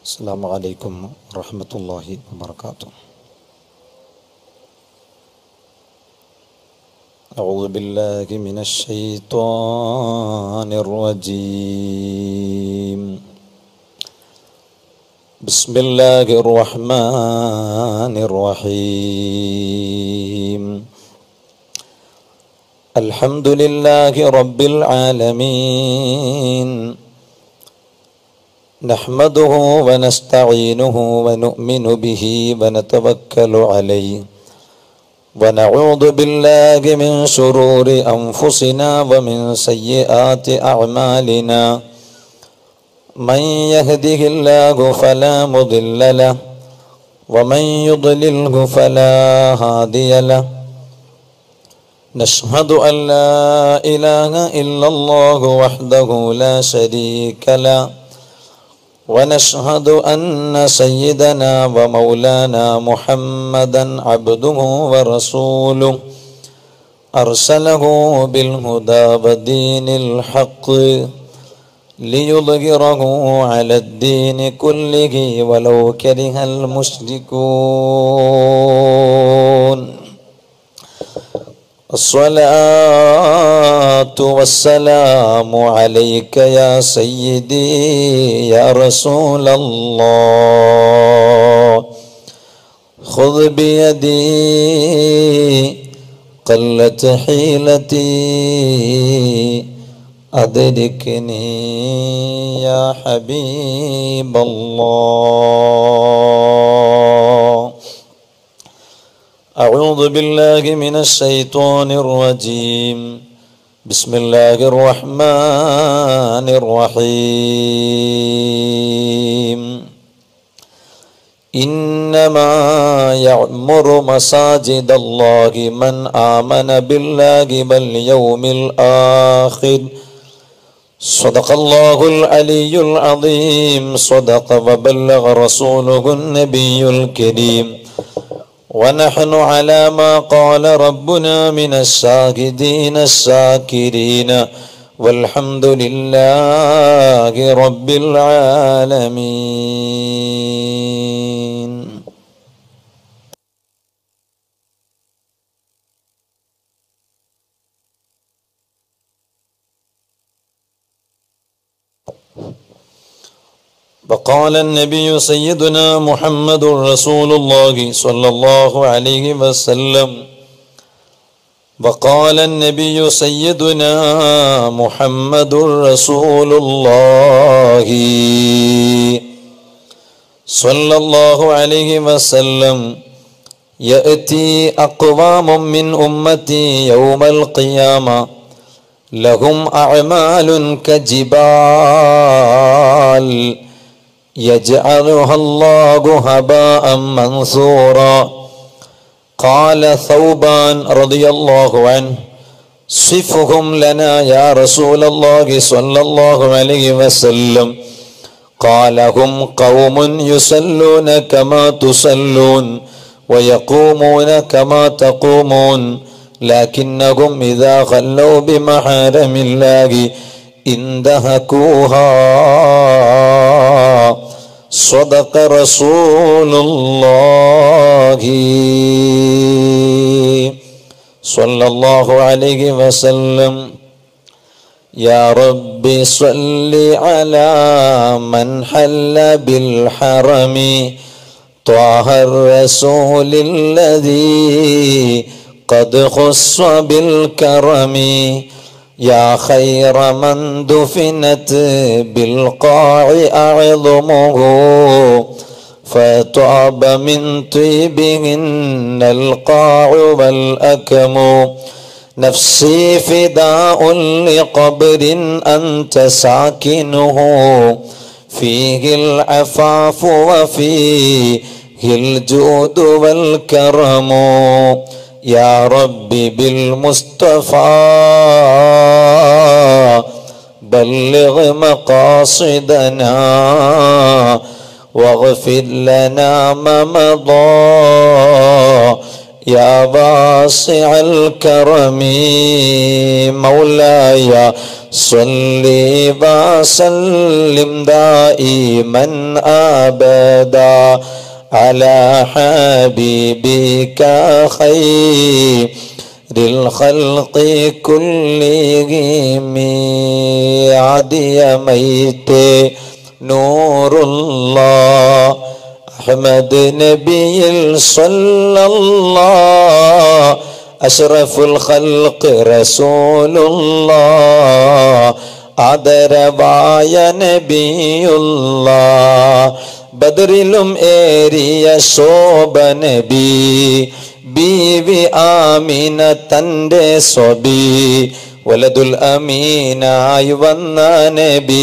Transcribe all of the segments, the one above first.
السلام عليكم ورحمة الله وبركاته أعوذ بالله من الشيطان الرجيم بسم الله الرحمن الرحيم الحمد لله رب العالمين نحمده ونستعينه ونؤمن به ونتوكل عليه ونعوذ بالله من شرور أنفسنا ومن سيئات أعمالنا من يهده الله فلا مضل له ومن يضلله فلا هادي له نشهد أن لا إله إلا الله وحده لا شريك له ونشهد أن سيدنا ومولانا محمدا عبده ورسوله أرسله بالهدى ودين الحق ليظهره على الدين كله ولو كره المشركون الصلاة والسلام عليك يا سيدي يا رسول الله خذ بيدي قلت حيلتي أدركني يا حبيب الله أعوذ بالله من الشيطان الرجيم بسم الله الرحمن الرحيم إنما يعمر مساجد الله من آمن بالله واليوم الآخر صدق الله العلي العظيم صدق وبلغ رسوله النبي الكريم ونحن على ما قال ربنا من الشاهدين الشاكرين والحمد لله رب العالمين وقال النبي سيدنا محمد رسول الله صلى الله عليه وسلم وقال النبي سيدنا محمد رسول الله صلى الله عليه وسلم يأتي أقوام من أمتي يوم القيامة لهم أعمال كجبال يجعلها الله هباء منثورا قال ثوبان رضي الله عنه صفهم لنا يا رسول الله صلى الله عليه وسلم قال هم قوم يصلون كما تصلون ويقومون كما تقومون لكنهم إذا خلوا بمحارم الله انتهكوها صدق رسول الله صلى الله عليه وسلم يا رب صل على من حل بالحرم طه الرسول الذي قد خص بالكرم يا خير من دفنت بالقاع أعظمه فطاب من طيبهن القاع والأكم نفسي فداء لقبر أنت ساكنه فيه العفاف وفيه الجود والكرم يا ربي بالمصطفى بلغ مقاصدنا واغفر لنا ما مضى يا واسع الكرم مولاي صل وسلم دائما أبدا على حبيبك خير الخلق كلهم عدي ميت نور الله أحمد نبي صلى الله أشرف الخلق رسول الله ആദരവായ നബിയുള്ള ബദറിലും ഏറിയ ശോഭ നബി ബീവി ആമീന തൻ്റെ സ്വബി വലതുൽ അമീനായി വന്ന നബി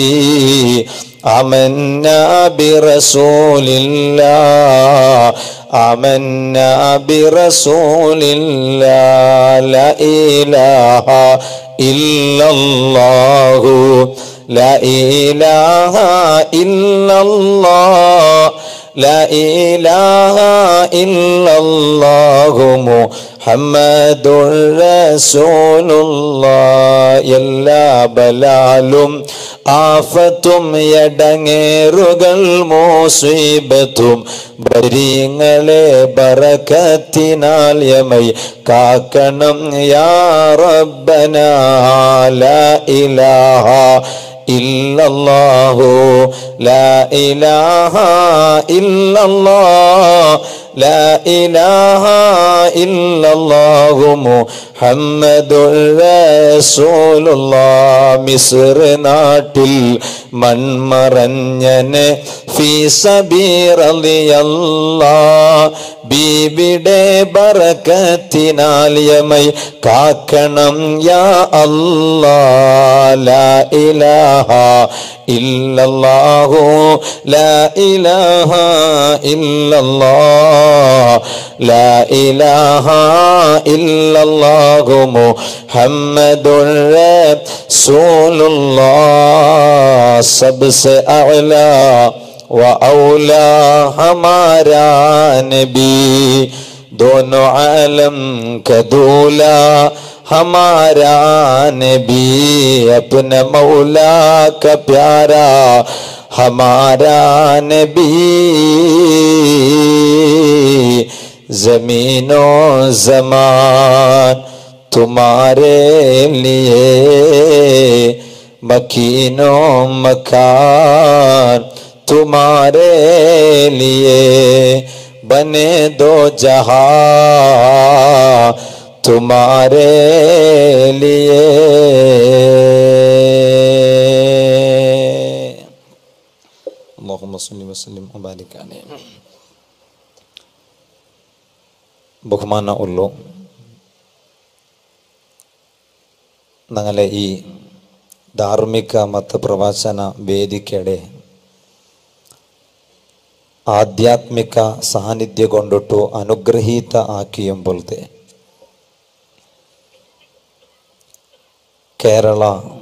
آمنا برسول الله آمنا برسول الله لا إله إلا الله لا إله إلا الله لا إله إلا الله محمد رسول الله എല്ലാ ബലാലും ആഫത്തും എടങ്ങേറുകൾ മോസീബത്തും ബരീങ്ങളെ ബറക്കത്തിനാൽ യമൈ കാക്കണം യാ റബ്ബന ലാ ഇലാഹ ഇല്ലല്ലാഹു ലാ ഇലാഹ ഇല്ലല്ലാഹ് ലാ ഇലാഹ ഇല്ലല്ലാഹു മുഹമ്മദുർ റസൂലുള്ളാഹ് മിസ്ർ നാട്ടിൽ മൺമറഞ്ഞന് ഫീ സബീറളിയല്ലാഹ് ബീബിടെ ബറക്കത്തിനാൽ യമൈ കാക്കണം യാ അല്ലാ ലാ ഇലാഹ ഇല്ലല്ലാഹു ലാ ഇലാഹ ഇല്ലല്ലാഹ് ലാ ഇലാഹ ഇല്ലല്ലാഹു മുഹമ്മദുർ റസൂലുള്ളാഹ് सबसे अला व औला हमारा नबी दोनों आलम का दूला हमारा नबी अपने मौला का प्यारा हमारा नबी जमीनों जमान तुम्हारे लिए मकीनो मकान तुम्हारे लिए बने दो जहां तुम्हारे लिए اللهم صل وسلم وبارك عليه ബഹുമാന ഉള്ളു ഞങ്ങളെ ഈ ಧಾರ್ಮಿಕ ಮತ್ತು ಪ್ರವಚನ ವೇದಿಕೆಡೆ ಆಧ್ಯಾತ್ಮಿಕ ಸಾನ್ನಿಧ್ಯಗೊಂಡಿಟ್ಟು ಅನುಗ್ರಹೀತ ಆಕಿ ಎಂಬುಲ್ದೆ കേരള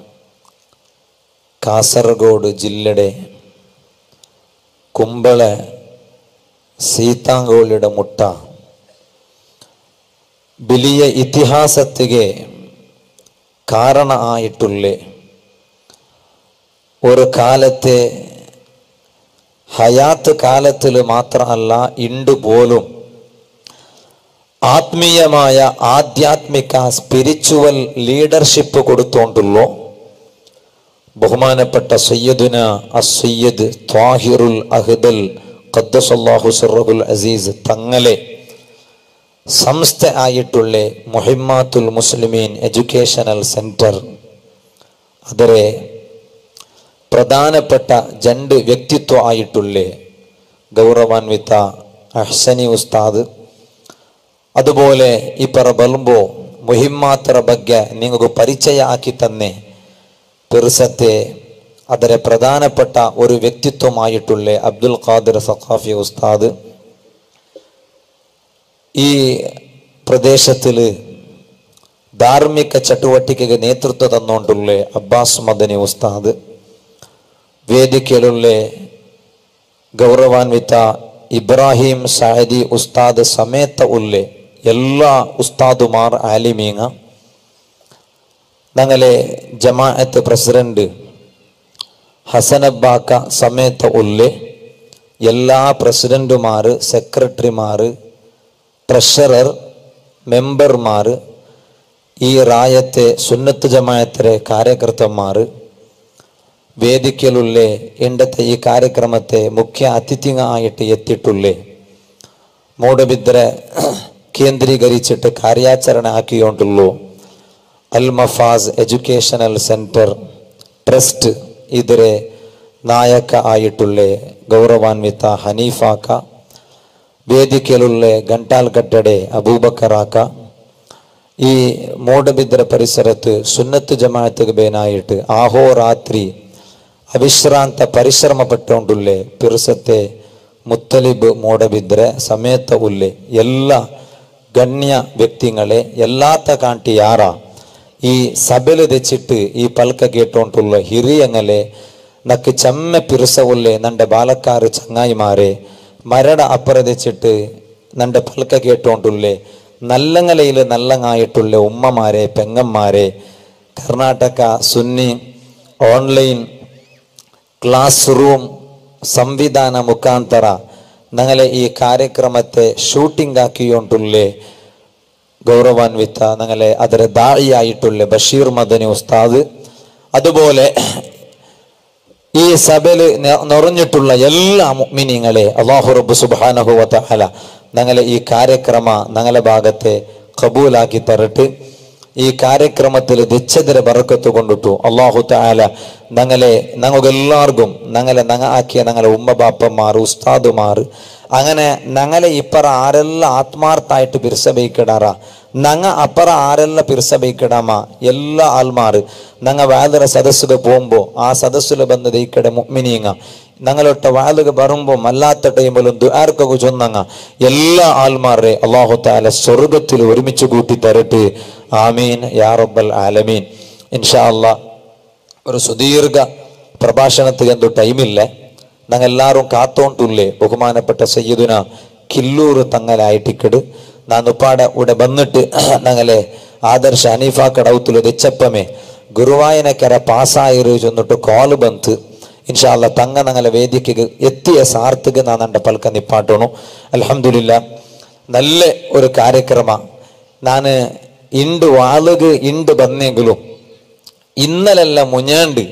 കാസർഗോഡ് ജില്ലയുടെ കുമ്പള സീതാങ്കോളിയുടെ മുട്ട വലിയ ഇതിഹാസത്തിಗೆ ಕಾರಣ ಆಯಿಟ್ಟುಳ್ಳೆ ഒരു കാലത്തെ ഹയാത്ത് കാലത്തിൽ മാത്രമല്ല ഇണ്ട് പോലും ആത്മീയമായ ആധ്യാത്മിക സ്പിരിച്വൽ ലീഡർഷിപ്പ് കൊടുത്തോണ്ടുള്ളൂ ബഹുമാനപ്പെട്ട സയ്യദുന അസയ്യദ് ത്വാഹിറുൽ അഹ്ദൽ ഖദ്ദസല്ലാഹു സിറഹുൽ അസീസ് തങ്ങളെ സംസ്ഥ ആയിട്ടുള്ള മുഹിമ്മാത്തുൽ മുസ്ലിമീൻ എഡ്യൂക്കേഷണൽ സെന്റർ ಅದರ ಪ್ರಧಾನപ്പെട്ട ಜಂಡು ವ್ಯಕ್ತಿತ್ವ ಆಯಿಟ್ಟುಳ್ಳೆ ಗೌರವಾನ್ವಿತ ಅಹ್ಸನಿ ಉಸ್ತಾದ್ അതുപോലെ ഈ പറ ಬಲ್ಬೋ ಮುಹಿಮ್ಮಾತರ ಬಗ್ಗೆ ನಿಮಗೂ ಪರಿಚಯ ಹಾಕಿ തന്നെ പെറുസത്തെ ಅದರ പ്രധാനപ്പെട്ട ഒരു വ്യക്തിത്വമായിട്ടുള്ള അബ്ദുൽ ഖാദിർ സഖാഫി ഉസ്താദ് ಈ ಪ್ರದೇಶത്തിൽ ಧಾರ್ಮಿಕ ಚಟುವಟಿಕೆಗೆ ನೇತೃತ್ವ ತನ್ನೊಂಡುಳ್ಳ ಅಬ್ಬಾಸ್ ಮದನಿ ಉಸ್ತಾದ್ ವೇದಿಕೆಯುಳ್ಳ ಗೌರವಾನ್ವಿತ ಇಬ್ರಾಹಿಂ ಸಾಹದಿ ಉಸ್ತಾದ್ ಸಮೇತ ಉಳ್ಳೆ ಎಲ್ಲ ಉಸ್ತಾದುಮಾರ್ ಆಲಿಮೀಂಗ ഞങ്ങളെ ജമാഅത്ത് പ്രസിഡന്റ് ഹസനബ്ബാക്ക സമേത ഉള്ളെ എല്ലാ പ്രസിഡന്റുമാർ സെക്രട്ടറിമാർ ട്രഷറർ മെമ്പർമാർ ഈ റായത്തെ സുന്നത്ത് ജമാഅത്തിലെ കാര്യകർത്തന്മാർ ವೇದಿಕೆಯಲ್ಲೇ ಎಂಡത്തെ ಈ ಕಾರ್ಯಕ್ರಮത്തെ ಮುಖ್ಯ ಅತಿಥಿಗ ಆയിട്ട് ಎತ್ತಿಟ್ಟುള്ളೇ മൂടബിദ്രെ കേന്ദ്രീകരിച്ചിട്ട് കാര്യാചരണ ആക്കിയോണ്ടുള്ളൂ Al Mafaz educational centre trust ഇതിരെ നായക ആയിട്ടുള്ളേ ഗൗരവാನ್ವಿತ ഹനീഫാക്ക ವೇದಿಕೆಯಲ್ಲೇ ಗಂಟಾಲ್ ಗಡ್ಡಡೆ ಅಬೂಬಕರಾಕ ഈ മൂടബിദ്ര പരിസരത്ത് സുന്നത്ത് ജമാഅത്തുക്ക് ബേനായിട്ട് ആഹോരാത്രി അവിശ്രാന്ത പരിശ്രമപ്പെട്ടുകൊണ്ടുള്ളേ പിറുസത്തെ മുത്തലിബ് മൂടബിദ്ര സമേತ ഉള്ളെ ಎಲ್ಲ ಗಣ್ಯ ವ್ಯಕ್ತಿಗಳೇ ಎಲ್ಲಾತ ಕಾಂಟಿ ಯಾರ ಈ ಸಭೆಲು ತೆಚ್ಚಿಟ್ಟು ಈ ಪಲ್ಕ ಕೇಟೋಂಟುള്ള ಹಿರಿಯಂಗಲೆ ನಕ್ಕೆ ಚೆಮ್ಮೆ ಪಿರುಸ ಉಲ್ಲೆ ನಂಡೆ ಬಾಲಕಾರು ಚಂಗಾಯಿಮಾರೆ മരട അപ്പുറതിച്ചിട്ട് നന്റെ പൽക്ക കേട്ടോണ്ടുള്ളേ നല്ലങ്ങലയിൽ നല്ലങ്ങായിട്ടുള്ള ഉമ്മമാരെ പെങ്ങന്മാരെ Karnataka Sunni online class room സംവിധാന മുഖാന്തര ഞങ്ങളെ ഈ ಕಾರ್ಯಕ್ರಮത്തെ ഷൂട്ടിംഗ് ആക്കിയോണ്ടുള്ളേ ഗൗരവാನ್ವಿತ ഞങ്ങളെ ಅದರ ದಾಳಿಯಾയിട്ടുള്ള ബഷീർ മദനി ഉസ്താദ് അതുപോലെ ഈ സഭയിൽ നിറഞ്ഞിട്ടുള്ള എല്ലാ മുഅ്മിനീങ്ങളെ അള്ളാഹു റബ്ബ് സുബ്ഹാനഹു വ തആല ഞങ്ങളെ ഈ ಕಾರ್ಯಕ್ರಮ ഞങ്ങളെ ഭാഗത്തെ കബൂലാക്കി തരട്ട് ഈ ಕಾರ್ಯಕ್ರಮത്തിൽ ദിച്ചതിരെ ബറക്കത്ത് കൊണ്ടിട്ടു അള്ളാഹു തആല ഞങ്ങളെ ഞങ്ങൾക്കെല്ലാവർക്കും ഞങ്ങളെ ഞങ്ങ ആക്കിയ ഞങ്ങളെ ഉമ്മ ബാപ്പന്മാർ ഉസ്താദുമാർ അങ്ങനെ ഞങ്ങളെ ഇപ്പറ ആരെല്ലാം ആത്മാർത്ഥായിട്ട് പിരിസബയിക്കിടാറ ഞങ്ങ അപ്പറ ആരെല്ലാം പിരിസബയിക്കിടാമ എല്ലാ ആൾമാർ ഞങ്ങ വാലര സദസ്സിൽ പോകുമ്പോൾ ആ സദസ്സിൽ ಬಂದದ ಈ ಕಡೆ ಮುಗ್ಮಿನೀಂಗ ഞങ്ങളൊട്ട വാലുക ബറുമ്പോൾ അല്ലാത്ത ടൈമിലും ദുആർക്കൊക്കെ ചൊന്നങ്ങ എല്ലാ ആൾമാരെ അള്ളാഹു താല സ്വർഗത്തിൽ ഒരുമിച്ച് കൂട്ടി തരട്ടെ ആമീൻ യാ റബ്ബൽ ആലമീൻ ഇൻഷാ അല്ലാ ഒരു സുദീർഘ പ്രഭാഷണത്തിൽ എന്തോ ടൈമില്ല ഞങ്ങൾ എല്ലാവരും കാത്തോണ്ടുള്ളേ ബഹുമാനപ്പെട്ട സയ്യിദുന കില്ലൂർ തങ്ങലായിട്ടിക്കട് ನಾನು ಉಪ್ಪಾಡ ಉಡೆ ಬಂದಿಟ್ಟು ഞങ്ങളെ ಆದರ್ಶ ಹನೀಫಾ ಕಡೌತುಲು ದೆಚ್ಚಪ್ಪಮೆ ಗುರುವಾಯನ ಕೆರ ಪಾಸಾಯಿರು ಚೊಂದಿಟ್ಟು ಕಾಲು ಬಂತು ഇൻഷാല്ല തങ്ങ ഞങ്ങളെ വേദിക്ക് എത്തിയ സാർത്ഥക്ക് നാ നണ്ട പൽക്ക നിപ്പാട്ടണു അലഹമില്ല നല്ല ഒരു കാര്യക്രമ ഞാൻ ഇണ്ട് വാളുക ഇണ്ട് ബന്നെങ്കിലും ഇന്നലല്ല മുഞ്ഞാണ്ട്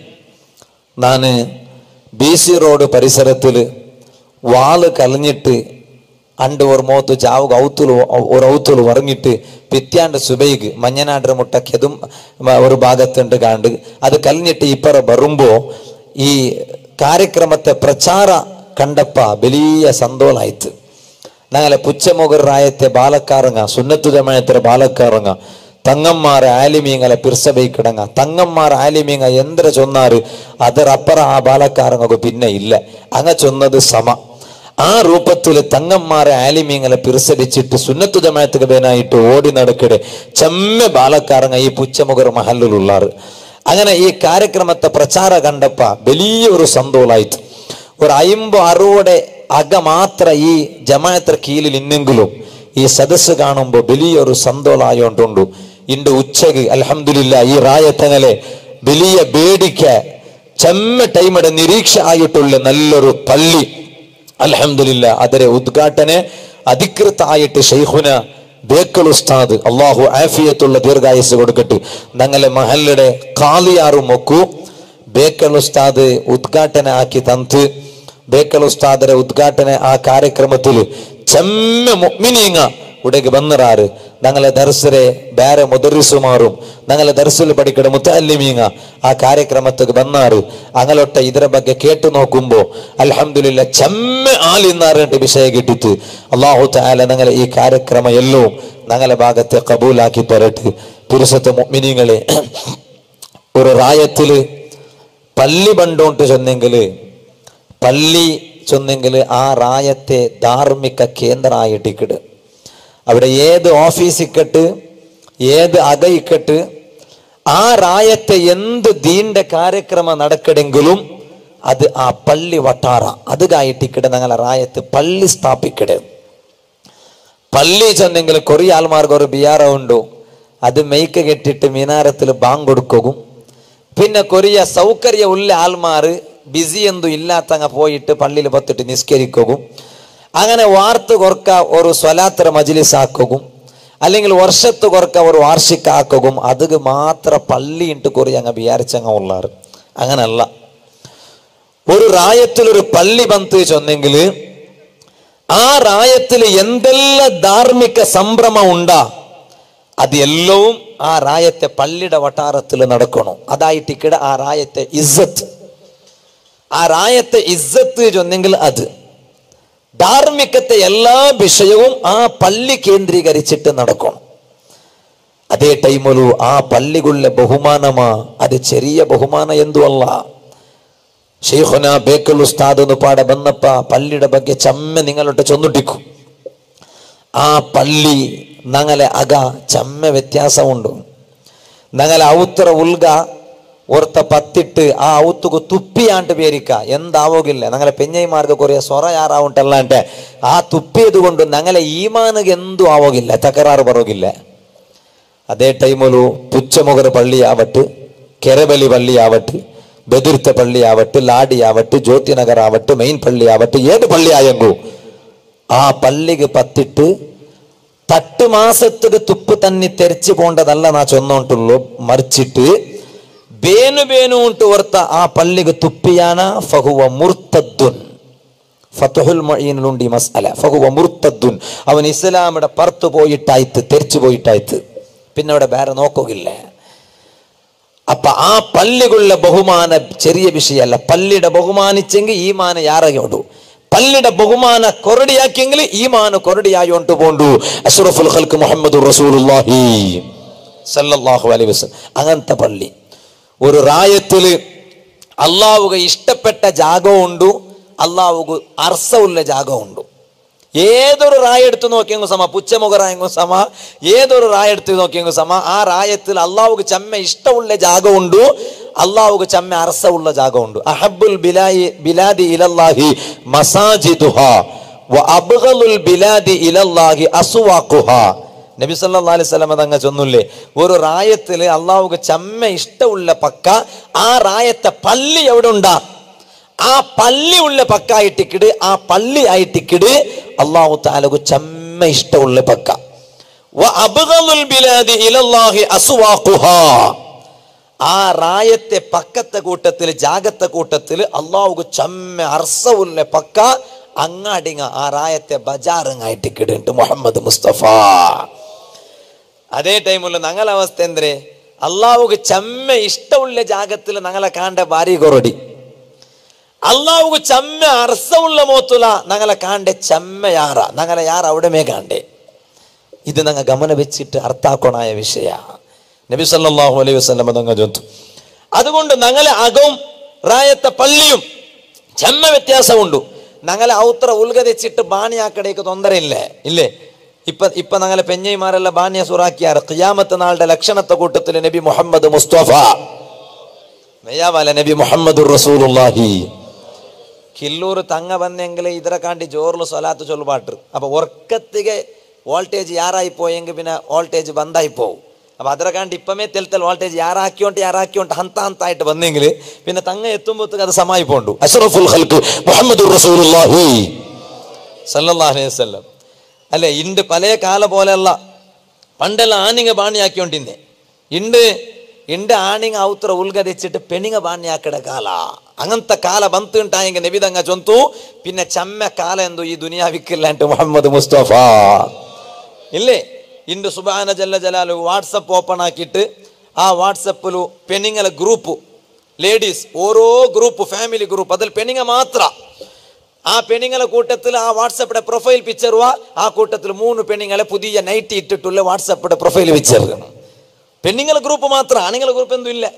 ഞാൻ ബി സി റോഡ് പരിസരത്തിൽ വാള് കലഞ്ഞിട്ട് അണ്ട് ഒരു മോത്ത് ജാവുക ഔത്തുಲು ഒരു ഔത്തുಲು വറങ്ങിട്ട് പിത്യാണ്ട് സുബൈക്ക് മഞ്ഞനാടര മുട്ടക്കതും ഒരു ഭാഗത്തുണ്ട് കാണ്ട് അത് കലിഞ്ഞിട്ട് ഇപ്പറ വരുമ്പോ ഈ ಕಾರ್ಯಕ್ರಮത്തെ ಪ್ರಚಾರ ಕಂಡಪ್ಪ ಬೆಲಿಯ ಸಂದೋಲಾಯ್ತು ഞങ്ങളെ പുച്ചമുഖറായത്തെ ബാലക്കാറങ്ങ സുന്നത്തു ജമായത്തിലെ ബാലക്കാറങ്ങ തങ്ങന്മാരെ ആലിമീങ്ങളെ പിർസബൈക്കിടങ്ങ തങ്ങന്മാർ ആലിമീങ്ങ എന്ത്ര ചൊന്നാറ് അതറപ്പറ ആ ബാലക്കാരങ്ങക്ക് പിന്നെ ഇല്ല അങ്ങ ചൊന്നത് സമ ആ രൂപത്തിൽ തങ്ങന്മാരെ ആലിമീങ്ങളെ പിർസടിച്ചിട്ട് സുന്നത്തു ജമായത്തുക പേനായിട്ട് ഓടി നടക്കടെ ചെമ്മ ബാലക്കാരങ്ങ ഈ പുച്ചമുഖർ മഹലിലുള്ളാറ് അങ്ങനെ ഈ ಕಾರ್ಯಕ್ರಮത്തെ ಪ್ರಚಾರ ಕಂಡಪ್ಪ വലിയൊരു സന്തോളായിട്ട് ഒരു അയിമ്പോ അറുപടെ അക മാത്ര ഈ ജമാഅത്ര കീഴിൽ ഇന്നെങ്കിലും ഈ സദസ്സ് കാണുമ്പോൾ വലിയൊരു സന്തോളായോണ്ടുണ്ടു ഇണ്ട് ഉച്ചക്ക് അലഹമില്ല ഈ റായത്തങ്ങളെ വലിയ ಬೇಡಿಕ ചെമ്മ ടൈമടെ നിരീക്ഷ ആയിട്ടുള്ള നല്ലൊരു പള്ളി അലഹമില്ല ಅದರ ಉದ್ಘಾಟನೆ അധികൃത ആയിട്ട് ഷെയ്ഖുന ബേക്കൽ ഉസ്താദ് അള്ളാഹു ആഫിയത്തുള്ള ദീർഘായുസ് കൊടുക്കട്ടെ ഞങ്ങളെ മഹല്ലയുടെ കാലിയാറും മൊക്കു ബേക്കൽ ഉസ്താദ് ഉദ്ഘാടന ആക്കി തന്ത് ബേക്കൽ ഉസ്താദരെ ഉദ്ഘാടന ആ ಕಾರ್ಯಕ್ರಮത്തിൽ ചെമ്മ മുഅ്മിനീങ്ങ ഉടക്ക് ബന്നറാറ് ഞങ്ങളെ ദർസരെ ಬೇರೆ മുദറിസുമാറും ഞങ്ങളെ ദർസിൽ പഠിക്കണ മുത്തല്ലിമീങ്ങ ആ ಕಾರ್ಯಕ್ರಮത്തിക്ക് ബന്നാറ് അങ്ങലൊട്ട ഇതിരെ ಬಗ್ಗೆ കേട്ടു നോക്കുമ്പോ അൽഹംദുലില്ല ചെമ്മ ആലിന്നാറിട്ട് വിഷയ കിട്ടിട്ട് അള്ളാഹു താല ഞങ്ങളെ ഈ ಕಾರ್ಯಕ್ರಮ എല്ലോ ഞങ്ങളെ ഭാഗത്തെ കബൂലാക്കി തരട്ട് പുരുഷത്തെ മുഅ്മിനീങ്ങളെ ഒരു റായത്തില് പള്ളി ബണ്ടോണ്ട് ചെന്നെങ്കില് പള്ളി ചൊന്നെങ്കിൽ ആ റായത്തെ ധാർമ്മിക കേന്ദ്രമായിട്ടിക്കട് അവിടെ ഏത് ഓഫീസ് ഇക്കട്ട് ഏത് അക ഇക്കട്ട് ആ റായത്തെ എന്ത് ദീന്റെ കാര്യക്രമം നടക്കടെങ്കിലും അത് ആ പള്ളി വട്ടാറ അത് കായിട്ടിക്കട് ഞങ്ങളെ റായത്ത് പള്ളി സ്ഥാപിക്കട് പള്ളി ചെന്നെങ്കിൽ കൊറിയ ആൾമാർക്ക് ഒരു ബിയാറ ഉണ്ടു അത് മെയ്ക്ക് കെട്ടിട്ട് മിനാരത്തിൽ ബാങ്ക് കൊടുക്കും പിന്നെ കൊറിയ സൗകര്യ ഉള്ള ആൾമാർ ബിസി എന്തു ഇല്ലാത്തങ്ങ പോയിട്ട് പള്ളിയിൽ പത്തിട്ട് നിസ്കരിക്കും അങ്ങനെ വാർത്ത് കൊർക്ക ഒരു സ്വലാത്ര മജിലിസ് ആക്കും അല്ലെങ്കിൽ വർഷത്ത് കൊർക്ക ഒരു വാർഷിക ആക്കും അത് മാത്ര പള്ളി ഇട്ട് കൊറി അങ്ങ് വിചാരിച്ചങ്ങ ഉള്ളാറ് അങ്ങനല്ല ഒരു റായത്തിൽ ഒരു പള്ളി ബന്ത് ചൊന്നെങ്കിൽ ആ റായത്തിൽ എന്തെല്ലാം ധാർമ്മിക സംഭ്രമം ഉണ്ടാ അത് എല്ലവും ആ റായത്തെ പള്ളിയുടെ വട്ടാരത്തിൽ നടക്കണം അതായിട്ട് ഇക്കട ആ റായത്തെ ഇസ്സത്ത് ആ റായത്തെ ഇസ്സത്ത് ചൊന്നെങ്കിൽ അത് ധാർമ്മികത്തെ എല്ലാ വിഷയവും ആ പള്ളി കേന്ദ്രീകരിച്ചിട്ട് നടക്കണം അതേ ടൈമൊരു ആ പള്ളികളുടെ ബഹുമാനമാ അത് ചെറിയ ബഹുമാന എന്തു അല്ല ഷെയ്ഖുന ബേക്കൽ ഉസ്താദ് ഒന്ന് പാടെ ബന്നപ്പ പള്ളിയുടെ ಬಗ್ಗೆ ചമ്മ നിങ്ങളോട്ട് ചൊന്നിട്ടിക്കു ആ പള്ളി ഞങ്ങളെ അക ചമ്മ വ്യത്യാസമുണ്ട് ഞങ്ങളെ ഔത്ര ഉൽഗ ഓർത്ത പത്തിട്ട് ആ ഔത്തുക്ക് തുപ്പിയാണ്ട് പേരിക്ക എന്താവോಗಿಲ್ಲ ഞങ്ങളെ പെഞ്ഞൈമാർക്ക് കുറേ സ്വറ ಯಾರಾವುಂಟಲ್ಲ ആ തുപ്പിയത് കൊണ്ട് ഞങ്ങളെ ഈമാനുಗೆ എന്തു ആവോಗಿಲ್ಲ തകരാറ് ಬರೋಗಿಲ್ಲ അതേ ടൈമൊരു പുച്ചമുഖർ പള്ളിയാവട്ട് ಕೆರೆಬಲಿ പള്ളിയാവട്ട് ബെതിർത്ത പള്ളിയാവട്ട് ലാഡിയാവട്ട് ജ്യോതിനഗർ ആവട്ട് മെയിൻ പള്ളിയാവട്ട് ഏത് പള്ളിയായെങ്കു ആ പള്ളിക്ക് പത്തിട്ട് തട്ട് മാസത്തുക്ക് തുപ്പ് തന്നെ തെരച്ചു പോണ്ടതല്ല നാ ചൊന്നോണ്ടുള്ളൂ മറിച്ചിട്ട് ಬೇನು ಬೇನು ಉಂಟು ವರ್ತ ಆ ಪಲ್ಲಿಗೆ ತುಪ್ಪಿಯಾನ ಫಹುವ ಮುರ್ತದ್ದುನ್ ഫത്തുഹുൽ മൊയ്യനിലുണ്ട് ഈ മസാല ഫഹുവ മുർത്തദ്ദുൻ അവൻ ഇസ്ലാമിയുടെ പുറത്തു പോയിട്ടായിത്ത് തെരിച്ചു പോയിട്ടായിത്ത് പിന്നെ അവിടെ വേറെ നോക്കുകയില്ല അപ്പൊ ആ പള്ളികളുടെ ബഹുമാന ചെറിയ വിഷയമല്ല പള്ളിയുടെ ബഹുമാനിച്ചെങ്കിൽ ഈ മാന യാറയോടു പള്ളിയുടെ ബഹുമാന കൊറടിയാക്കിയെങ്കിൽ ഈ മാന കൊറടിയായോണ്ട് പോണ്ടു അഷ്റഫുൽ ഖൽക്ക് മുഹമ്മദ് റസൂലുള്ളാഹി സല്ലല്ലാഹു അലൈഹി വസല്ലം അങ്ങനത്തെ പള്ളി ഒരു റായത്തില് അള്ളാവുക ഇഷ്ടപ്പെട്ട ജാഗവും ഉണ്ടു അള്ളാവുക അർസമുള്ള ജാഗവും ഉണ്ട് ഏതൊരു റായ എടുത്ത് നോക്കിയെങ്കിൽ സമ പുച്ചമുഖറായെങ്കിൽ സമ ഏതൊരു റായ എടുത്ത് നോക്കിയെങ്കിൽ സമ ആ റായത്തിൽ അള്ളാവുക്ക് ചമ്മ ഇഷ്ടമുള്ള ജാഗമുണ്ട് അള്ളാവുക്ക് ചമ്മ അർസമുള്ള ജാഗമുണ്ട് അഹബുൽ ബിലായി ബിലാദി ഇലല്ലാഹി മസാജിദുഹ വ അബ്ഗലുൽ ബിലാദി ഇലല്ലാഹി അസുവാഖുഹ നബി സല്ലല്ലാഹു അലൈഹി വസല്ലം തങ്ങ ചൊന്നില്ലേ ഒരു റായത്തിൽ അള്ളാഹുക്ക് ചമ്മ ഇഷ്ടമുള്ള പക്ക ആ റായത്തെ പള്ളി എവിടെ ഉണ്ടാ ആ പള്ളി ഉള്ള പക്കായിട്ടിക്കിട് ആ പള്ളി ആയിട്ടിക്കിട് അള്ളാഹു താലകു ചമ്മ ഇഷ്ടമുള്ള പക്ക വ അബ്ഗലുൽ ബിലാദി ഇലല്ലാഹി അസ്വാഖുഹാ ആ റായത്തെ പക്കത്തെ കൂട്ടത്തിൽ ജാഗത്തെ കൂട്ടത്തിൽ അള്ളാഹുക്ക് ചമ്മ അർസവുള്ള പക്ക അങ്ങാടിങ്ങ ആ റായത്തെ ബജാറങ്ങായിട്ടിക്കിടുണ്ട് മുഹമ്മദ് മുസ്തഫ അതേ ടൈമുള്ള ഞങ്ങളെ അവസ്ഥ എന്തേ അള്ളാഹുക്ക് ചമ്മ ഇഷ്ടമുള്ള ജാഗത്തിൽ ഞങ്ങളെ കാണ്ട ഭാര്യ കൊറടി അള്ളാഹുക്ക് ചമ്മ അർസമുള്ള മോത്തുല ഞങ്ങളെ കാണ്ടെ ചമ്മ യാറ ഞങ്ങളെ യാർ അവിടമേ കാണ്ടേ ഇത് ഞങ്ങൾ ഗമന വെച്ചിട്ട് അർത്ഥാക്കണായ വിഷയ നബി സല്ലല്ലാഹു അലൈഹി വസല്ലം തങ്ങ ചൊന്തു അതുകൊണ്ട് ഞങ്ങളെ അകവും റായത്തെ പള്ളിയും ചെമ്മ വ്യത്യാസമുണ്ട് ഞങ്ങളെ ഔത്ര ഉൽഗതിച്ചിട്ട് ബാണിയാക്കടേക്ക് തൊന്തരയില്ലേ ഇല്ലേ ഇപ്പൊ ഇപ്പൊ ഞങ്ങളെ പെഞ്ഞൈമാരെല്ല ബാണ്യ സുറാക്കിയാറ് ഖിയാമത്ത് നാളുടെ ലക്ഷണത്തെ കൂട്ടത്തിൽ നബി മുഹമ്മദ് മുസ്തഫ മെയ്യാവാല നബി മുഹമ്മദ് റസൂലുള്ളാഹി ಕಿಲ್ಲೂರು ತಂಗ ಬಂದೆಂಗಲೆ ಇದರ ಕಾಂಡಿ ಜೋರ್ಲು ಸೊಲಾತು ಚೊಲ್ಬಾಟ್ರು ಅಪ್ಪ ಒರ್ಕತ್ತಿಗೆ ವೋಲ್ಟೇಜ್ ಯಾರಾಯ್ಪೋಯೆಂಗೆ ಪಿನ ವೋಲ್ಟೇಜ್ ಬಂದಾಯ್ಪೋವು അപ്പൊ ಅದರ ಕಾಂಡಿ ഇപ്പമേ തെൽത്തൽ വോൾട്ടേജ് ಯಾರಾക്കിയോണ്ട് ಯಾರಾക്കിയോണ്ട് ಹಂತ ಹಂತ ಆയിട്ട് ಬಂದೆಂಗಿല് പിന്നെ തങ്ങ എത്തുമ്പോഴത്തേക്ക് അത് സമായിപ്പോണ്ടു അഷ്റഫുൽ ഖൽക്ക് മുഹമ്മദ് റസൂലുള്ളാഹി സല്ലല്ലാഹു അലൈഹി വസല്ലം അല്ലെ ഇണ്ട് പല കാല പോലെയല്ല പണ്ടെല്ലാം ആണിങ്ങ ബാണിയാക്കിയോണ്ടിന്നെ ഇണ്ട് ಇಂಡ ಆಣಿಂಗ ಅವತರ ಉಲ್ಗದಿಚ್ಚಿಟ್ಟು ಪೆಣಿಂಗ ಬಾಣಿ ಆಕಡೆ ಕಾಲ അങ്ങനത്തെ കാല ബന്തുണ്ടായെങ്ക നബിതങ്ങ ചൊന്തു പിന്നെ ചമ്മ കാല എന്തു ഈ ദുനിയാവിക്കില്ല എന്റെ മുഹമ്മദ് മുസ്തഫ ഇല്ലേ ഇണ്ട് സുബാന ജല്ല ജലാലു വാട്സപ്പ് ഓപ്പൺ ആക്കിയിട്ട് ആ വാട്സപ്പിലു പെണ്ണിങ്ങല ഗ്രൂപ്പ് ലേഡീസ് ഓരോ ഗ്രൂപ്പ് ഫാമിലി ഗ്രൂപ്പ് അതിൽ പെണ്ണിങ്ങ മാത്ര ആ പെണ്ണുങ്ങളെ കൂട്ടത്തിൽ ആ വാട്സപ്പിടെ പ്രൊഫൈൽ പിക്ചർ ആ കൂട്ടത്തിൽ മൂന്ന് പെണ്ണുങ്ങളെ പുതിയ നൈറ്റ് ഇട്ടിട്ടുള്ള വാട്സപ്പിടെ പ്രൊഫൈൽ പിക്ചർ പെണ്ണുങ്ങളെ ഗ്രൂപ്പ് മാത്രം ആണുങ്ങളെ ഗ്രൂപ്പ് എന്തും ഇല്ല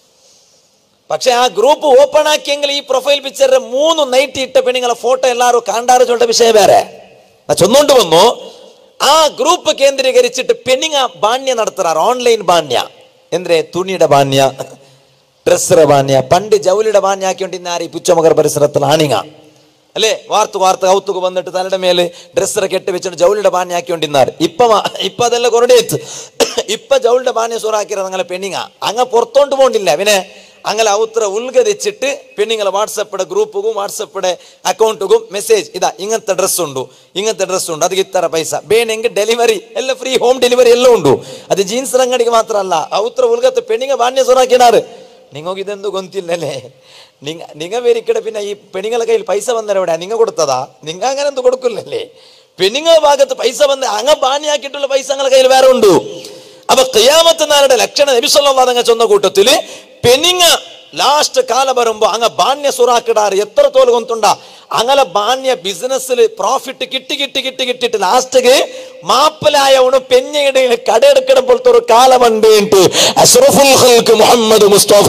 പക്ഷെ ആ ഗ്രൂപ്പ് ഓപ്പൺ ആക്കിയെങ്കിൽ ഈ പ്രൊഫൈൽ പിക്ചറിന്റെ മൂന്ന് നൈറ്റ് ഇട്ട പെണ്ണുങ്ങളെ ഫോട്ടോ എല്ലാവരും കാണ്ടാറ് ചൊല്ലേണ്ട വിഷയം വേറെ ഞാൻ ചൊന്നോണ്ട് വന്നു ആ ഗ്രൂപ്പ് കേന്ദ്രീകരിച്ചിട്ട് പെണ്ണുങ്ങ ബാണ്യ നടത്തുறாർ ഓൺലൈൻ ബാണ്യ എന്തിനെ തുണിയുടെ ബാണ്യ ഡ്രസ്സറ ബാണ്യ പണ്ട് ജൗലിയുടെ ബാണ്യ ആക്കിയോണ്ടിരുന്ന ആര് ഈ പുച്ചമകർ പരിസരത്തിൽ ആണിങ്ങ അല്ലേ വാർത്ത് വാർത്ത് ഔത്തുക്ക് വന്നിട്ട് തലയുടെ മേല് ഡ്രസ്സറ കെട്ടി വെച്ചിട്ട് ജൗലിയുടെ ബാണ്യ ആക്കിയോണ്ടിരുന്നാർ ഇപ്പൊ മാ- ഇപ്പൊ അതെല്ലാം കൊറടേത്ത് ഇപ്പൊ ജൗളിന്റെ ബാണ്യ സൂറാക്കിയത് നിങ്ങളെ പെണ്ണിങ്ങ അങ്ങ പുറത്തോണ്ട് പോണ്ടില്ല പിന്നെ അങ്ങനെ ഔത്ര ഉൾഗതിച്ചിട്ട് പെണ്ണിങ്ങളെ വാട്സപ്പിടെ ഗ്രൂപ്പും വാട്സപ്പിടെ അക്കൗണ്ടും മെസ്സേജ് ഇതാ ഇങ്ങനത്തെ ഡ്രസ് ഉണ്ട് ഇങ്ങനത്തെ ഡ്രസ് ഉണ്ട് ಅದಕ್ಕೆ ഇത്ര പൈസ ಬೇನೆಂಗೆ ಡೆಲಿವರಿ ಎಲ್ಲ ಫ್ರೀ ಹೋಮ್ ಡೆಲಿವರಿ ಎಲ್ಲ ಉಂಟು ಅದು ಜೀನ್ಸ್ ಅಂಗಡಿಗೆ ಮಾತ್ರ ಅಲ್ಲ ಔತ್ರ ಉಲ್ಗತ್ತೆ ಪೆಣ್ಣಿಗೆ ಬಾಣ್ಯ ಸೊರಾಕಿನಾರು ನಿಮಗೆ ಇದೆಂದು ಗೊತ್ತಿಲ್ಲಲೇ ನಿಂಗ ನಿಂಗ ಬೇರೆ ಈ ಕಡೆ പിന്നെ ഈ പെണ്ണുങ്ങളെ കയ്യിൽ പൈസ വന്നേരം എവിടെ നിങ്ങ കൊടുത്തതാ നിങ്ങ അങ്ങനെ എന്ത് കൊടുക്കില്ലല്ലേ പെണ്ണുങ്ങളെ ഭാഗത്ത് പൈസ വന്ന് അങ്ങ ബാണിയാക്കിയിട്ടുള്ള പൈസ നിങ്ങളെ കയ്യിൽ വേറെ ഉണ്ട് അപ്പൊ ഖിയാമത്ത് നാളുടെ ലക്ഷണ നബിസ്വല്ലാതങ്ങ ചൊന്ന കൂട്ടത്തില് പെണ്ണിങ്ങ ലാസ്റ്റ് കാല വരുമ്പോ അങ്ങ ബാണ്യ സുറാക്കിടാറ് എത്ര തോല് കൊന്തുണ്ട അങ്ങനെ ബാണ്യ ബിസിനസ്സിൽ പ്രോഫിറ്റ് കിട്ടി കിട്ടി കിട്ടി കിട്ടിട്ട് ലാസ്റ്റ് മാപ്പലായവണ് പെഞ്ഞയുടെ കടയെടുക്കണം പോലത്തെ ഒരു കാലമുണ്ട് അഷ്റഫുൽ ഖൽക്ക് മുഹമ്മദ് മുസ്തഫ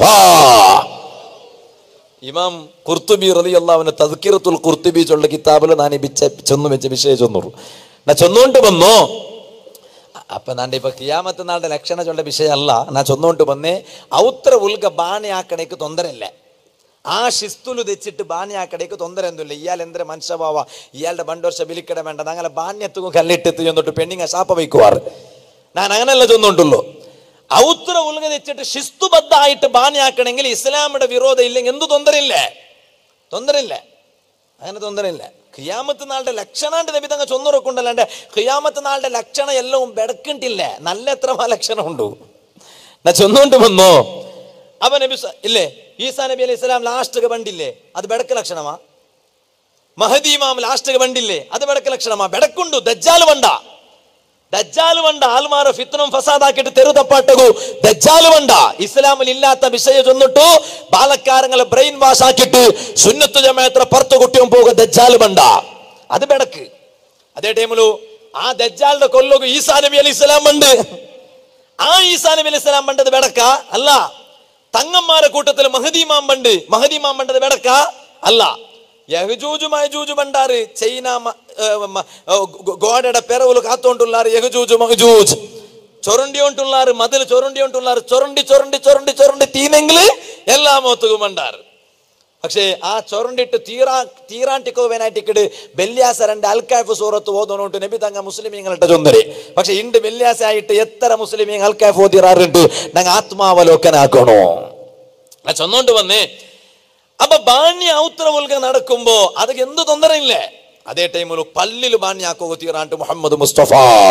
ഇമാം കുർത്തുബി റലി അള്ളാവിന് തദ്ക്കിറത്തുൽ കുർത്തുബി ചൊല്ല കിതാബിൽ ഞാൻ ഈ ബിച്ച ചെന്നു വെച്ച വിഷയം ചൊന്നു ഞാൻ ചൊന്നുകൊണ്ട് വന്നോ അപ്പൊ നാണ്ട് ഇപ്പൊ കിയാമത്ത് നാളുടെ ലക്ഷണ ചൊല്ല വിഷയമല്ല ഞാൻ ചൊന്നുകൊണ്ട് വന്നേ ഔത്ര ഉൽക ബാണയാക്കണേക്ക് തൊന്തരല്ല ആ ಶಿಸ್ತುಲು തെച്ചിട്ട് ബാണ്യാക്കടേക്ക് തൊന്തരൊന്നുമില്ല ഇയാൾ എന്തൊരു മനുഷ്യഭാവ ഇയാളുടെ പണ്ടൊർഷ ബിലിക്കട വേണ്ട ഞങ്ങളെ ബാണ്യത്തുക്കും കല്ലിട്ടെത്ത് ചെന്നിട്ട് പെണ്ണിങ്ങ ശാപ്പ വയ്ക്കുവാറ് ഞാൻ അങ്ങനെയല്ല ചൊന്നുകൊണ്ടുള്ളൂ ഔത്ര ഉൽക തെച്ചിട്ട് ಶಿಸ್ತುബദ്ധായിട്ട് ബാണ്യാക്കണമെങ്കിൽ ഇസ്ലാമിയുടെ വിരോധം ഇല്ലെങ്കിൽ എന്ത് തൊന്തരയില്ലേ തൊന്തരയില്ല അങ്ങനെ തൊന്തരയില്ല ഖിയാമത്ത് നാളുടെ ലക്ഷണാണ്ട് നബി തങ്ങ ചൊന്നുറക്കുണ്ടല്ലാണ്ട് ഖിയാമത്ത് നാളുടെ ലക്ഷണം എല്ലാം ബെടക്കിട്ടില്ല നല്ല എത്ര ലക്ഷണം ഉണ്ട് ഞാൻ ചൊന്നുകൊണ്ട് വന്നോ അവ നബി സ- ഇല്ലേ ഈസാ നബി അലൈഹി സ്വലാം ലാസ്റ്റ് ബണ്ടില്ലേ അത് ബെടക്ക് ലക്ഷണമാ മഹദി ഇമാം ലാസ്റ്റ് ബണ്ടില്ലേ അത് ബെടക്ക് ലക്ഷണമാ ബെടക്കുണ്ടു ദജ്ജാൽ വണ്ട ദജ്ജാൽ വണ്ട ആൽമാര ഫിത്തനും ഫസാദാക്കിയിട്ട് തെരു തപ്പാട്ടകു ദജ്ജാൽ വണ്ട ഇസ്ലാമിൽ ഇല്ലാത്ത വിഷയം ചൊന്നിട്ടു ബാലക്കാരങ്ങളെ ബ്രെയിൻ വാഷ് ആക്കിയിട്ട് സുന്നത്ത് ജമാത്ര പുറത്തു കുട്ടിയും പോകുക ദജ്ജാൽ വണ്ട അത് ബെടക്ക് അതേ ടൈമിലു ആ ദജ്ജാലിന്റെ കൊല്ലു ഈസാ നബി അലൈഹി സ്വലാം ഉണ്ട് ആ ഈസാ നബി അലൈഹി സ്വലാം പണ്ടത് ബെടക്ക അല്ല തങ്ങന്മാരെ കൂട്ടത്തിൽ മഹദീമാം പണ്ട് മഹദീമാം പണ്ടത് ബെടക്ക അല്ല യഹജൂജു മഹജൂജു പണ്ടാറ് ചൈന മ- ഏ, മ- ഏ, ഗോ- ഗോഡയുടെ പെറവുలు കാത്തോണ്ടുള്ളാറ് യഹജൂജു മഹജൂജ് ചൊരണ്ടി ഉണ്ടുള്ളാറ് മതിൽ ചൊരണ്ടി ഉണ്ടുള്ളാറ് ചൊരണ്ടി ചൊരണ്ടി ചൊരണ്ടി ചൊരണ്ടി തീനെങ്കിൽ എല്ലാം ഒത്തുകും പണ്ടാറ് പക്ഷേ ആ ചൊരണ്ടിട്ട് തീറാ തീറാണ്ടിക്കോവേനായിട്ടിക്കട് വെള്ളിയാസ രണ്ട് അൽക്കാഫ് സൂറത്ത് ഓതോണോട്ട് നബി തങ്ങ മുസ്ലിമീങ്ങളുടെ ചൊന്നര് പക്ഷെ ഇണ്ട് വെള്ളിയാസ ആയിട്ട് എത്ര മുസ്ലിമീങ്ങൾ അൽക്കാഫ് ഓതിറാറുണ്ട് ഞങ്ങൾ ആത്മാവലോകനാക്കണോ ആ ചൊന്നോണ്ട് വന്നേ അപ്പൊ ബാണ്യ ഔത്ര ഉൽക നടക്കുമ്പോ അത് എന്ത് തൊന്തരയില്ലേ അതേ ടൈമിൽ പല്ലിൽ ബാണ്യാക്കോ തീറാണ്ട് മുഹമ്മദ് മുസ്തഫ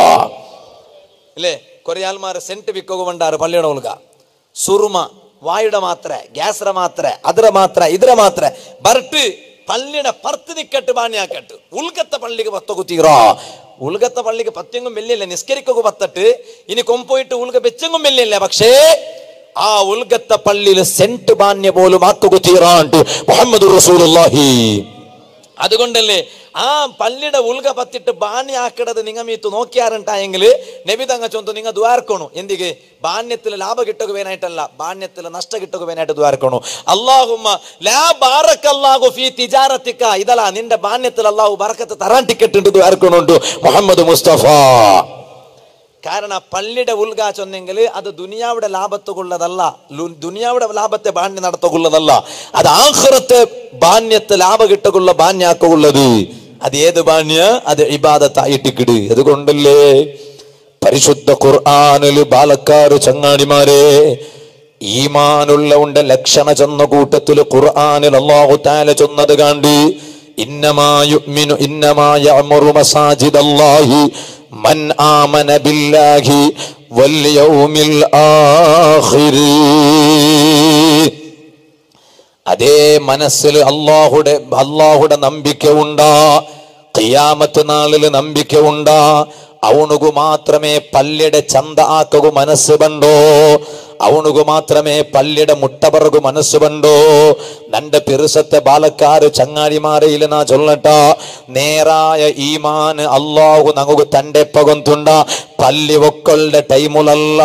ഇല്ലേ കുറെ ആൾമാർ സെന്റ് വിക്കോക പണ്ടാറ് പള്ളിയുടെ ഉൽക സുറുമ വായുടെ മാത്ര ഗ്യാസറ മാത്ര അതിര മാത്ര ഇതിര മാത്ര ബർട്ട് പള്ളിയുടെ പർത്ത് നിക്കട്ട് ബാണ്യാക്കട്ട് ഉൽഗത്തെ പള്ളിക്ക് പത്തൊക്കെ തീറോ ഉൽഗത്തെ പള്ളിക്ക് പത്തെങ്കും വെല്ലില്ല നിസ്കരിക്കൊക്കെ പത്തട്ട് ഇനി കൊമ്പോയിട്ട് ഉൽഗ വെച്ചെങ്കും വെല്ലില്ല പക്ഷേ ആ ഉൽഗത്തെ പള്ളിയിൽ സെന്റ് ബാന്യ പോലും ആക്കുക തീറാണ്ട് മുഹമ്മദ് റസൂലുള്ളാഹി അതുകൊണ്ടല്ലേ ആ പള്ളിയുടെ ഉൽക പത്തിട്ട് ബാണ്യാക്കടത് നിങ്ങ മീത്ത് നോക്കിയാറുണ്ടായെങ്കിൽ നബി തങ്ങ ചൊന്തു നിങ്ങ ദ്വാർക്കണു എന്തിക്ക് ബാണ്യത്തിൽ ലാഭ കിട്ടുകവേനായിട്ടല്ല ബാണ്യത്തിൽ നഷ്ട കിട്ടുകവേനായിട്ട് ദ്വാർക്കണു അള്ളാഹുമ്മ ലാ ബാറക്കല്ലാഹു ഫീ തിജാറത്തിക്ക ഇതല്ല നിന്റെ ബാണ്യത്തിൽ അള്ളാഹു ബറക്കത്ത് തരാൻ ടിക്കറ്റ് ഉണ്ട് ദ്വാർക്കണുണ്ട് മുഹമ്മദ് മുസ്തഫ കാരണം പള്ളിയുടെ ഉൽഗ ചൊന്നെങ്കിൽ അത് ദുനിയാവിടെ ലാഭത്തുകൊള്ളതല്ല ലു- ദുനിയാവിടെ ലാഭത്തെ ബാണ്യ നടത്തുകൊള്ളതല്ല അത് ആഹ്റത്തെ ബാണ്യത്തെ ലാഭ കിട്ടുകൊള്ള ബാണ്യാക്കുള്ളത് അത് ഏത് ബാണ്യ അത് ഇബാദത്തായിട്ടിക്കിട് അതുകൊണ്ടല്ലേ പരിശുദ്ധ ഖുർആാനില് ബാലക്കാര് ചങ്ങാടിമാരെ ഈമാനുള്ള ഉണ്ട് ലക്ഷണ ചെന്ന കൂട്ടത്തില് ഖുർആാനിൽ അള്ളാഹു താല ചൊന്നത് കാണ്ടി إنما يؤمن إنما يعمر مساجد الله من آمن بالله واليوم الآخر അതേ മനസ്സിൽ അള്ളാഹുടെ അള്ളാഹുടെ നമ്പിക്ക ഉണ്ടാ ഖിയാമത്ത് നാളിൽ നമ്പിക്ക ഉണ്ടാ ಅವನಿಗೂ ಮಾತ್ರಮೇ ಪಲ್ಯಡೆ ಚಂದ ಆಕಗು ಮನಸ್ಸು ಬಂಡೋ ಅವನಿಗೂ ಮಾತ್ರಮೇ ಪಲ್ಯಡ ಮುಟ್ಟಬರಗು ಮನಸ್ಸು ಬಂಡೋ ನಂಡ പിറുസത്തെ ബാലക്കാര് ചങ്ങാടിമാരയില് നാ ചൊല്ലട്ട നേരായ ഈമാൻ അള്ളാഹു നങ്ങു തന്റെ പകൊന്തുണ്ട പല്ലി ഒക്കളുടെ ടൈമുലല്ല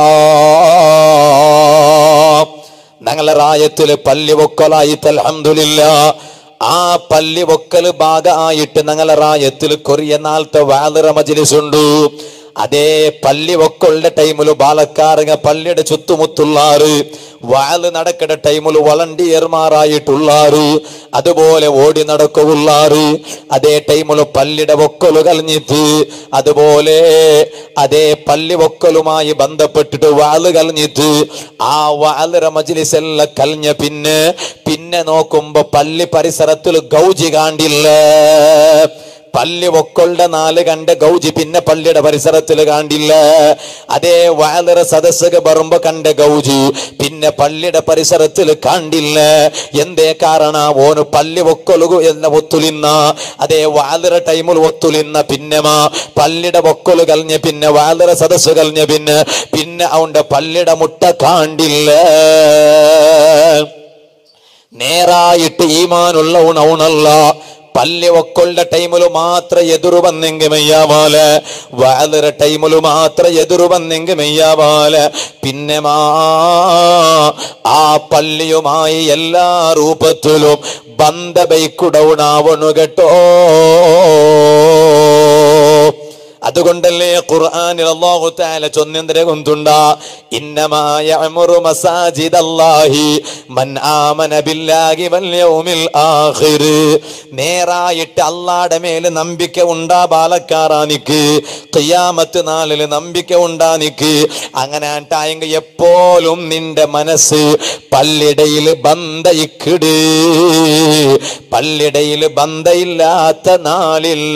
ഞങ്ങളെ റായത്തില് പല്ലി ഒക്കലായിട്ട് അൽഹംദുലില്ല ആ പല്ലി ഒക്കല് ഭാഗമായിട്ട് ഞങ്ങളെ റായത്തിൽ കൊറിയ നാളത്തെ വാതിറ മജിലിസ് ഉണ്ട് അതേ പള്ളി ഒക്കൊള്ള ടൈമില് ബാലക്കാരങ്ങ പള്ളിയുടെ ചുറ്റുമുത്തുള്ളാറ് വാല് നടക്കുന്ന ടൈമിൽ വളണ്ടിയർമാരായിട്ടുള്ളാറ് അതുപോലെ ഓടി നടക്കുള്ളാറ് അതേ ടൈമിൽ പള്ളിയുടെ ഒക്കല് കലഞ്ഞിട്ട് അതുപോലെ അതേ പള്ളി ഒക്കലുമായി ബന്ധപ്പെട്ടിട്ട് വാല് കലഞ്ഞിട്ട് ആ വാലര മജിലിസെല്ലാം കലഞ്ഞ പിന്നെ പിന്നെ നോക്കുമ്പോ പള്ളി പരിസരത്തിൽ ഗൗജി കാണ്ടില്ല പള്ളി ഒക്കൊളുടെ നാല് കണ്ട ഗൗജി പിന്നെ പള്ളിയുടെ പരിസരത്തിൽ കാണ്ടില്ല അതേ വാലറ സദസ്സക പറമ്പ് കണ്ട ഗൗജി പിന്നെ പള്ളിയുടെ പരിസരത്തിൽ കാണ്ടില്ല എന്തേ കാരണ ഓന് പള്ളി ഒക്കൊലുകു എന്ന ഒത്തുലിന്ന അതേ വാലറ ടൈമിൽ ഒത്തുലിന്ന പിന്നെമാ പള്ളിയുടെ ഒക്കൊല് കലഞ്ഞ പിന്നെ വാലറ സദസ്സ് കലഞ്ഞ പിന്നെ പിന്നെ അവന്റെ പള്ളിയുടെ മുട്ട കാണ്ടില്ല നേരായിട്ട് ഈമാനുള്ള ഉണവുണല്ല പല്ല് ഒക്കൊള്ള ടൈമില് മാത്ര എതിരു വന്നെങ്കിൽ മെയ്യാവാല വാലറ ടൈമില് മാത്ര എതിരു വന്നെങ്കിൽ മെയ്യാവാല പിന്നെ മാ ആ പള്ളിയുമായി എല്ലാ രൂപത്തിലും ബന്ധബൈക്കുടവുണാവണു കേട്ടോ അതുകൊണ്ടല്ലേ ഖുർആനിൽ അല്ലാഹു തആല ചൊന്നെന്തരെ കൊന്തുണ്ട ഇന്നമായ അമറു മസാജിദല്ലാഹി മൻ ആമന ബില്ലാഹി വൽ യൗമിൽ ആഖിർ നേരായിട്ട് അല്ലാഹുടെ മേൽ നമ്പിക്ക ഉണ്ടാ ബാലക്കാറാനിക്ക് ഖിയാമത്ത് നാളിൽ നമ്പിക്ക ഉണ്ടാനിക്ക് അങ്ങനെ ആട്ടായെങ്കിൽ എപ്പോഴും നിന്റെ മനസ്സ് പള്ളിടയിൽ ബന്ധയിക്കിട് പള്ളിടയിൽ ബന്ധയില്ലാത്ത നാളില്ല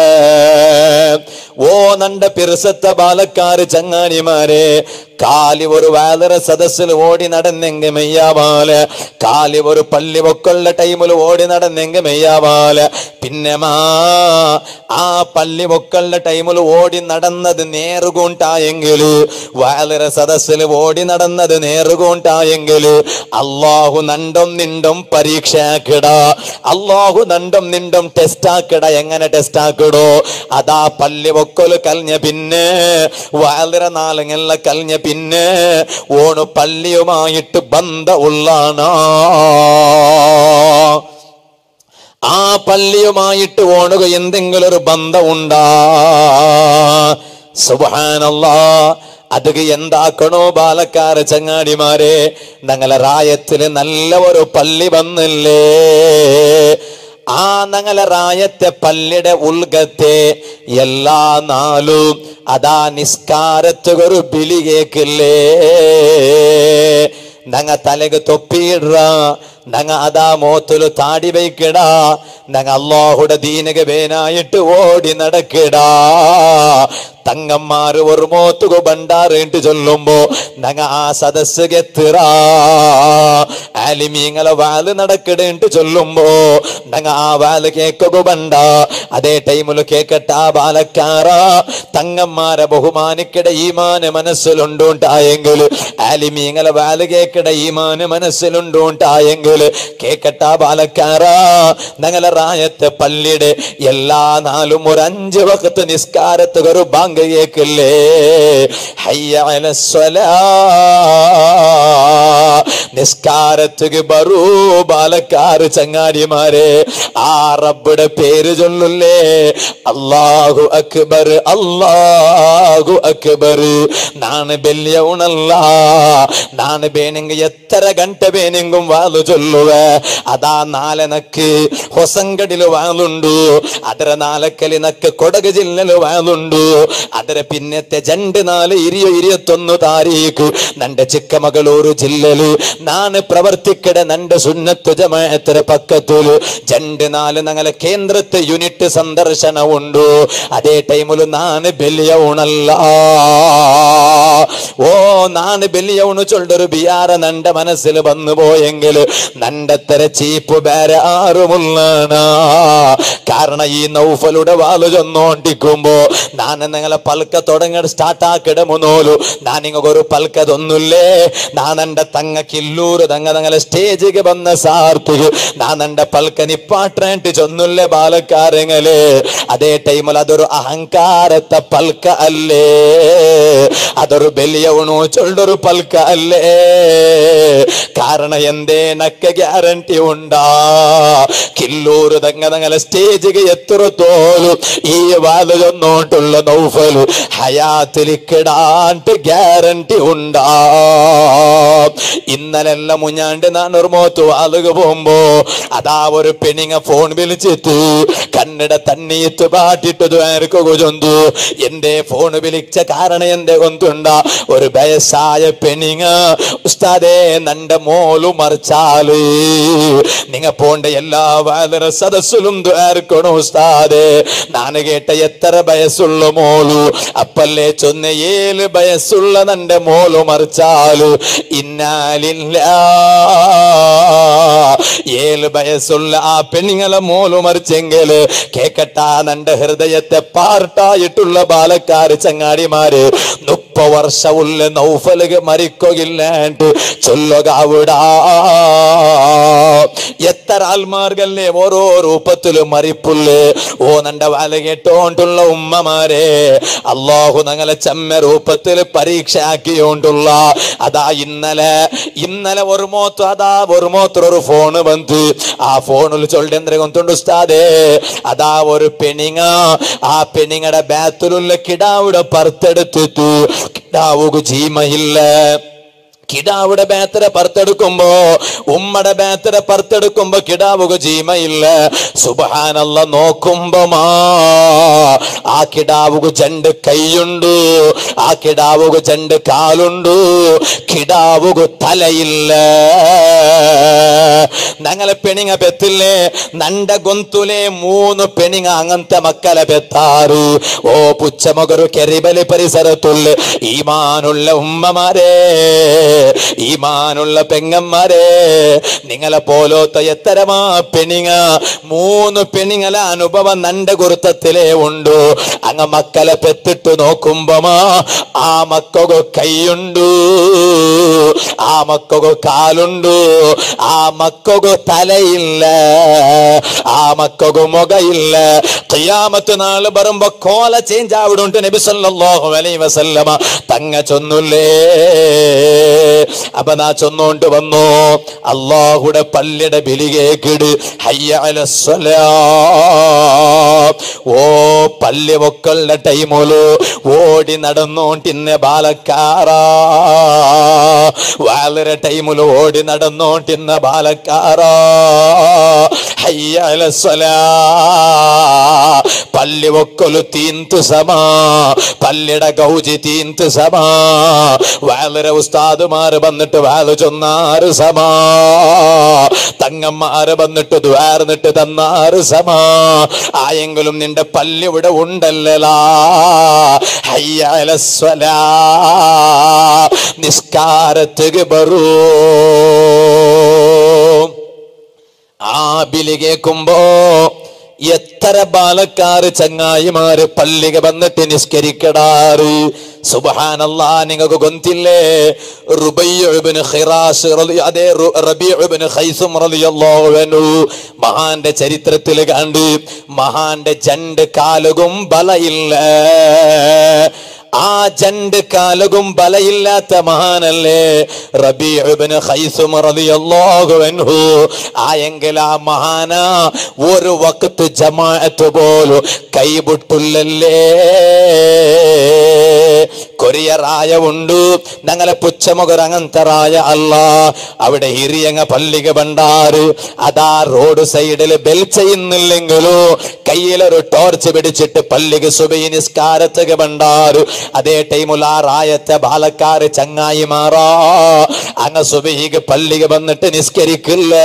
ഓ നണ്ട പിറസത്ത ബാലക്കാര് ചങ്ങാനിമാരെ കാലി ഒരു വാലറ സദസ്സിൽ ഓടി നടന്നെങ്കിൽ മെയ്യാവാല് കാലി ഒരു പള്ളി പൊക്കൊള്ള ടൈമിൽ ഓടി നടന്നെങ്കിൽ മെയ്യാവാല് പിന്നെ മാ ആ പള്ളി പൊക്കൊള്ള ടൈമിൽ ഓടി നടന്നത് നേറുകൂണ്ടായെങ്കിൽ വാലറ സദസ്സിൽ ഓടി നടന്നത് നേറുകൂണ്ടായെങ്കിൽ അള്ളാഹു നണ്ടം നിണ്ടും പരീക്ഷയാക്കിട അള്ളാഹു നണ്ടം നിണ്ടും ടെസ്റ്റ് ആക്കിട എങ്ങനെ ടെസ്റ്റ് ആക്കിടോ അതാ പള്ളി പൊക്കൊല് കലഞ്ഞ പിന്നെ വാലറ നാളങ്ങല്ല കലഞ്ഞ പിന്നെ ഓണ് പള്ളിയുമായിട്ട് ബന്ധമുള്ളാണ് ആ പള്ളിയുമായിട്ട് ഓണുക എന്തെങ്കിലും ഒരു ബന്ധമുണ്ടാ സുബാനല്ലാ അത് എന്താക്കണോ ബാലക്കാര ചങ്ങാടിമാരെ ഞങ്ങളെ റായത്തില് നല്ല ഒരു പള്ളി വന്നില്ലേ ആ ഞങ്ങളെ റായത്തെ പള്ളിയുടെ ഉൾഗത്തെ എല്ലാ നാളും അതാ നിസ്കാരത്തുകൊരു ബിലി കേക്കില്ലേ ഞങ്ങ തലക്ക് തൊപ്പിയിട ഞങ്ങ അതാ മോത്തില് താടി വയ്ക്കിടാ ഞങ്ങ അള്ളാഹുടെ ദീനക വേനായിട്ട് ഓടി നടക്കിടാ തങ്ങന്മാര് ഒരു മോത്തുകു ബണ്ടാറിട്ട് ചൊല്ലുമ്പോ ഞങ്ങ ആ സദസ് കെത്തിറ ആലിമീങ്ങളെ വാല് നടക്കിടേണ്ട് ചൊല്ലുമ്പോ ഞങ്ങ ആ വാല് കേക്കുക ബണ്ട അതേ ടൈമില് കേക്കട്ട ബാലക്കാറ തങ്ങന്മാരെ ബഹുമാനിക്കിട ഈമാന് മനസ്സിലുണ്ടുണ്ടായെങ്കിൽ ആലിമീങ്ങളെ വാല് കേക്കിട ഈമാന് മനസ്സിലുണ്ടുണ്ടായെങ്കിൽ കേക്കട്ട ബാലക്കാറ ഞങ്ങളെ റായത്തെ പള്ളിയുടെ എല്ലാ നാളും ഒരു അഞ്ച് വക്കത്ത് നിസ്കാരത്ത് ഒരു ബാങ്ക് കേക്കില്ലേ ഹയ്യ അലസ്വലാ നിസ്കാരത്തുക്ക് ബറൂ ബാലക്കാര് ചങ്ങാടിമാരെ ആ റബ്ബുടെ പേര് ചൊല്ലുല്ലേ അല്ലാഹു അക്ബർ അല്ലാഹു അക്ബർ നാണ് ബല്യവുണല്ല നാണ് ಬೇನೆಂಗ ಎತ್ತರ ಗಂಟೆ ಬೇನೆಂಗುಂ ವಾಲು ಚೊಲ್ಲುವ ಅದಾ ನಾಲೆ ನಕ್ಕೆ ಹೊಸಂಗಡಿಲು ವಾಲುಂಡು ಅದರ ನಾಲ್ಕಲಿ ನಕ್ಕೆ ಕೊಡಗು ಜಿಲ್ಲೆಲು ವಾಲುಂಡು ಅದರ പിന്നത്തെ ജണ്ട് നാല് ഇരിയോ ഇരുപത്തൊന്ന് താരീഖ് നന്റെ ചിക്കമകളൂരു ജില്ലയില് നാണ് പ്രവർത്തിക്കട നന്റെ സുന്നത്ത് ജമാഅത്തിന് പക്കത്തുല് ജണ്ട് നാല് ഞങ്ങളെ കേന്ദ്രത്തെ യൂണിറ്റ് സന്ദർശനമുണ്ടു അതേ ടൈമില് നാണ് ബലിയവുണല്ല ഓ നാണ് ബലിയവുണു ചൊല്ലൊരു ബിയാറ നന്റെ മനസ്സിൽ വന്നു പോയെങ്കിൽ നണ്ടത്തര ചീപ്പ് വേറെ ആറുമുള്ളാണ് കാരണം ഈ നൗഫലുടെ വാല് ചൊന്നോണ്ടിക്കുമ്പോ ഞാൻ നിങ്ങളെ പൽക്ക തുടങ്ങി സ്റ്റാർട്ട് ആക്കിടമുന്നോലു ഞാൻ നിങ്ങൾക്ക് ഒരു പൽക്കതൊന്നുമില്ലേ ഞാൻ എന്റെ തങ്ങ കില്ലൂര് തങ്ങ തങ്ങളെ സ്റ്റേജിക്ക് വന്ന സാർത്തിക്ക് ഞാൻ എന്റെ പൽക്ക നിപ്പാട്ടായിട്ട് ചൊന്നുല്ലേ ബാലക്കാരങ്ങള് അതേ ടൈമിൽ അതൊരു അഹങ്കാരത്തെ പൽക്ക അല്ലേ അതൊരു ബലിയവണു ചൊല്ലൊരു പൽക്ക അല്ലേ കാരണം എന്തേ നക്ക ഗ്യാരണ്ടി ഉണ്ടാ കില്ലൂര് തങ്ങ തങ്ങളെ സ്റ്റേജിಗೆ എത്ര തോലു ഈ വാല് ചൊന്നോട്ടുള്ള നൗഫലു ഹയാത്തിലിക്കിടാണ്ട് ഗ്യാരണ്ടി ഉണ്ടാ ഇന്നലെല്ലാം മുഞ്ഞാണ്ട് നാനൊരു മോത്ത് വാലുക പോകുമ്പോ അതാ ഒരു പെണിങ്ങ ഫോൺ വിളിച്ചിട്ട് കന്നഡ തണ്ണീത്ത് പാട്ടിട്ട് ദ്വാരക്കൊഞ്ചു എന്റെ ഫോൺ വിളിച്ച കാരണം എന്റെ കൊന്തുണ്ട ഒരു വയസ്സായ പെണിങ്ങ ഉസ്താദേ നന്റെ മോലു മറിച്ചാല് നിങ്ങ പോണ്ട എല്ലാ വാലര സദസ്സിലും ദ്വാരക്കണു ഉസ്താദേ നാന് കേട്ട എത്ര വയസ്സുള്ള മോലു അപ്പല്ലേ ചൊന്ന ഏഴ് വയസ്സുള്ള നന്റെ മോലു മറിച്ചാല് ഇന്നാലില്ല ഏഴ് വയസ്സുള്ള ആ പെണ്ണുങ്ങളെ മോലു മറിച്ചെങ്കില് കേക്കട്ട നന്റെ ഹൃദയത്തെ പാർട്ടായിട്ടുള്ള ബാലക്കാര് ചങ്ങാടിമാര് മുപ്പ വർഷമുള്ള നൗഫലുക മരിക്കുകയില്ലാണ്ട് ചൊല്ലുക അവിടാ എത്ര ആൽമാർഗല്ലേ ഓരോ രൂപത്തിലും മരിപ്പുള്ളേ ഓ നന്റെ വാല കേട്ടോണ്ടുള്ള ഉമ്മമാരെ അള്ളാഹു ഞങ്ങളെ ചെമ്മ രൂപത്തിൽ പരീക്ഷ ആക്കിയോണ്ടുള്ള അതാ ഇന്നലെ ഇന്നലെ ഒരു മോത്ത് അതാ ഒരു മോത്ര ഒരു ഫോണ് വന്ന് ആ ഫോണിൽ ചൊല്ലേന്ദ്ര കൊണ്ടുണ്ട് ഉസ്താദേ അതാ ഒരു പെണിങ്ങ ആ പെണിങ്ങടെ ബാത്തിലുള്ള കിടാവിടെ പറുത്തെടുത്തിട്ടു കിടാവുക ജീമയില്ല കിടാവിടെ ബേത്തര പറുത്തെടുക്കുമ്പോ ഉമ്മടെ ബേത്തര പറുത്തെടുക്കുമ്പോ കിടാവുക ജീമയില്ല സുബഹാനല്ല നോക്കുമ്പോ മാ ആ കിടാവുക ജണ്ട് കൈയുണ്ട് ആ കിടാവുക ജണ്ട് കാലുണ്ട് കിടാവുക തലയില്ല ഞങ്ങളെ പെണിങ്ങ പെത്തില്ലേ നണ്ട ഗൊന്തുലെ മൂന്ന് പെണിങ്ങ അങ്ങനത്തെ മക്കളെ പെത്താറ് ഓ പുച്ചമൊകരു കെറിബലി പരിസരത്തുള്ള ഈമാനുള്ള ഉമ്മമാരെ ഈമാനുള്ള പെങ്ങന്മാരെ നിങ്ങളെ പോലോത്ത എത്തരമാ പെണിങ്ങ മൂന്ന് പെണിങ്ങളെ അനുഭവം നന്റെ കുരുത്തത്തിലേ ഉണ്ടു അങ്ങ മക്കളെ പെത്തിട്ട് നോക്കുമ്പോമാ ആ മക്കൊക്കെ കൈയുണ്ടു ആ മക്കൊക്കെ കാലുണ്ടു ആ മക്കൊക്കെ തലയില്ല ആ മക്കൊക്കെ മുഖയില്ല ഖിയാമത്ത് നാള് വരുമ്പോ കോല ചേഞ്ച് ആവിടുണ്ട് നബി സല്ലല്ലാഹു അലൈഹി വസല്ലമ തങ്ങ ചൊന്നുല്ലേ അപ്പൊ നാ ചൊന്നോണ്ട് വന്നു അള്ളാഹുടെ പള്ളിയുടെ ബിലി കേക്കിട് ഹയ്യ അലസ്സലാ ഓ പള്ളി മക്കളുടെ ടൈമോലു ഓടി നടന്നോണ്ടിന്ന ബാലക്കാറാ വളരെ ടൈമില് ഓടി നടന്നോണ്ടിന്ന ബാലക്കാറാ ഹയ്യ അലസ്സലാ പള്ളി ഒക്കൊലു തീന്തു സമ പള്ളിയുടെ ഗൗജി തീന്തു സമ വളരെ ഉസ്താദുമാര് വന്നിട്ട് വാല് ചൊന്നാറ് സമ തങ്ങന്മാര് വന്നിട്ട് ദ്വാർന്നിട്ട് തന്നാറ് സമ ആയെങ്കിലും നിന്റെ പള്ളി ഇവിടെ ഉണ്ടല്ലലാ ഹയ്യ അലസ്വലാ നിസ്കാരത്തുക ബറൂ ആ ബിലി കേൾക്കുമ്പോ എത്ര ബാലക്കാര് ചങ്ങായിമാര് പള്ളിക വന്നിട്ട് നിസ്കരിക്കടാറ് സുബഹാനല്ലാ നിങ്ങൾക്ക് ഗൊന്തില്ലേ റുബയ്യുബ്നു ഖിറാസ് റളി അതേ റു- റബീഉബ്നു ഖൈസും റളിയല്ലാഹു അൻഹു മഹാന്റെ ചരിത്രത്തിൽ കണ്ട് മഹാന്റെ ജണ്ട് കാലുകും ബലയില്ല ആ ജണ്ട് കാലുകും ബലയില്ലാത്ത മഹാനല്ലേ റബീഉബ്നു ഖൈസും റളിയല്ലാഹു അൻഹു ആയെങ്കിൽ ആ മഹാന ഒരു വക്കത്ത് ജമാഅത്ത് പോലും കൈവിട്ടുള്ളല്ലേ കൊറിയറായ ഉണ്ട് ഞങ്ങളെ പുച്ചമുഖരങ്ങന്തറായ അല്ല അവിടെ ഹിരിയങ്ങ പള്ളിക ബണ്ടാറ് അതാ റോഡ് സൈഡിൽ ബെൽ ചെയ്യുന്നില്ലെങ്കിലോ കയ്യിലൊരു ടോർച്ച് പിടിച്ചിട്ട് പള്ളിക സുബൈ നിസ്കാരത്തുക ബണ്ടാറ് അതേ ടൈമിൽ ആ റായത്തെ ബാലക്കാര് ചങ്ങായി മാറാ അങ്ങ സുബൈക്ക് പള്ളിക വന്നിട്ട് നിസ്കരിക്കില്ല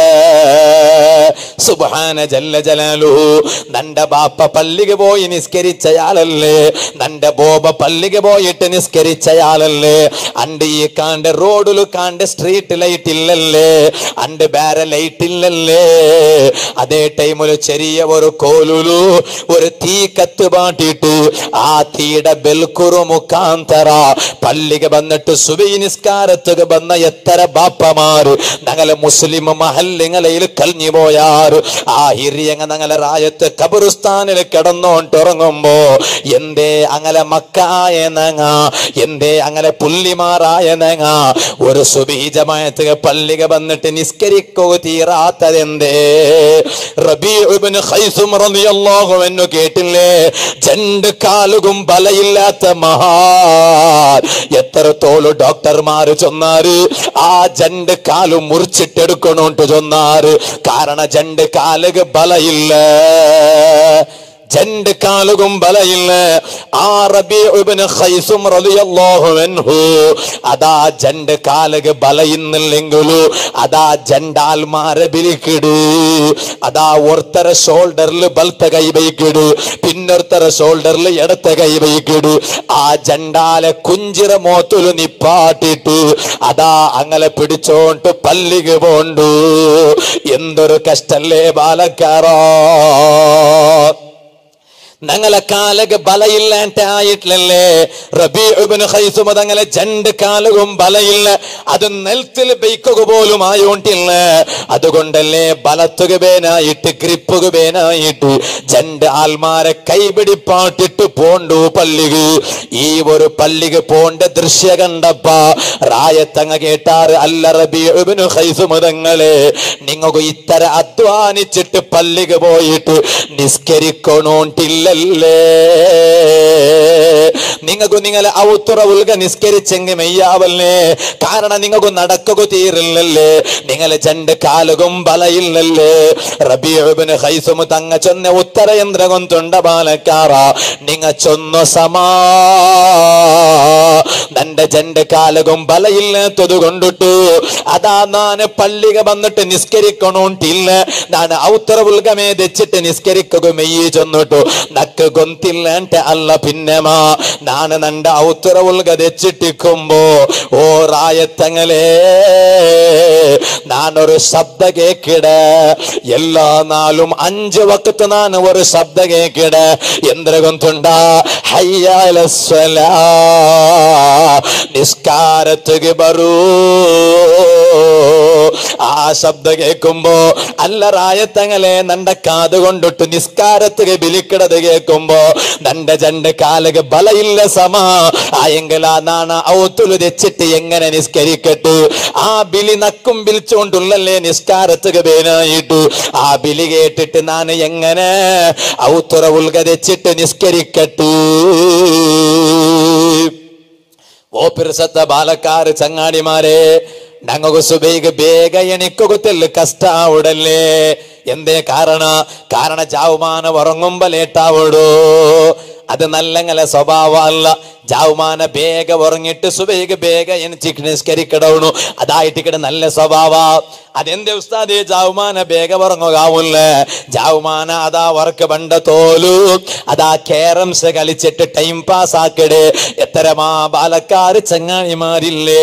സുബാന ജല്ല ജലാലു നന്റെ ബാപ്പ പള്ളിക പോയി നിസ്കരിച്ചയാളല്ലേ നന്റെ ബോബ പള്ളിക പോയിട്ട് നിസ്കരിച്ചയാളല്ലേ അണ്ട് ഈ കാണ്ട് റോഡിൽ കാണ്ട് സ്ട്രീറ്റ് ലൈറ്റ് ഇല്ലല്ലേ അണ്ട് വേറെ ലൈറ്റ് ഇല്ലല്ലേ അതേ ടൈമിൽ ചെറിയ ഒരു കോലുലു ഒരു തീ കത്ത് പാട്ടിട്ട് ആ തീയുടെ ബെൽക്കുറു മുഖാന്തര പള്ളിക വന്നിട്ട് സുബൈ നിസ്കാരത്തുക വന്ന എത്ര ബാപ്പമാര് ഞങ്ങളെ മുസ്ലിം മഹല്ലിങ്ങളയിൽ കൽഞ്ഞു പോയാറ് ആ ഹിരിയങ്ങ ഞങ്ങളെ റായത്ത് കബറുസ്ഥാനിൽ കിടന്നോണ്ട് ഉറങ്ങുമ്പോ എന്തേ അങ്ങനെ മക്കായ നങ്ങ എന്തേ അങ്ങനെ പുല്ലിമാറായ നങ്ങ ഒരു സുബീജമായത്ത് പള്ളിക വന്നിട്ട് നിസ്കരിക്കോ തീരാത്തതെന്തേ റബീഉബ്നു ഖൈസും റളിയല്ലാഹു അൻഹു കേട്ടില്ലേ രണ്ട് കാലുകും ബലയില്ലാത്ത മഹാൻ എത്രത്തോളം ഡോക്ടർമാര് ചൊന്നാറ് ആ ജണ്ട് കാലും മുറിച്ചിട്ടെടുക്കണോണ്ട് ചൊന്നാറ് കാരണം ജണ്ട് കാലുക ബലയില്ല രണ്ട് കാലുകും ബലയില്ല ആ റബീഉബ്നു ഖൈസും റളിയല്ലാഹു അൻഹു അതാ രണ്ട് കാലുക ബലയുന്നില്ലെങ്കിലു അതാ ജണ്ടാൽമാരെ ബിലിക്കിട് അതാ ഒരുത്തര ഷോൾഡറിൽ ബലത്തെ കൈ വയ്ക്കിട് പിന്നൊരുത്തര ഷോൾഡറിൽ ഇടത്തെ കൈ വയ്ക്കിട് ആ ജണ്ടാലെ കുഞ്ചിറ മോത്തുലു നിപ്പാട്ടിട്ട് അതാ അങ്ങനെ പിടിച്ചോണ്ട് പല്ലിക്ക് പോണ്ടു എന്തൊരു കഷ്ടല്ലേ ബാലക്കാരോ ഞങ്ങളെ കാലക ബലയില്ലാണ്ട് ആയിട്ടില്ലല്ലേ റബീഉബ്നു ഖൈസും അതങ്ങനെ രണ്ട് കാലകും ബലയില്ല അത് നെൽത്തിൽ ബൈക്കുക പോലും ആയോണ്ടില്ല അതുകൊണ്ടല്ലേ ബലത്തുക പേനായിട്ട് ഗ്രിപ്പുക പേനായിട്ട് രണ്ട് ആൽമാരെ കൈപിടിപ്പാട്ടിട്ട് പോണ്ടു പള്ളിക ഈ ഒരു പള്ളിക പോണ്ട ദൃശ്യ കണ്ടപ്പ റായത്തങ്ങ കേട്ടാറ് അല്ല റബീഉബ്നു ഖൈസും തങ്ങളെ നിങ്ങൾക്ക് ഇത്തര അധ്വാനിച്ചിട്ട് പള്ളിക പോയിട്ട് നിസ്കരിക്കണോണ്ടില്ലല്ലേ നിങ്ങൾക്ക് നിങ്ങളെ ഔത്തുറ ഉൽക നിസ്കരിച്ചെങ്കിൽ മെയ്യാവല്ലേ കാരണം നിങ്ങൾക്ക് നടക്കുക തീരില്ലല്ലേ നിങ്ങളെ രണ്ട് കാലുകും ബലയില്ലല്ലേ റബീബിന് ഹൈസുമു തങ്ങ ചൊന്ന ഉത്തരയന്ത്രകം തൊണ്ട പാലക്കാറ നിങ്ങ ചൊന്നു സമാ നന്റെ രണ്ട് കാലകും ബലയില്ലാത്തത് കൊണ്ടിട്ടു അതാ നാന് പള്ളിക വന്നിട്ട് നിസ്കരിക്കണോണ്ടില്ല ನಾನು ಔತರ ಉಲ್ಗಮೇ ದೆಚ್ಚಿಟ್ಟು ನಿಸ್ಕರಿಕ್ಕಗು ಮೆಯ್ಯಿ ಚೊನ್ನುಟು ನಕ್ಕ ಗೊಂತಿಲ್ಲಂಟ ಅಲ್ಲ ಪಿನ್ನೆಮ ನಾನು ನಂಡ ಔತರ ಉಲ್ಗ ദെച്ചിട്ടിക്കുമ്പോ ഓ റായത്തങ്ങളെ നാനൊരു ശബ്ദ കേക്കിട എല്ലാ നാളും അഞ്ച് വക്കത്ത് ഞാൻ ഒരു ശബ്ദ കേക്കിട എന്തിന ഗൊന്തുണ്ട ഹയ്യാലസ്വല നിസ്കാരത്തുക ബറൂ ആ ശബ്ദ കേൾക്കുമ്പോ അല്ല റായത്തങ്ങളെ നണ്ട കാത് കൊണ്ടിട്ട് നിസ്കാരത്തുക ബിലിക്കിടത് കേൾക്കുമ്പോ നന്റെ ജണ്ട് കാലക ബലയില്ല സമ ആയെങ്കിൽ ആ നാണ ഔത്തുലു തെച്ചിട്ട് എങ്ങനെ നിസ്കരിക്കട്ടു ആ ബിലി നക്കും വിളിച്ചുകൊണ്ടുള്ളല്ലേ നിസ്കാരത്തുക പേനായിട്ടു ആ ബിലി കേട്ടിട്ട് ഞാൻ എങ്ങനെ ഔത്തുറ ഉൽക തെച്ചിട്ട് നിസ്കരിക്കട്ടു ഓ പിറസത്ത ബാലക്കാര് ചങ്ങാടിമാരെ ഞങ്ങൾക്ക് സുബൈക്ക് ಬೇಗ ಎಣಿಕೊಗುತ್ತಿಲ್ಲ ಕಷ್ಟ ಆವುಡಲ್ಲೇ എന്തേ കാരണ കാരണ ജാവുമാന ഉറങ്ങുമ്പോ ലേട്ടാവിടൂ അത് നല്ലങ്ങല സ്വഭാവ അല്ല ജാവുമാന ಬೇಗ ഉറങ്ങിട്ട് സുബൈക്ക് ಬೇಗ എണിച്ച് നിസ്കരിക്കടവണു അതായിട്ട് ഇക്കടെ നല്ല സ്വഭാവ അതെന്തേ ഉസ്താദേ ജാവുമാന ಬೇಗ ഉറങ്ങുകാവില്ല ജാവുമാന അതാ വർക്ക് പണ്ട തോലു അതാ കേരംസ് കളിച്ചിട്ട് ടൈം പാസ് ആക്കട് എത്തരമാ ബാലക്കാര് ചങ്ങാണിമാരില്ലേ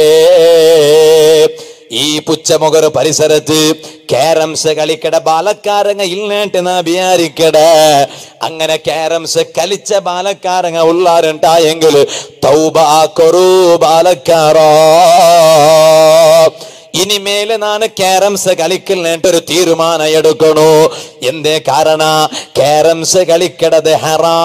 ഈ പുച്ചമുഖർ പരിസരത്ത് ക്യാരംസ് കളിക്കട ബാലക്കാരങ്ങ ഇല്ലാണ്ട് നാ വിചാരിക്കട അങ്ങനെ ക്യാരംസ് കളിച്ച ബാലക്കാരങ്ങ ഉള്ളാരുണ്ടായെങ്കിൽ തൗബ കൊറു ബാലക്കാറോ ഇനിമേല് നാണ് ക്യാരംസ് കളിക്കലിട്ട് ഒരു തീരുമാനം എടുക്കണു എന്തേ കാരണ ക്യാരംസ് കളിക്കടത് ഹറാ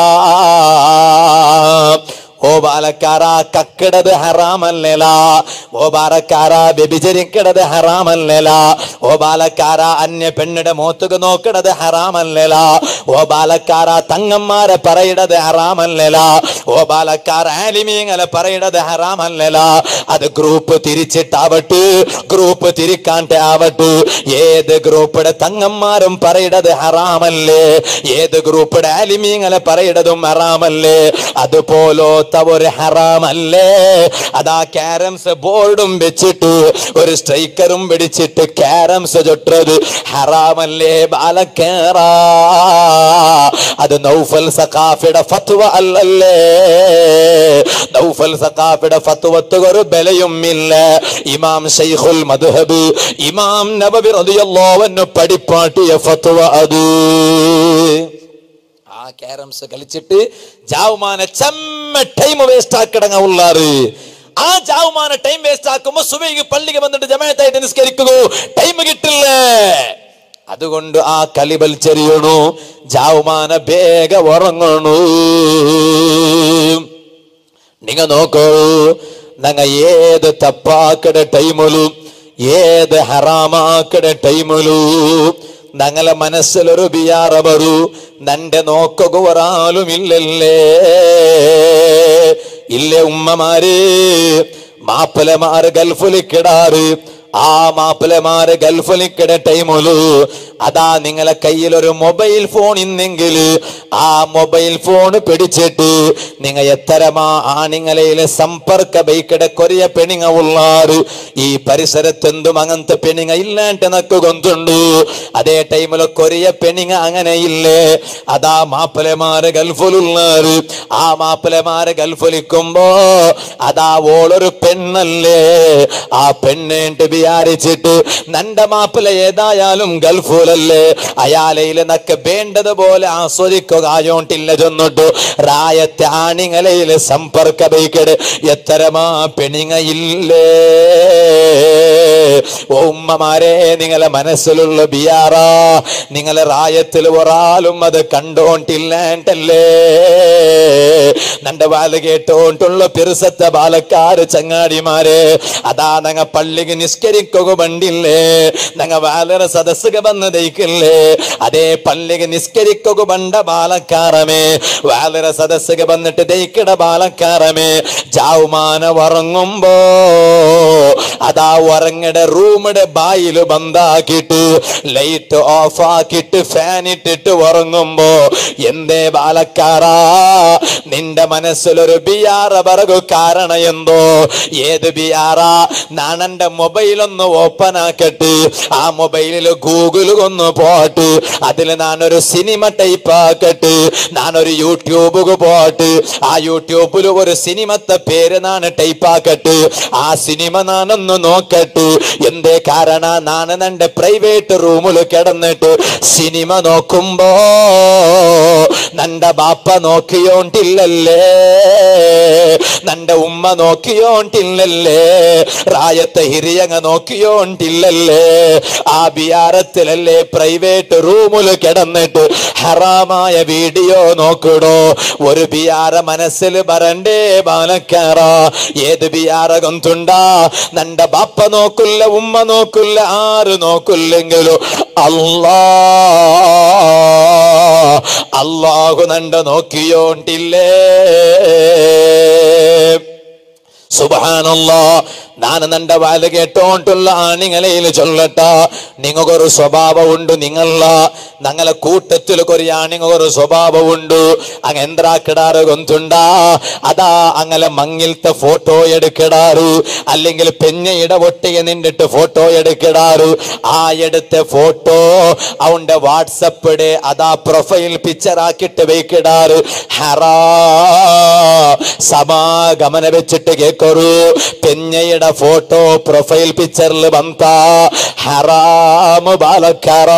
ഓ ബാലക്കാര കക്കിടത് ഹറാമല്ലേല ഓ ബാലക്കാര വ്യഭിചരിക്കടത് ഹറാമല്ലേല ഓ ബാലക്കാര അന്യ പെണ്ണിടെ മോത്തുക നോക്കിടത് ഹറാമല്ലേല ഓ ബാലക്കാര തങ്ങന്മാരെ പറയിടത് ഹറാമല്ലേല ഓ ബാലക്കാര ആലിമീങ്ങളെ പറയിടത് ഹറാമല്ലേല അത് ഗ്രൂപ്പ് തിരിച്ചിട്ടാവട്ടെ ഗ്രൂപ്പ് തിരിക്കാണ്ട് ആവട്ടെ ഏത് ഗ്രൂപ്പിടെ തങ്ങന്മാരും പറയിടത് ഹറാമല്ലേ ഏത് ഗ്രൂപ്പിടെ ആലിമീങ്ങളെ പറയിടതും ഹറാമല്ലേ അതുപോലത്തെ ഒരു ഹറാമല്ലേ അതാ ക്യാരംസ് ബോർഡും വെച്ചിട്ട് ഒരു സ്ട്രൈക്കറും പിടിച്ചിട്ട് ക്യാരംസ് ചൊട്ടത് ഹറാമല്ലേ ബാലക്കേറ അത് നൗഫൽ സഖാഫിയുടെ ഫത്വ അല്ലല്ലേ നൗഫൽ സഖാഫിയുടെ ഫത്വത്ത് ഒരു ബലയും ഇല്ല ഇമാം ഷൈഖുൽ മദ്ഹബ് ഇമാം നബവി റളിയല്ലാഹു അൻഹു പഠിപ്പാട്ടിയ ഫത്വ അത് ആ ക്യാരംസ് കളിച്ചിട്ട് ജാവുമാനെ ചെമ്മ ടൈം വേസ്റ്റ് ആക്കിടങ്ങ ഉള്ളാറ് ആ ജാവുമാന ടൈം വേസ്റ്റ് ആക്കുമ്പോ സുബൈക്ക് പള്ളിക്ക് വന്നിട്ട് ജമായത്തായിട്ട് നിസ്കരിക്കുക ടൈം കിട്ടില്ല അതുകൊണ്ട് ആ കളി വലിച്ചെറിയണു ജാവുമാന വേഗ ഉറങ്ങണു നിങ്ങ നോക്കൂ ഞങ്ങ ഏത് തപ്പാക്കട ടൈമിലും ഏത് ഹറാമാക്കട ടൈമിലും ഞങ്ങളെ മനസ്സിലൊരു ബിയാറ വരൂ നന്റെ നോക്കുക ഒരാളും ഇല്ലല്ലേ ഇല്ലേ ഉമ്മമാര് മാപ്പിളമാര് ഗൾഫിലിക്കിടാറ് ആ മാപ്പിളമാര് ഗൾഫിലിക്കിട ടൈമുലു അതാ നിങ്ങളെ കയ്യിൽ ഒരു മൊബൈൽ ഫോൺ ഇന്നെങ്കിൽ ആ മൊബൈൽ ഫോൺ പിടിച്ചിട്ട് നിങ്ങ എത്തരമാ ആണിങ്ങളയിലെ സമ്പർക്ക ബൈക്കട കൊറിയ പെണിങ്ങ ഉള്ളാറ് ഈ പരിസരത്തെന്തും അങ്ങനത്തെ പെണിങ്ങ ഇല്ലാണ്ട് നക്ക് കൊന്തുണ്ട് അതേ ടൈമില് കൊറിയ പെണിങ്ങ അങ്ങനെ ഇല്ലേ അതാ മാപ്പിളമാര് ഗൾഫിലുള്ളാറ് ആ മാപ്പിളമാര് ഗൾഫിലിക്കുമ്പോ അതാ ഓളൊരു പെണ്ണല്ലേ ആ പെണ്ണേട്ട് വിചാരിച്ചിട്ട് നന്റെ മാപ്പിള ഏതായാലും ഗൾഫൂലല്ലേ അയാളയില് നക്ക് വേണ്ടതുപോലെ ആസ്വദിക്കുക ആയോണ്ടില്ല ചെന്നിട്ടു റായത്തെ ആണിങ്ങളയില് സമ്പർക്ക ബൈക്കട് എത്തരമാ പെണിങ്ങയില്ലേ ഓ ഉമ്മമാരെ നിങ്ങളെ മനസ്സിലുള്ള ബിയാറാ നിങ്ങളെ റായത്തിൽ ഒരാളും അത് കണ്ടോണ്ടില്ലാണ്ടല്ലേ നന്റെ വാല് കേട്ടോണ്ടുള്ള പെരുസത്തെ ബാലക്കാര് ചങ്ങാടിമാരെ അതാ നങ്ങ പള്ളിക്ക് നിസ്കരിക്കുക പണ്ടില്ലേ നങ്ങ വാലര സദസ്സുക വന്ന് ദയിക്കില്ലേ അതേ പള്ളിക്ക് നിസ്കരിക്കുക പണ്ട ബാലക്കാരമേ വാലര സദസ്സുക വന്നിട്ട് ദയിക്കട ബാലക്കാരമേ ജാവുമാന ഉറങ്ങുമ്പോ അതാ ഉറങ്ങടെ റൂമിടെ ബായില് ബന്ധാക്കിയിട്ട് ലൈറ്റ് ഓഫ് ആക്കിയിട്ട് ഫാൻ ഇട്ടിട്ട് ഉറങ്ങുമ്പോ എന്തേ ബാലക്കാരാ നിന്റെ മനസ്സിലൊരു ബിയാറ പറകു കാരണ എന്തോ ഏത് ബിയാറാ നാണെന്റെ മൊബൈൽ ഒന്ന് ഓപ്പൺ ആക്കട്ട് ആ മൊബൈലിൽ ഗൂഗിൾ ഒന്ന് പോട്ട് അതിൽ ഞാനൊരു സിനിമ ടൈപ്പ് ആക്കട്ട് ഞാനൊരു യൂട്യൂബ് പോട്ട് ആ യൂട്യൂബിൽ ഒരു സിനിമത്തെ പേര് ഞാൻ ടൈപ്പ് ആക്കട്ട് ആ സിനിമ ഞാനൊന്ന് നോക്കട്ട് എന്തേ കാരണ ഞാൻ എന്റെ പ്രൈവേറ്റ് റൂമിൽ കിടന്നിട്ട് സിനിമ നോക്കുമ്പോ നന്റെ ബാപ്പ നോക്കിയോണ്ടില്ലല്ലേ നന്റെ ഉമ്മ നോക്കിയോണ്ടില്ലല്ലേ റായത്തെ ഹിരിയങ്ങ നോക്കിയോണ്ടില്ലല്ലേ ആ ബിയാരത്തിലല്ലേ പ്രൈവേറ്റ് റൂമിൽ കിടന്നിട്ട് ഹറാമായ വീഡിയോ നോക്കടോ ഒരു ബിയാര മനസ്സിൽ പറണ്ടേ ബാലക്കാറ ഏത് ബിയാര കൊന്തുണ്ടാ നന്റെ ബാപ്പ നോക്കില്ല ഉമ്മ നോക്കില്ല ആര് നോക്കില്ലെങ്കിലും അല്ലാ അള്ളാഹു നണ്ട നോക്കിയോണ്ടില്ലേ സുബാനല്ലോ ഞാൻ നന്റെ വാല് കേട്ടോണ്ടുള്ള ആണിങ്ങളയിൽ ചൊല്ലട്ട നിങ്ങൾക്കൊരു സ്വഭാവമുണ്ട് നിങ്ങള ഞങ്ങളെ കൂട്ടത്തിൽ ഒരു ആണിങ്ങൊരു സ്വഭാവമുണ്ട് അങ്ങ് എന്താക്കിടാറ് കൊന്തുണ്ടാ അതാ അങ്ങനെ മങ്ങിലത്തെ ഫോട്ടോ എടുക്കിടാറ് അല്ലെങ്കിൽ പെഞ്ഞയുടെ ഒട്ടിയെ നിന്നിട്ട് ഫോട്ടോ എടുക്കിടാറ് ആ എടുത്ത ഫോട്ടോ അവന്റെ വാട്സപ്പിടെ അതാ പ്രൊഫൈൽ പിക്ചർ ആക്കിയിട്ട് വെക്കിടാറ് ഹറാ സമാഗമന വെച്ചിട്ട് കേക്കൊരു പെഞ്ഞയുടെ ഫോട്ടോ പ്രൊഫൈൽ പിക്ചറിൽ ಬಂತ ഹറാമ് ബാലക്കാറ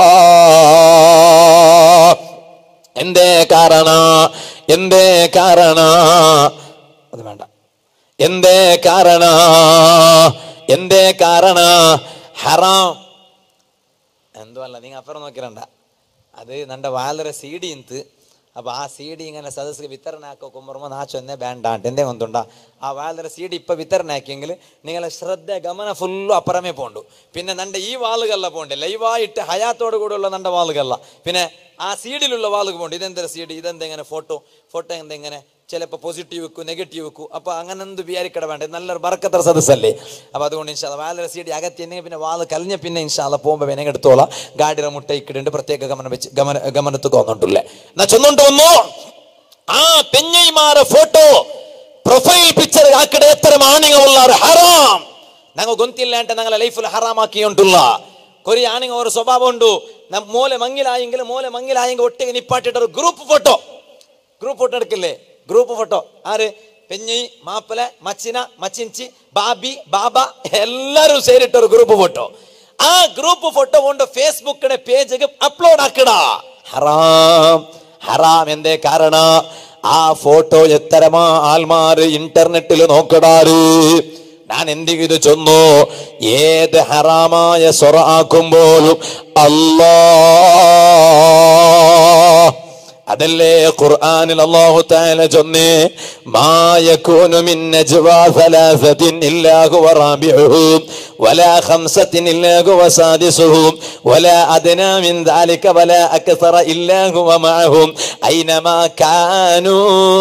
എന്തേ കാരണ എന്തേ കാരണ അത് വേണ്ട എന്തേ കാരണ എന്തേ കാരണ ഹറാം എന്തോ അല്ല നിങ്ങൾ അപ്പുറം നോക്കിരണ്ട അത് നന്റെ വാലര സി ഡി ಇಂತು ಅಪ್ಪ ಆ ಸಿ ಡಿ ಇങ്ങനെ ಸದಸ್ಯರಿಗೆ ವಿತರಣೆ ಹಾಕೋಕೊಂಬರ್ಮ ನಾ ಚೊನ್ನೆ ಬ್ಯಾಂಡ ಅಂತ ಎಂದೇ ಗೊತ್ತುಂಡ ಆ ವಾಲರ ಸಿ ಡಿ ಇಪ್ಪ ವಿತರಣೆ ಹಾಕಿಂಗಿಲ್ ನಿಂಗಳ ಶ್ರದ್ಧೆ ಗಮನ ಫುಲ್ಲು ಅಪರಮೇ പോണ്ടു പിന്നെ നന്റെ ഈ വാളുകല്ല പോണ്ടേ ലൈവായിട്ട് ഹയാത്തോട് കൂടെയുള്ള നന്റെ വാളുകല്ല പിന്നെ ആ സീഡിലുള്ള വാളുക പോണ്ട് ഇതെന്താ സീഡ് ഇതെന്തെങ്ങനെ ഫോട്ടോ ഫോട്ടോ എന്തെങ്ങനെ ചിലപ്പോൾ പോസിറ്റീവ് വെക്കും നെഗറ്റീവ് വെക്കും അപ്പോൾ അങ്ങനെ എന്ത് വിചാരിക്കട വേണ്ട നല്ലൊരു ബർക്കത്തർ സദസ്സല്ലേ അപ്പോൾ അതുകൊണ്ട് ഇൻഷാല്ല വാലര സീഡി അകത്തിയെങ്കിൽ പിന്നെ വാള് കലിഞ്ഞ പിന്നെ ഇൻഷാല്ല പോകുമ്പോൾ വേണമെങ്കിൽ എടുത്തോളാം ഗാഡിയുടെ മുട്ട ഇക്കിടുണ്ട് പ്രത്യേക ഗമനം വെച്ച് ഗമന ഗമനത്ത് തോന്നിട്ടില്ലേ എന്നാ ചൊന്നുകൊണ്ട് വന്നു ആ പെഞ്ഞൈമാരെ ഫോട്ടോ ಪ್ರೊಫೈಲ್ ಪಿಕ್ಚರ್ ಆ ಕಡೆ ಎತ್ತರ ಆಣಿಗ ಉಳ್ಳಾರು ಹರಾಮ್ ನಂಗೆ ಗೊತ್ತಿಲ್ಲ ಅಂತ ನಂಗಳ ಲೈಫಲ್ಲಿ ಹರಾಮ್ ಹಾಕಿ ಉಂಟುಲ್ಲ ಕೊರಿ ಆಣಿಗ ಅವರ ಸ್ವಭಾವ ಉಂಟು ನಮ್ಮ ಮೂಲೆ ಮಂಗಿಲಾಯಂಗಿಲ್ಲ ಮೂಲೆ ಮಂಗಿಲಾಯಂಗ ಒಟ್ಟಿಗೆ ನಿಪ್ಪಾಟಿಟ್ಟರು ಗ್ರೂಪ್ ಫೋಟೋ ಗ್ರೂಪ್ ಫೋಟೋ എടുക്കില്ലേ ഗ്രൂപ്പ് ഫോട്ടോ ആര് പെഞ്ഞി മാപ്പിള മച്ചിന മച്ചിൻചി ബാബി ബാബ എല്ലാരും ಸೇರಿಟ್ಟರು ഗ്രൂപ്പ് ഫോട്ടോ ആ ഗ്രൂപ്പ് ഫോട്ടോ കൊണ്ട് ഫേസ്ബുക്കിന്റെ പേജിಗೆ അപ്ലോഡ് ആക്കട ഹറാം ഹറാം എന്തേ കാരണ ആ ഫോട്ടോ എത്തരമാ ആൽമാര് ഇന്റർനെറ്റിൽ നോക്കടാറ് ഞാൻ എന്തിത് ചൊന്നു ഏത് ഹറാമായ സ്വറ ആക്കുമ്പോഴും അല്ലാ അതല്ലേ ഖുർആനിൽ അല്ലാഹു തആല ചൊന്നേ മാ യകൂനു മിൻ നജ്വാ സലാസത്തിൻ ഇല്ലാ ഹുവ റാബിഉഹും വലാ ഖംസത്തിൻ ഇല്ലാ ഹുവ സാദിസുഹും വലാ അദ്നാ മിൻ ദാലിക വലാ അക്സറ ഇല്ലാ ഹുവ മഅഹും ഐനമാ കാനൂ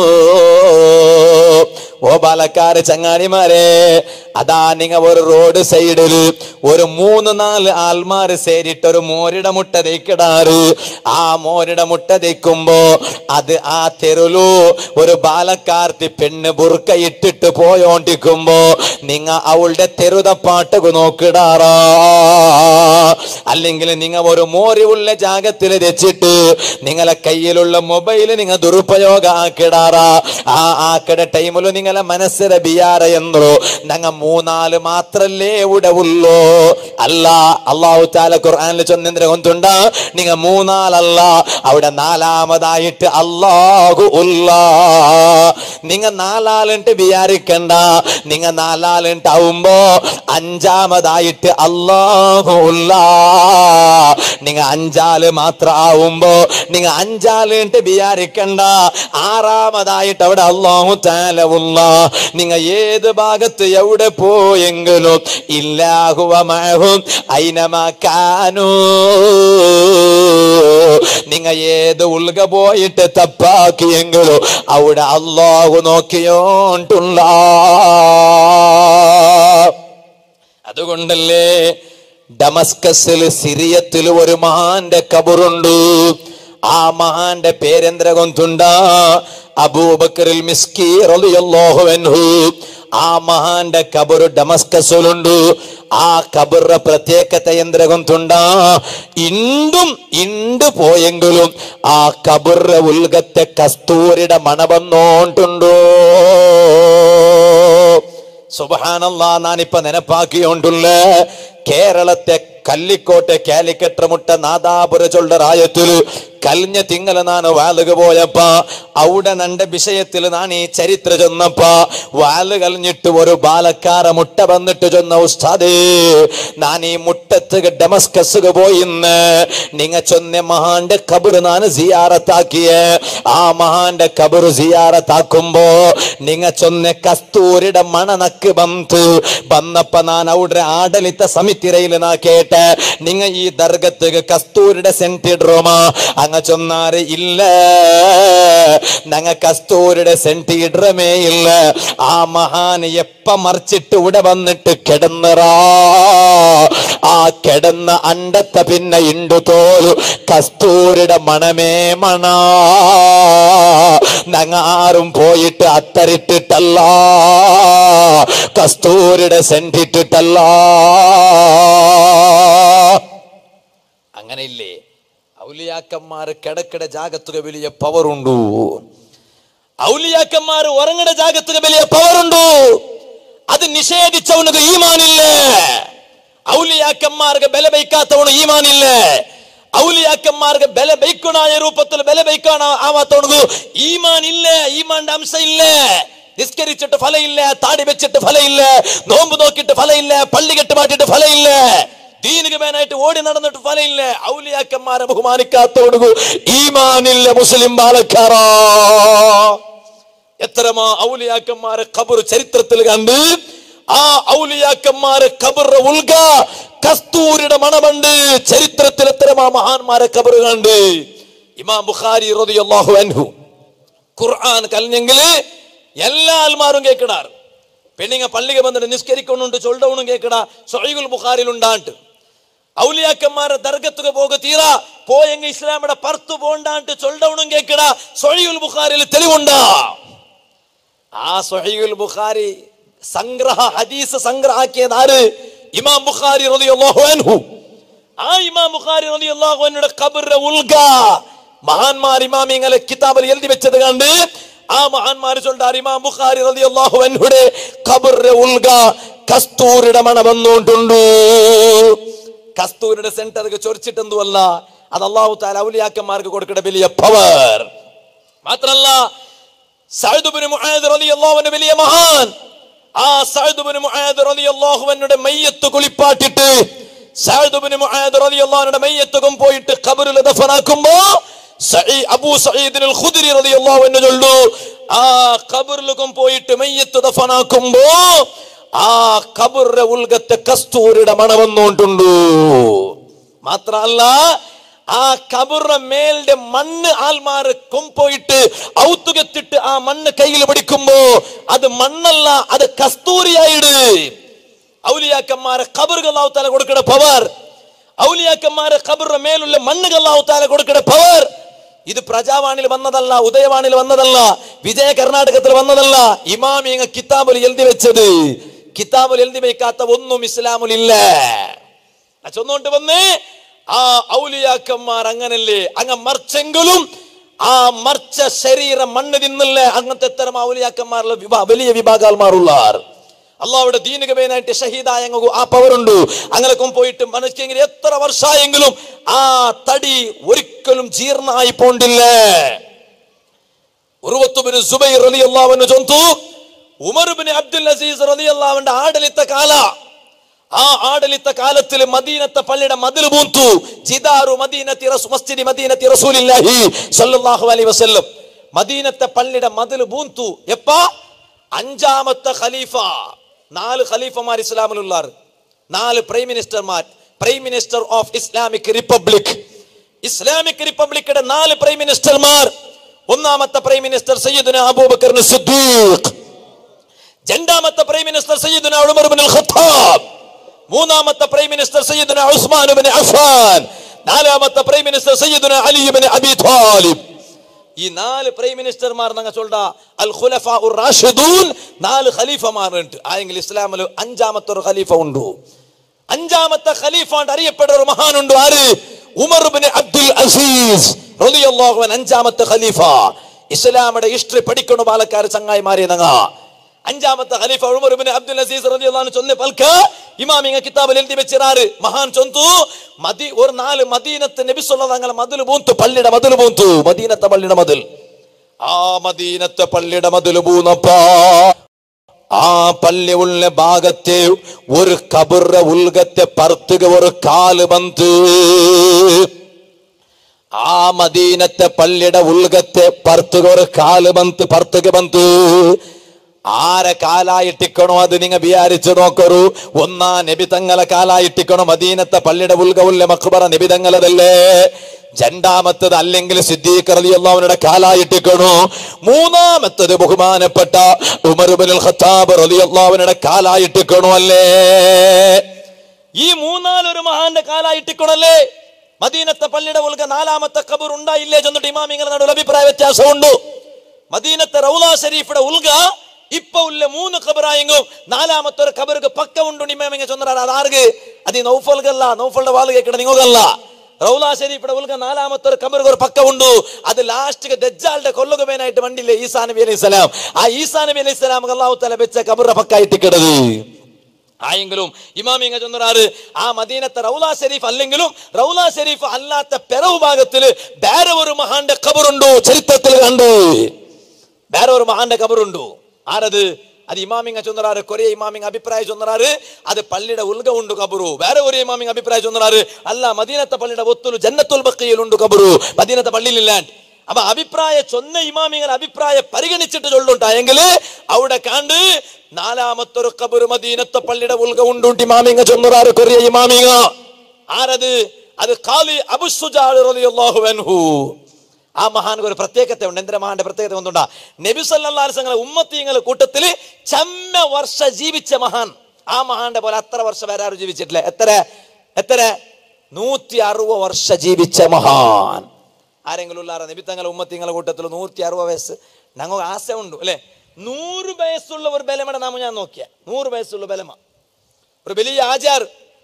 ഓ പാലക്കാട് ചങ്ങാടിമാരെ അതാ നിങ്ങ ഒരു റോഡ് സൈഡിൽ ഒരു മൂന്ന് നാല് ആൾമാര് സേരിട്ട് ഒരു മോരിട മുട്ട തേക്കിടാറ് ആ മോരിട മുട്ട തേക്കുമ്പോ അത് ആ തെരുലു ഒരു ബാലക്കാർത്തി പെണ്ണ് ബുർക്ക ഇട്ടിട്ട് പോയോണ്ടിരിക്കുമ്പോ നിങ്ങ അവളുടെ തെരുതപ്പാട്ട് നോക്കിടാറാ അല്ലെങ്കിൽ നിങ്ങ ഒരു മോരിവുള്ള ജാഗത്തിൽ വെച്ചിട്ട് നിങ്ങളെ കയ്യിലുള്ള മൊബൈൽ നിങ്ങൾ ദുരുപയോഗ ആക്കിടാറാ ആ ആക്കട ടൈമില് നിങ്ങളെ മനസ്സിലെ ബിയാറ എന്നോ ഞങ്ങ മൂന്നാല് മാത്രല്ലേ ഇവിടെ ഉള്ളൂ അല്ല അള്ളാഹു താല ഖുർആനിൽ ചൊന്നെന്തിനെ കൊണ്ടുണ്ട നിങ്ങ മൂന്നാലല്ല അവിടെ നാലാമതായിട്ട് അള്ളാഹു ഉള്ള നിങ്ങ നാലാലിട്ട് വിചാരിക്കണ്ട നിങ്ങ നാലാലിട്ട് ആവുമ്പോ അഞ്ചാമതായിട്ട് അള്ളാഹു ഉള്ള നിങ്ങ അഞ്ചാല് മാത്രം ആവുമ്പോ നിങ്ങ അഞ്ചാലിട്ട് വിചാരിക്കണ്ട ആറാമതായിട്ട് അവിടെ അള്ളാഹു താലവുള്ള നിങ്ങ ഏത് ഭാഗത്ത് എവിടെ പോയെങ്കിലും ഇല്ലാഹുവ മഹും ഐനമാക്കാനോ നിങ്ങ ഏത് ഉൾക പോയിട്ട് തപ്പാക്കിയെങ്കിലും അവിടെ അള്ളാഹു നോക്കിയോണ്ടുള്ള അതുകൊണ്ടല്ലേ ഡമസ്കസിൽ സിറിയത്തിൽ ഒരു മഹാന്റെ കബറുണ്ട് ആ മഹാന്റെ പേരെന്തര കൊന്തുണ്ട അബൂബക്കറിൽ മിസ്കി റളിയല്ലാഹു അൻഹു ആ മഹാന്റെ കബറ് ഡമസ്കസിലുണ്ട് ആ കബറിന്റെ പ്രത്യേകത എന്തിര കൊന്തുണ്ട ഇണ്ടും ഇണ്ട് പോയെങ്കിലും ആ കബറിന്റെ ഉൽഗത്തെ കസ്തൂരിയുടെ മണവന്നോണ്ടുണ്ടോ സുബഹാനല്ല ഞാനിപ്പോ നെനപ്പാക്കിയോണ്ടുള്ള കേരളത്തെ കല്ലിക്കോട്ടെ കാലിക്കറ്റ് മുട്ട നാദാപുര ചൊല്ലറായത്തിൽ കലിഞ്ഞ തിങ്കള നാണ് വാലുക പോയപ്പ അവിടെ നന്റെ വിഷയത്തിൽ നാൻ ഈ ചരിത്ര ചെന്നപ്പ വാല് കലിഞ്ഞിട്ട് ഒരു ബാലക്കാര മുട്ട വന്നിട്ട് ചൊന്ന ഉസ്താദേ ഞാൻ ഈ മുട്ടത്ത് ഡമസ്കസ് പോയിന്ന് നിങ്ങ ചൊന്ന മഹാന്റെ കബറ് ഞാൻ സിയാറത്താക്കിയ ആ മഹാന്റെ കബറ് സിയാറത്താക്കുമ്പോ നിങ്ങ ചൊന്ന കസ്തൂരിയുടെ മണനക്ക് ബന്ത് വന്നപ്പ ഞാൻ അവിടെ ആഡളിತ സമിതിരയിൽ നാ കേട്ട നിങ്ങ ഈ ദർഗത്ത് കസ്തൂരിയുടെ സെന്റിഡ്രോമാ അങ്ങ ചൊന്നാറ് ഇല്ല ഞങ്ങ കസ്തൂരിയുടെ സെന്റിഡ്രമേ ഇല്ല ആ മഹാൻ എപ്പ മറിച്ചിട്ട് ഇവിടെ വന്നിട്ട് കിടന്നറാ ആ കിടന്ന അണ്ടത്തെ പിന്നെ ഇണ്ടു തോലു കസ്തൂരിയുടെ മണമേ മണ ഞങ്ങ ആരും പോയിട്ട് അത്തറിട്ടിട്ടല്ല കസ്തൂരിയുടെ സെന്റിട്ടിട്ടല്ല അങ്ങനെയില്ലേ ഔലിയാക്കന്മാർ കിടക്കിട ജാഗത്തുക വലിയ പവറുണ്ടു ഔലിയാക്കന്മാർ ഉറങ്ങട ജാഗത്തുക വലിയ പവറുണ്ടു അത് നിഷേധിച്ചവനക്ക് ഈമാനില്ല ഔലിയാക്കന്മാർക്ക് ബല ബൈക്കാത്തവನು ഈമാനില്ല ഔലിയാക്കന്മാർക്ക് ബല ബൈക്കണായ രൂപത്തിൽ ബല ബൈക്കാണ ആവാത്തവനക്ക് ഈമാൻ ഇല്ല ഈമാന്റെ അംശ ഇല്ല നിസ്കരിച്ചിട്ട് ഫലമില്ല താടി വെച്ചിട്ട് ഫലമില്ല നോമ്പ് നോക്കിയിട്ട് ഫലമില്ല പള്ളി കെട്ട് മാറ്റിട്ട് ഫലമില്ല ദീനിക മേനായിട്ട് ഓടി നടന്നിട്ട് ഫലമില്ല ഔലിയാക്കന്മാരെ ബഹുമാനിക്കാത്തോടു ഈമാനില്ല മുസ്ലിം ബാലക്കാറാ എത്രമാ ഔലിയാക്കന്മാരെ ഖബർ ചരിത്രത്തിൽ കണ്ട് ആ ഔലിയാക്കന്മാരെ ഖബർ ഉൽഗ കസ്തൂരിയുടെ മണമുണ്ട് ചരിത്രത്തിൽ എത്രമാ മഹാന്മാരെ ഖബർ കണ്ട് ഇമാം ബുഖാരി റളിയല്ലാഹു അൻഹു ഖുർആൻ കലിഞ്ഞെങ്കിൽ എല്ലാ ആൽമാരും കേൾക്കിടാറ് പെണ്ണിങ്ങ പള്ളിക വന്നിട്ട് നിസ്കരിക്കൊണ്ടുണ്ട് ചൊല്ലവണും കേൾക്കിടാ സൊയ്കുൽ ബുഖാരിൽ ഉണ്ടാണ്ട് ഔലിയാക്കന്മാരെ ദർഗത്തുക പോക തീറ പോയെങ്കിൽ ഇസ്ലാമിയുടെ പർത്തു പോണ്ടാണ്ട് ചൊല്ലവണും കേൾക്കിടാ സൊയ്യുൽ ബുഖാരിൽ തെളിവുണ്ടാ ആ സൊഹീൽ ബുഖാരി സംഗ്രഹ ഹദീസ് സംഗ്രഹാക്കിയത് ആര് ഇമാം ബുഖാരി റളിയല്ലാഹു അൻഹു ആ ഇമാം ബുഖാരി റളിയല്ലാഹു അൻഹുടെ ഖബറിന്റെ ഉൽഗ മഹാന്മാർ ഇമാമിങ്ങളെ കിതാബിൽ എഴുതി വെച്ചത് കണ്ട് ആ മഹാന്മാർ ചൊല്ലാർ ഇമാം ബുഖാരി റളിയല്ലാഹു അൻഹുടെ ഖബറിന്റെ ഉൽഗ കസ്തൂരിയുടെ മണ വന്നുകൊണ്ടുണ്ടു കസ്തൂരിയുടെ സെന്റർ ചൊരിച്ചിട്ടെന്തുമല്ല അത് അള്ളാഹു താല ഔലിയാക്കന്മാർക്ക് കൊടുക്കേണ്ട വലിയ പവർ മാത്രല്ല സഅദ് ഇബ്നു മുആദ് റളിയല്ലാഹു അൻഹു വലിയ മഹാൻ ആ സഅദ് ഇബ്നു മുആദ് റളിയല്ലാഹു അൻഹുടെ മയ്യത്ത് കുളിപ്പാട്ടിട്ട് സഅദ് ഇബ്നു മുആദ് റളിയല്ലാഹു അൻഹുടെ മയ്യത്തും പോയിട്ട് ഖബറിൽ ദഫനാക്കുമ്പോ സഈ- അബൂ സഈദിനുൽ ഖുദ്രി റളിയല്ലാഹു അൻഹു ചൊല്ലു ആ ഖബറിലും പോയിട്ട് മയ്യത്ത് ദഫനാക്കുമ്പോ ആ ഖബറിന്റെ ഉൽഗത്തെ കസ്തൂരിയുടെ മണവന്നുകൊണ്ടുണ്ടു മാത്രല്ല ആ കബറിന്റെ മേലിന്റെ മണ്ണ് ആൽമാര് കൊമ്പോയിട്ട് ഔത്തുകത്തിട്ട് ആ മണ്ണ് കയ്യിൽ പിടിക്കുമ്പോ അത് മണ്ണല്ല അത് കസ്തൂരിയായിട് ഔലിയാക്കന്മാരെ ഖബറുകൾ താല കൊടുക്കണ പവർ ഔലിയാക്കന്മാരെ ഖബറിന്റെ മേലുള്ള മണ്ണുകൾ താല കൊടുക്കണ പവർ ഇത് പ്രജാവാണിൽ വന്നതല്ല ഉദയവാണിൽ വന്നതല്ല വിജയ കർണാടകത്തിൽ വന്നതല്ല ഇമാമിയങ്ങ കിതാബിൽ എഴുതി വെച്ചത് കിതാബിൽ എഴുതി വെക്കാത്ത ഒന്നും ഇസ്ലാമിൽ ഇല്ല ആ ചൊന്നുകൊണ്ട് വന്ന് ആ ഔലിയാക്കന്മാർ അങ്ങനല്ലേ അങ്ങ് മറിച്ചെങ്കിലും ആ മറിച്ച ശരീരം മണ്ണ് തിന്നില്ല അങ്ങനത്തെ തരം ഔലിയാക്കന്മാരിലെ വിഭാ- വലിയ വിഭാഗാൽമാറുള്ളാർ അള്ളാഹുടെ ദീനികമേനായിട്ട് ഷഹീദായ അങ്ങ് ആ പവറുണ്ട് അങ്ങനെയൊക്കെ പോയിട്ട് മനസ്സെങ്കിൽ എത്ര വർഷമായെങ്കിലും ആ തടി ഒരിക്കലും ജീർണായി പോണ്ടില്ല ഉറുവത്തുബിന് സുബൈർ റളിയല്ലാഹുവിന് ചൊന്തു ഉമർബിന് അബ്ദുൽ അസീസ് റളിയല്ലാഹുവിന്റെ ആടലിത്ത കാല ആ ആടലിത്ത കാലത്തിൽ മദീനത്തെ പള്ളിയുടെ മതിൽ പൂന്തു ജിദാറു മദീനത്തി റസൂ- മസ്ജിദി മദീനത്തി റസൂലില്ലാഹി സല്ലല്ലാഹു അലൈഹി വസല്ലം മദീനത്തെ പള്ളിയുടെ മതിൽ പൂന്തു എപ്പ അഞ്ചാമത്തെ ഖലീഫ നാല് ഖലീഫമാർ ഇസ്ലാമിലുള്ളാർ നാല് പ്രൈം മിനിസ്റ്റർമാർ prime minister of Islamic republic Islamic റിപ്പബ്ലിക്കിന്റെ നാല് പ്രൈം മിനിസ്റ്റർമാർ ഒന്നാമത്തെ പ്രൈം മിനിസ്റ്റർ സയ്യിദുന അബൂബക്കർ സിദ്ദീഖ് രണ്ടാമത്തെ പ്രൈം മിനിസ്റ്റർ സയ്യിദുന ഉമർ ഇബ്നുൽ ഖത്താബ് മൂന്നാമത്തെ പ്രൈം മിനിസ്റ്റർ സയ്യിദുന ഉസ്മാൻ ഇബ്നു അഫ്ഫാൻ നാലാമത്തെ പ്രൈം മിനിസ്റ്റർ സയ്യിദുന അലി ഇബ്നു അബി ത്വാലിബ് ഈ നാല് പ്രൈം മിനിസ്റ്റർമാർ ഞങ്ങൾ ചൊല്ല അൽ ഖുലഫ ഉർ റാഷിദൂൻ നാല് ഖലീഫമാരുണ്ട് ആയെങ്കിൽ ഇസ്ലാമിൽ അഞ്ചാമത്തെ ഒരു ഖലീഫ ഉണ്ട് അഞ്ചാമത്തെ ഖലീഫ എന്ന് അറിയപ്പെടുന്ന ഒരു മഹാനുണ്ട് ആര് ഉമർ ബിൻ അബ്ദുൽ അസീസ് റളിയല്ലാഹു അൻഹു അഞ്ചാമത്തെ ഖലീഫ ഇസ്ലാമിന്റെ ഹിസ്റ്ററി പഠിക്കണ പാലക്കാർ ചങ്ങായിമാരെ നങ്ങ അഞ്ചാമത്തെ ഖലീഫ ഉമർ ബിൻ അബ്ദുൽ അസീസ് റളിയല്ലാഹു അൻഹു ചൊന്ന പൽക്ക ഇമാമിങ്ങ കിതാബിൽ എഴുതി വെച്ചിരാറ് മഹാൻ ചൊന്തു മദി ഒരു നാല് മദീനത്തെ നബി സല്ലല്ലാഹു അലൈഹി മതിൽ പൂന്തു പള്ളിയുടെ മതിൽ പൂന്തു മദീനത്തെ പള്ളിയുടെ മതിൽ ആ മദീനത്തെ പള്ളിയുടെ മതിൽ പൂന്നപ്പാ ആ പള്ളി ഉള്ള ഭാഗത്തെ ഒരു കബറ ഉൽഗത്തെ പറുത്തുക ഒരു കാല് ബന്ത് ആ മദീനത്തെ പള്ളിയുടെ ഉൽഗത്തെ പറുത്തുക ഒരു കാല് ബന്ത് പറുത്തുക ബന്ത് ആരെ കാലായിട്ടിക്കണോ അത് നിങ്ങ വിചാരിച്ചു നോക്കറു ഒന്നാ നബി തങ്ങളെ കാലായിട്ടിക്കണോ മദീനത്തെ പള്ളിയുടെ ഉൽഗ ഉള്ള മക്ബറ നബി തങ്ങളതല്ലേ രണ്ടാമത്തത് അല്ലെങ്കിൽ സിദ്ദീഖ് റളിയല്ലാഹുവിന്റെ കാലായിട്ടിക്കണു മൂന്നാമത്തത് ബഹുമാനപ്പെട്ട ഉമർ ഇബ്നുൽ ഖത്താബ് റളിയല്ലാഹുവിന്റെ കാലായിട്ടിക്കണു അല്ലേ ഈ മൂന്നാലൊരു മഹാന്റെ കാലായിട്ടിക്കണല്ലേ മദീനത്തെ പള്ളിയുടെ ഉൽക നാലാമത്തെ കബർ ഉണ്ടായില്ലേ ചെന്നിട്ട് ഇമാമിങ്ങളുടെ നടുവിൽ അഭിപ്രായ വ്യത്യാസമുണ്ട് മദീനത്തെ റൗല ഷരീഫിയുടെ ഉൽക ഇപ്പൊ ഉള്ള മൂന്ന് ഖബറായെങ്കും നാലാമത്തെ ഒരു ഖബർക്ക് പക്ക ഉണ്ട് ഇമാമിങ്ങ ചൊന്നാർ അത് ആർക്ക് അത് ഈ നൗഫൽഗല്ല നൗഫളുടെ വാല് കേൾക്കണ നിങ്ങൾക്കല്ല റൗല ഷരീഫിയുടെ ഉൽക നാലാമത്തെ ഒരു ഖബർക്ക് ഒരു പക്ക ഉണ്ട് അത് ലാസ്റ്റ് ദജ്ജാലിന്റെ കൊല്ലുകമേനായിട്ട് വണ്ടില്ലേ ഈസാ നബി അലൈഹി സ്വലാം ആ ഈസാ നബി അലൈഹി സ്വലാം അള്ളാഹു തല വെച്ച ഖബറിന്റെ പക്കായിട്ട് കിടത് ആയെങ്കിലും ഇമാമിങ്ങ ചൊന്നറാറ് ആ മദീനത്തെ റൗല ഷരീഫ് അല്ലെങ്കിലും റൗല ഷരീഫ് അല്ലാത്ത പെറവ് ഭാഗത്തില് വേറെ ഒരു മഹാന്റെ ഖബറുണ്ടോ ചരിത്രത്തിൽ കണ്ടു വേറെ ഒരു മഹാന്റെ ഖബറുണ്ടോ ആരത് അത് ഇമാമിങ്ങ ചൊന്നറാറ് കൊറിയ ഇമാമിങ് അഭിപ്രായം ചൊന്നറാറ് അത് പള്ളിയുടെ ഉൽഗ ഉണ്ട് കബറു വേറെ ഒരു ഇമാമിങ് അഭിപ്രായം ചൊന്നറാറ് അല്ല മദീനത്തെ പള്ളിയുടെ ഒത്തുലു ജന്നത്തുൽ ബക്കയിൽ ഉണ്ട് കബറു മദീനത്തെ പള്ളിയിലില്ലാണ്ട് അപ്പൊ അഭിപ്രായ ചൊന്ന ഇമാമിങ്ങൾ അഭിപ്രായ പരിഗണിച്ചിട്ട് ചൊല്ലുണ്ടായെങ്കിൽ അവിടെ കാണ്ട് നാലാമത്തെ ഒരു കബറ് മദീനത്തെ പള്ളിയുടെ ഉൽഗ ഉണ്ട് ഇമാമിങ്ങ ചൊന്നറാറ് കൊറിയ ഇമാമിങ്ങ ആരത് അത് ഖാലി അബുസുജാ റളിയല്ലാഹു അൻഹു ആ മഹാന് ഒരു പ്രത്യേകത ഉണ്ട് എന്തിനാ മഹാന്റെ പ്രത്യേകത ഒന്നുണ്ടാ നബി സല്ലാസ്ങ്ങളെ ഉമ്മത്തീങ്ങളെ കൂട്ടത്തില് ചമ്മ വർഷ ജീവിച്ച മഹാൻ ആ മഹാന്റെ പോലെ അത്ര വർഷം വേറെ ആരും ജീവിച്ചിട്ടില്ല എത്ര എത്ര നൂറ്റി അറുപത് വർഷ ജീവിച്ച മഹാൻ ആരെങ്കിലും ഉള്ളാറ നബി തങ്ങളെ ഉമ്മത്തീങ്ങളെ കൂട്ടത്തിൽ നൂറ്റി അറുപത് വയസ്സ് ഞങ്ങൾ ആശ ഉണ്ട് അല്ലെ നൂറ് വയസ്സുള്ള ഒരു ബലമയുടെ നാമ ഞാൻ നോക്കിയ നൂറ് വയസ്സുള്ള ബലമ ഒരു വലിയ ആചാർ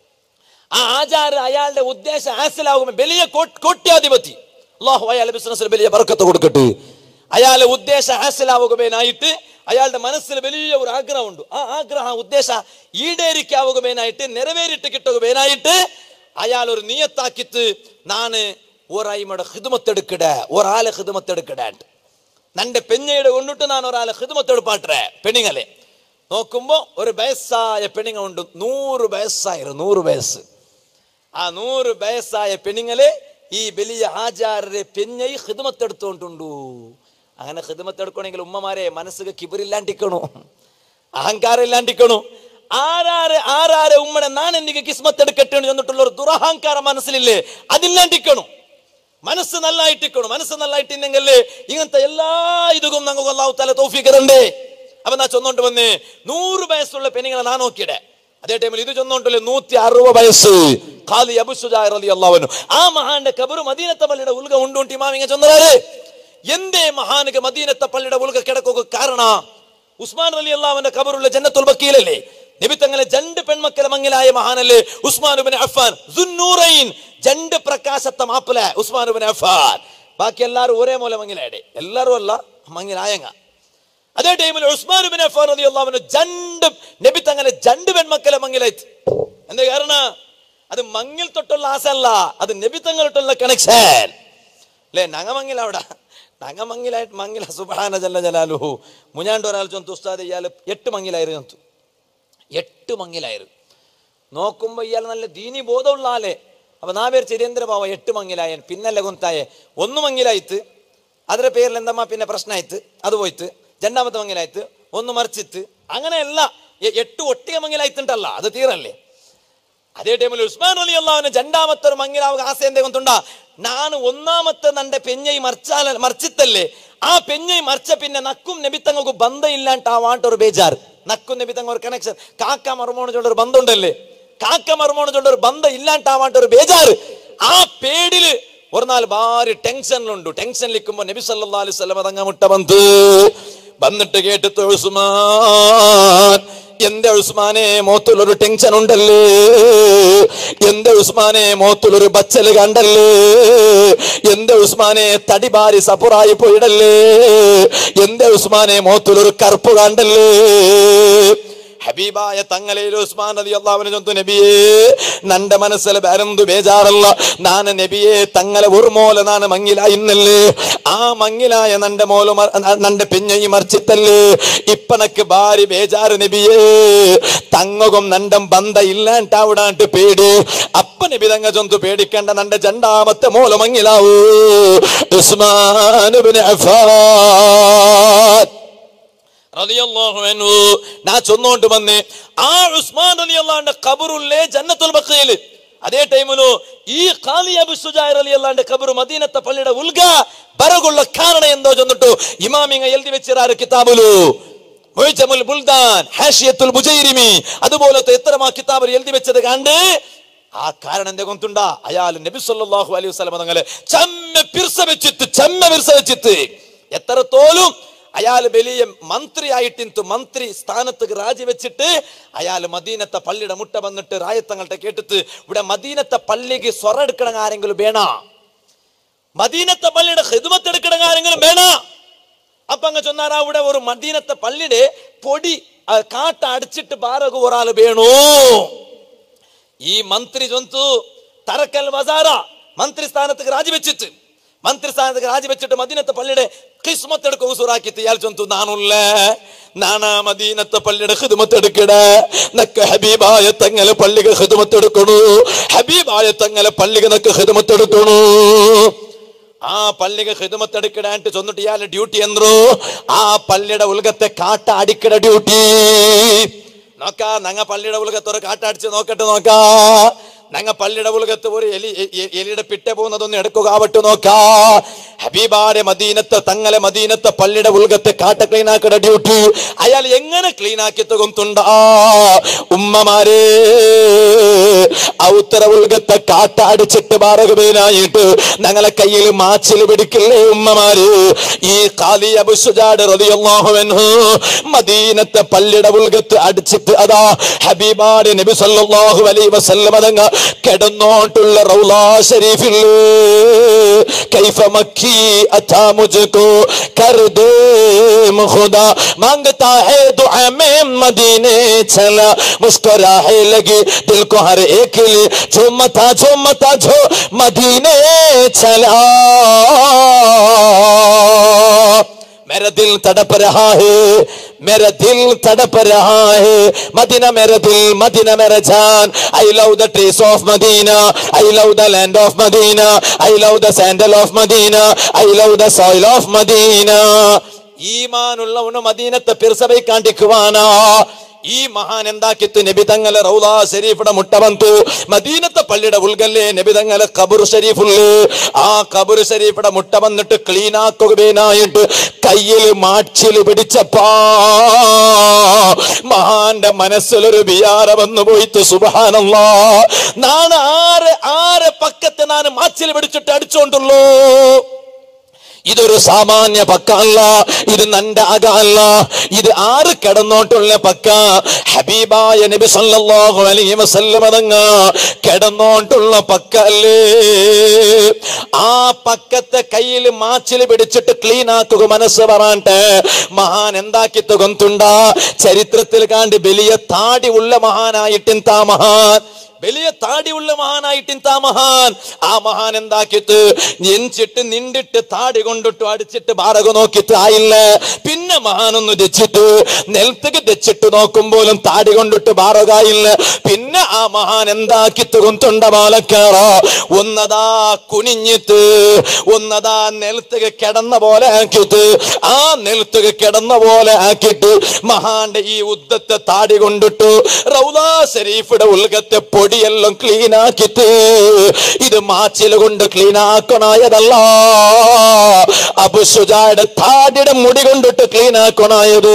ആ ആചാര അയാളുടെ ഉദ്ദേശം ഹാസിലാകുമ്പോൾ വലിയ കോ- കോട്യാധിപതി അള്ളാഹു അയാളുടെ ബിസിനസ്സിൽ വലിയ ബർക്കത്ത് കൊടുക്കട്ടെ അയാളെ ഉദ്ദേശം ഹാസിലാവുകമേനായിട്ട് അയാളുടെ മനസ്സിൽ വലിയ ഒരു ആഗ്രഹമുണ്ട് ആ ആഗ്രഹം ഉദ്ദേശം ഈടേരിക്കാവുകമേനായിട്ട് നിറവേറിട്ട് കിട്ടുകമേനായിട്ട് അയാൾ ഒരു നിയത്താക്കിത്ത് നാന് ഒരായ്മയുടെ ഹിതുമത്തെടുക്കട ഒരാളെ ഹിതുമത്തെടുക്കടാണ്ട് നന്റെ പെഞ്ഞയുടെ കൊണ്ടിട്ട് ഞാൻ ഒരാളെ ഹിതുമത്തെടുപ്പാട്ടെ പെണ്ണുങ്ങളെ നോക്കുമ്പോ ഒരു വയസ്സായ പെണ്ണുങ്ങ ഉണ്ട് നൂറ് വയസ്സായിരുന്നു നൂറ് വയസ്സ് ആ നൂറ് വയസ്സായ പെണ്ണുങ്ങളെ ഈ വലിയ ആചാരരെ പെഞ്ഞൈ ഹിദമത്തെടുത്തോണ്ടുണ്ടു അങ്ങനെ ഹിദമത്തെടുക്കണമെങ്കിൽ ഉമ്മമാരെ മനസ്സുക കിബറില്ലാണ്ടിക്കണു അഹങ്കാരം ഇല്ലാണ്ടിക്കണു ആരാരെ ആരാരെ ഉമ്മനെ നാൻ എനിക്ക് കിസ്മത്ത് എടുക്കട്ടെ എന്ന് ചെന്നിട്ടുള്ള ഒരു ദുരഹങ്കാരം മനസ്സിലില്ലേ അതില്ലാണ്ടിക്കണു മനസ്സ് നല്ലായിട്ടിക്കണു മനസ്സ് നല്ലായിട്ടില്ലെങ്കിൽ ഇങ്ങനത്തെ എല്ലാ ഇതും നമുക്ക് അള്ളാഹു തല തോഫിക്കറുണ്ടേ അപ്പൊ നാ ചൊന്നോണ്ട് വന്ന് നൂറ് വയസ്സുള്ള പെണ്ണുങ്ങളെ നാ നോക്കിയിടെ അതേ ടൈമിൽ ഇത് ചൊന്നോണ്ടല്ലേ നൂറ്റി അറുപത് വയസ്സ് ഖാലി അബുസുജായർ അലി അള്ളാഹുനു ആ മഹാന്റെ കബറ് മദീനത്തെ പള്ളിയുടെ ഉൽഗ ഉണ്ടുണ്ട് ഇമാം ഇങ്ങനെ ചൊന്നറാറ് എന്തേ മഹാനുക്ക് മദീനത്തെ പള്ളിയുടെ ഉൽഗ കിടക്കുക കാരണ ഉസ്മാൻ അലി അള്ളാഹുവിന്റെ കബറുള്ള ജന്നത്തുൽ ബക്കീലല്ലേ നബി തങ്ങളെ രണ്ട് പെൺമക്കളെ മങ്ങിലായ മഹാനല്ലേ ഉസ്മാനുബിൻ അഫാൻ ദുന്നൂറൈൻ രണ്ട് പ്രകാശത്തെ മാപ്പിള ഉസ്മാനുബിൻ അഫാൻ ബാക്കി എല്ലാവരും ഒരേ മൂല മങ്ങിലായുടെ എല്ലാവരും അല്ല മങ്ങിലായങ്ങ അതേ ടൈമിൽ ഉസ്മാൻ ബിൻ അഫ്ഫാൻ റളിയല്ലാഹു അൻഹു രണ്ട് നബി തങ്ങളെ രണ്ട് പെൺമക്കളെ മങ്ങിലായിട്ട് എന്താ കാരണം അത് മങ്ങിൽ തൊട്ടുള്ള ആശല്ല അത് നബി തങ്ങളിട്ടുള്ള കണക്ഷൻ അല്ലേ നങ്ങമങ്ങിൽ അവിടെ നങ്ങമങ്ങിലായിട്ട് മങ്ങില സുബാന ജല്ല ജലാലുഹു മുഞ്ഞാണ്ട് ഒരാൾ ചൊന്തു ഉസ്താദ് ഇയാൾ എട്ട് മങ്ങിലായിരുന്നു ചൊന്തു എട്ട് മങ്ങിലായിരുന്നു നോക്കുമ്പോ ഇയാൾ നല്ല ദീനി ബോധമുള്ള ആളെ അപ്പൊ നാ പേര് ചിരേന്ദ്ര ബാബ എട്ട് മങ്ങിലായൻ പിന്നല്ലേ കൊന്തായെ ഒന്ന് മങ്ങിലായിട്ട് അതിന്റെ പേരിൽ എന്തമ്മ പിന്നെ പ്രശ്നമായിട്ട് അത് പോയിട്ട് രണ്ടാമത്തെ മങ്ങിലായിട്ട് ഒന്ന് മറിച്ചിട്ട് അങ്ങനെയല്ല എ- എട്ട് ഒട്ടിക മങ്ങിലായിട്ടുണ്ടല്ല അത് തീരല്ലേ അതേ ടൈമിൽ ഉസ്മാൻ അലി അള്ളാഹുവിന് രണ്ടാമത്തെ ഒരു മങ്ങിലാവുക ആശ എന്തേ കൊണ്ടുണ്ടാ ನಾನು ഒന്നാമത്തെ നന്റെ പെഞ്ഞൈ മറിച്ചാല മറിച്ചിത്തല്ലേ ആ പെഞ്ഞൈ മറിച്ച പിന്നെ നക്കും നബിത്തങ്ങൾക്ക് ബന്ധം ഇല്ലാണ്ടാവാണ്ട് ഒരു ബേജാർ നക്കും നബിത്തങ്ങ ഒരു കണക്ഷൻ കാക്ക മറുമോണ് ചൊണ്ട ഒരു ബന്ധം ഉണ്ടല്ലേ കാക്ക മറുമോണ് ചൊണ്ട ഒരു ബന്ധം ഇല്ലാണ്ടാവാണ്ട് ഒരു ബേജാർ ആ പേടില് ഒരു നാൾ ഭാരി ടെൻഷനിലുണ്ട് ടെൻഷനിലിരിക്കുമ്പോ നബി സല്ലല്ലാഹു അലൈഹി വസല്ലം അതങ്ങ മുട്ട വന്ന് വന്നിട്ട് കേട്ടിട്ട് ഉസ്മാൻ എന്റെ ഉസ്മാനെ മോത്തിലൊരു ടെൻഷൻ ഉണ്ടല്ലേ എന്റെ ഉസ്മാനെ മോത്തിലൊരു ബച്ചല് കണ്ടല്ലേ എന്റെ ഉസ്മാനെ തടിബാരി സപ്പുറായി പോയിടല്ലേ എന്റെ ഉസ്മാനെ മോത്തിലൊരു കറുപ്പ് കണ്ടല്ലേ ഹബീബായ തങ്ങളേലും ഉസ്മാൻ നദി അള്ളാവിനെ ചൊന്തു നബിയേ നന്റെ മനസ്സിൽ വേറെന്തു ബേജാറല്ല നാന് നബിയെ തങ്ങളെ ഒരു മോല നാണ് മങ്ങിലായിന്നല്ലേ ആ മങ്ങിലായ നന്റെ മോല് മ- ന- നന്റെ പെഞ്ഞയി മറിച്ചിത്തല്ലേ ഇപ്പനക്ക് ഭാരി ബേജാറ് നബിയേ തങ്ങകും നണ്ടം ബന്ധ ഇല്ലാണ്ടാവിടാണ്ട് പേടി അപ്പ നബി തങ്ങ ചൊന്തു പേടിക്കണ്ട നന്റെ രണ്ടാമത്തെ മോല മങ്ങിലാവൂ ഉസ്മാൻ ഇബ്നു അഫ്ഫാൻ റളിയല്ലാഹു അൻഹു നാ ചൊന്നോണ്ട് വന്ന് ആ ഉസ്മാൻ റളിയല്ലാഹുവിന്റെ ഖബറുല്ലേ ജന്നത്തുൽ ബഖീൽ അതേ ടൈമിലു ഈ ഖാലി അബു സുജായർ റളിയല്ലാഹുവിന്റെ ഖബർ മദീനത്തെ പള്ളിയുടെ ഉൽഗ ബറകുള്ള കാരണം എന്തോ ചൊന്നിട്ടു ഇമാമിങ്ങ എഴുതി വെച്ചിരാറ് കിതാബുലു മുഅ്ജമുൽ ബുൽദാൻ ഹാഷിയത്തുൽ ബുജൈരിമി അതുപോലത്തെ എത്രമാ കിതാബിൽ എഴുതി വെച്ചത് കണ്ട് ആ കാരണം എന്റെ കൊണ്ടുണ്ട അയാൾ നബി സല്ലല്ലാഹു അലൈഹി വസല്ലം തങ്ങളെ ചമ്മ പിർസ വെച്ചിട്ട് ചമ്മ പിർസ വെച്ചിട്ട് എത്രത്തോലും അയാൾ വലിയ മന്ത്രിയായിട്ടിന്തു മന്ത്രി സ്ഥാനത്ത് രാജിവെച്ചിട്ട് അയാൾ മദീനത്തെ പള്ളിയുടെ മുട്ട വന്നിട്ട് രായത്തങ്ങളുടെ കേട്ടിട്ട് ഇവിടെ മദീനത്തെ പള്ളിക്ക് സ്വറ എടുക്കണം ആരെങ്കിലും വേണ മദീനത്തെ പള്ളിയുടെ ഹിദ്മത്ത് എടുക്കണം ആരെങ്കിലും വേണ അപ്പൊ അങ്ങ് ചൊന്നാറാ ഇവിടെ ഒരു മദീനത്തെ പള്ളിയുടെ പൊടി ആ, കാട്ട അടിച്ചിട്ട് ബാരക ഒരാൾ വേണു ഈ മന്ത്രി ചൊന്തു തറക്കൽ വസാര മന്ത്രി സ്ഥാനത്തേക്ക് രാജിവെച്ചിട്ട് മന്ത്രി സ്ഥാനത്തേക്ക് രാജിവെച്ചിട്ട് മദീനത്തെ പള്ളിയുടെ കിസ്മത്ത് എടുക്കും സുറാക്കി ഇയാൾ ചൊന്തു നാണുള്ള നാണാ മദീനത്തെ പള്ളിയുടെ ഹിദ്മത്ത് എടുക്കട നക്ക് ഹബീബായ തങ്ങളെ പള്ളിക്ക് ഹിദ്മത്ത് എടുക്കണു ഹബീബായ തങ്ങളെ പള്ളിക്ക് നക്ക് ഹിദ്മത്ത് എടുക്കണു ആ പള്ളിക്ക് ഹിദമത്ത് എടുക്കിടാണ്ട് ചൊന്നിട്ട് ഇയാളുടെ ഡ്യൂട്ടി എന്തോ ആ പള്ളിയുടെ ഉലകത്തെ കാട്ട അടിക്കട ഡ്യൂട്ടി നോക്കാ നങ്ങ പള്ളിയുടെ ഉലകത്ത് ഒരു കാട്ട അടിച്ച് നോക്കട്ടെ നോക്കാ നങ്ങ പള്ളിയുടെ ഉലകത്ത് ഒരു എലി എ- എ- എലിയുടെ പിറ്റ പോകുന്നതൊന്ന് എടുക്കുക ആവട്ടെ നോക്കാ ഹബീബാടെ മദീനത്തെ തങ്ങളെ മദീനത്തെ പള്ളിയുടെ ഉലകത്തെ കാട്ട ക്ലീൻ ആക്കട ഡ്യൂട്ടി അയാൾ എങ്ങനെ ക്ലീൻ ആക്കി തകുന്നുണ്ടാ ഉമ്മമാരേ ഔത്തര ഉൽഗത്തെ കാട്ട അടിച്ചിട്ട് ബാരകമേനായിട്ട് ഞങ്ങളെ കയ്യിൽ മാച്ചിൽ പിടിക്കില്ലേ ഉമ്മമാര് ഈ കാലി അബുസുജാട് റളിയല്ലാഹു അൻഹു മദീനത്തെ പള്ളിയുടെ ഉൽഗത്ത് അടിച്ചിട്ട് അതാ ഹബീബാട് നബി സല്ലല്ലാഹു അലൈഹി വസല്ലം അതങ്ങ് കിടന്നോട്ടുള്ള റൗലാ ശരീഫിൽ കൈഫ മക്കി അതാ മുझको कर दे खुदा मांगता है दुआ में मदीने चला मुस्कुराए लगी दिल को हर एक लिए जो मता जो मता जो मदीने चला मेरा दिल तड़प रहा है मेरा दिल तड़प रहा है मदीना मेरा दिल मदीना मेरा जान I love the trees of Medina I love the land of Medina I love the sandal of Medina I love the soil of Medina ഈമാനുള്ളവന് മദീനത്തെ പിർസബൈ കാണ്ടിക്കുവാനാ ഈ മഹാൻ എന്താക്കിತ್ತು നബി തങ്ങളെ റൗലാ ഷരീഫിടെ മുട്ട ಬಂತು മദീനത്തെ പള്ളിയുടെ ഉൾഗല്ലേ നബി തങ്ങളെ കബുർ ഷരീഫുള്ളു ആ കബുർ ഷരീഫിടെ മുട്ട വന്നിട്ട് ക്ലീൻ ആക്കുകയായിട്ട് കയ്യിൽ മാച്ചിൽ പിടിച്ചപ്പാ മഹാന്റെ മനസ്സിലൊരു ബിയാറ വന്നു പോയിട്ട് സുബഹാനല്ലാ നാണ് ആറ് ആറ് പക്കത്തെ ഞാൻ മാച്ചിൽ പിടിച്ചിട്ട് അടിച്ചോണ്ടുള്ളൂ ഇതൊരു സാമാന്യ പക്ക അല്ല ഇത് നന്റെ അക അല്ല ഇത് ആറ് കിടന്നോട്ടുള്ള പക്ക ഹബീബായ നബി സല്ലല്ലാഹു അലൈഹി വസല്ലം അതങ്ങ കിടന്നോട്ടുള്ള പക്ക അല്ലേ ആ പക്കത്തെ കയ്യിൽ മാച്ചിൽ പിടിച്ചിട്ട് ക്ലീൻ ആക്കുക മനസ്സ് പറഞ്ഞിട്ട് മഹാൻ എന്താക്കി ഗൊന്തുണ്ട ചരിത്രത്തിൽ കാണ്ട് വലിയ താടി ഉള്ള മഹാനായിട്ടിൻ താ മഹാൻ വലിയ താടിയുള്ള മഹാനായിട്ട് ആ മഹാൻ ആ മഹാൻ എന്താക്കിട്ട് എഞ്ചിട്ട് നിണ്ടിട്ട് താടി കൊണ്ടിട്ട് അടിച്ചിട്ട് ബാറക നോക്കിട്ട് ആയില്ല പിന്നെ മഹാനൊന്ന് തെച്ചിട്ട് നെൽത്തക്ക് തെച്ചിട്ട് നോക്കുമ്പോലും താടി കൊണ്ടിട്ട് ബാറകായില്ല പിന്നെ ആ മഹാൻ എന്താക്കിട്ട് കൊന്തുണ്ട പാലക്കാറ ഒന്നതാ കുനിഞ്ഞിട്ട് ഒന്നതാ നെൽത്തക്ക് കിടന്ന പോലെ ആക്കിയിട്ട് ആ നെൽത്തക്ക് കിടന്ന പോലെ ആക്കിയിട്ട് മഹാന്റെ ഈ ഉദ്ദത്തെ താടി കൊണ്ടിട്ടു റൗദാ ഷരീഫിയുടെ ഉൽഗത്തെ പൊടിയെല്ലാം ക്ലീൻ ആക്കിട്ട് ഇത് മാച്ചിൽ കൊണ്ട് ക്ലീൻ ആക്കണായതല്ല അബു സുജായുടെ താടിയുടെ മുടി കൊണ്ടിട്ട് ക്ലീൻ ആക്കണായത്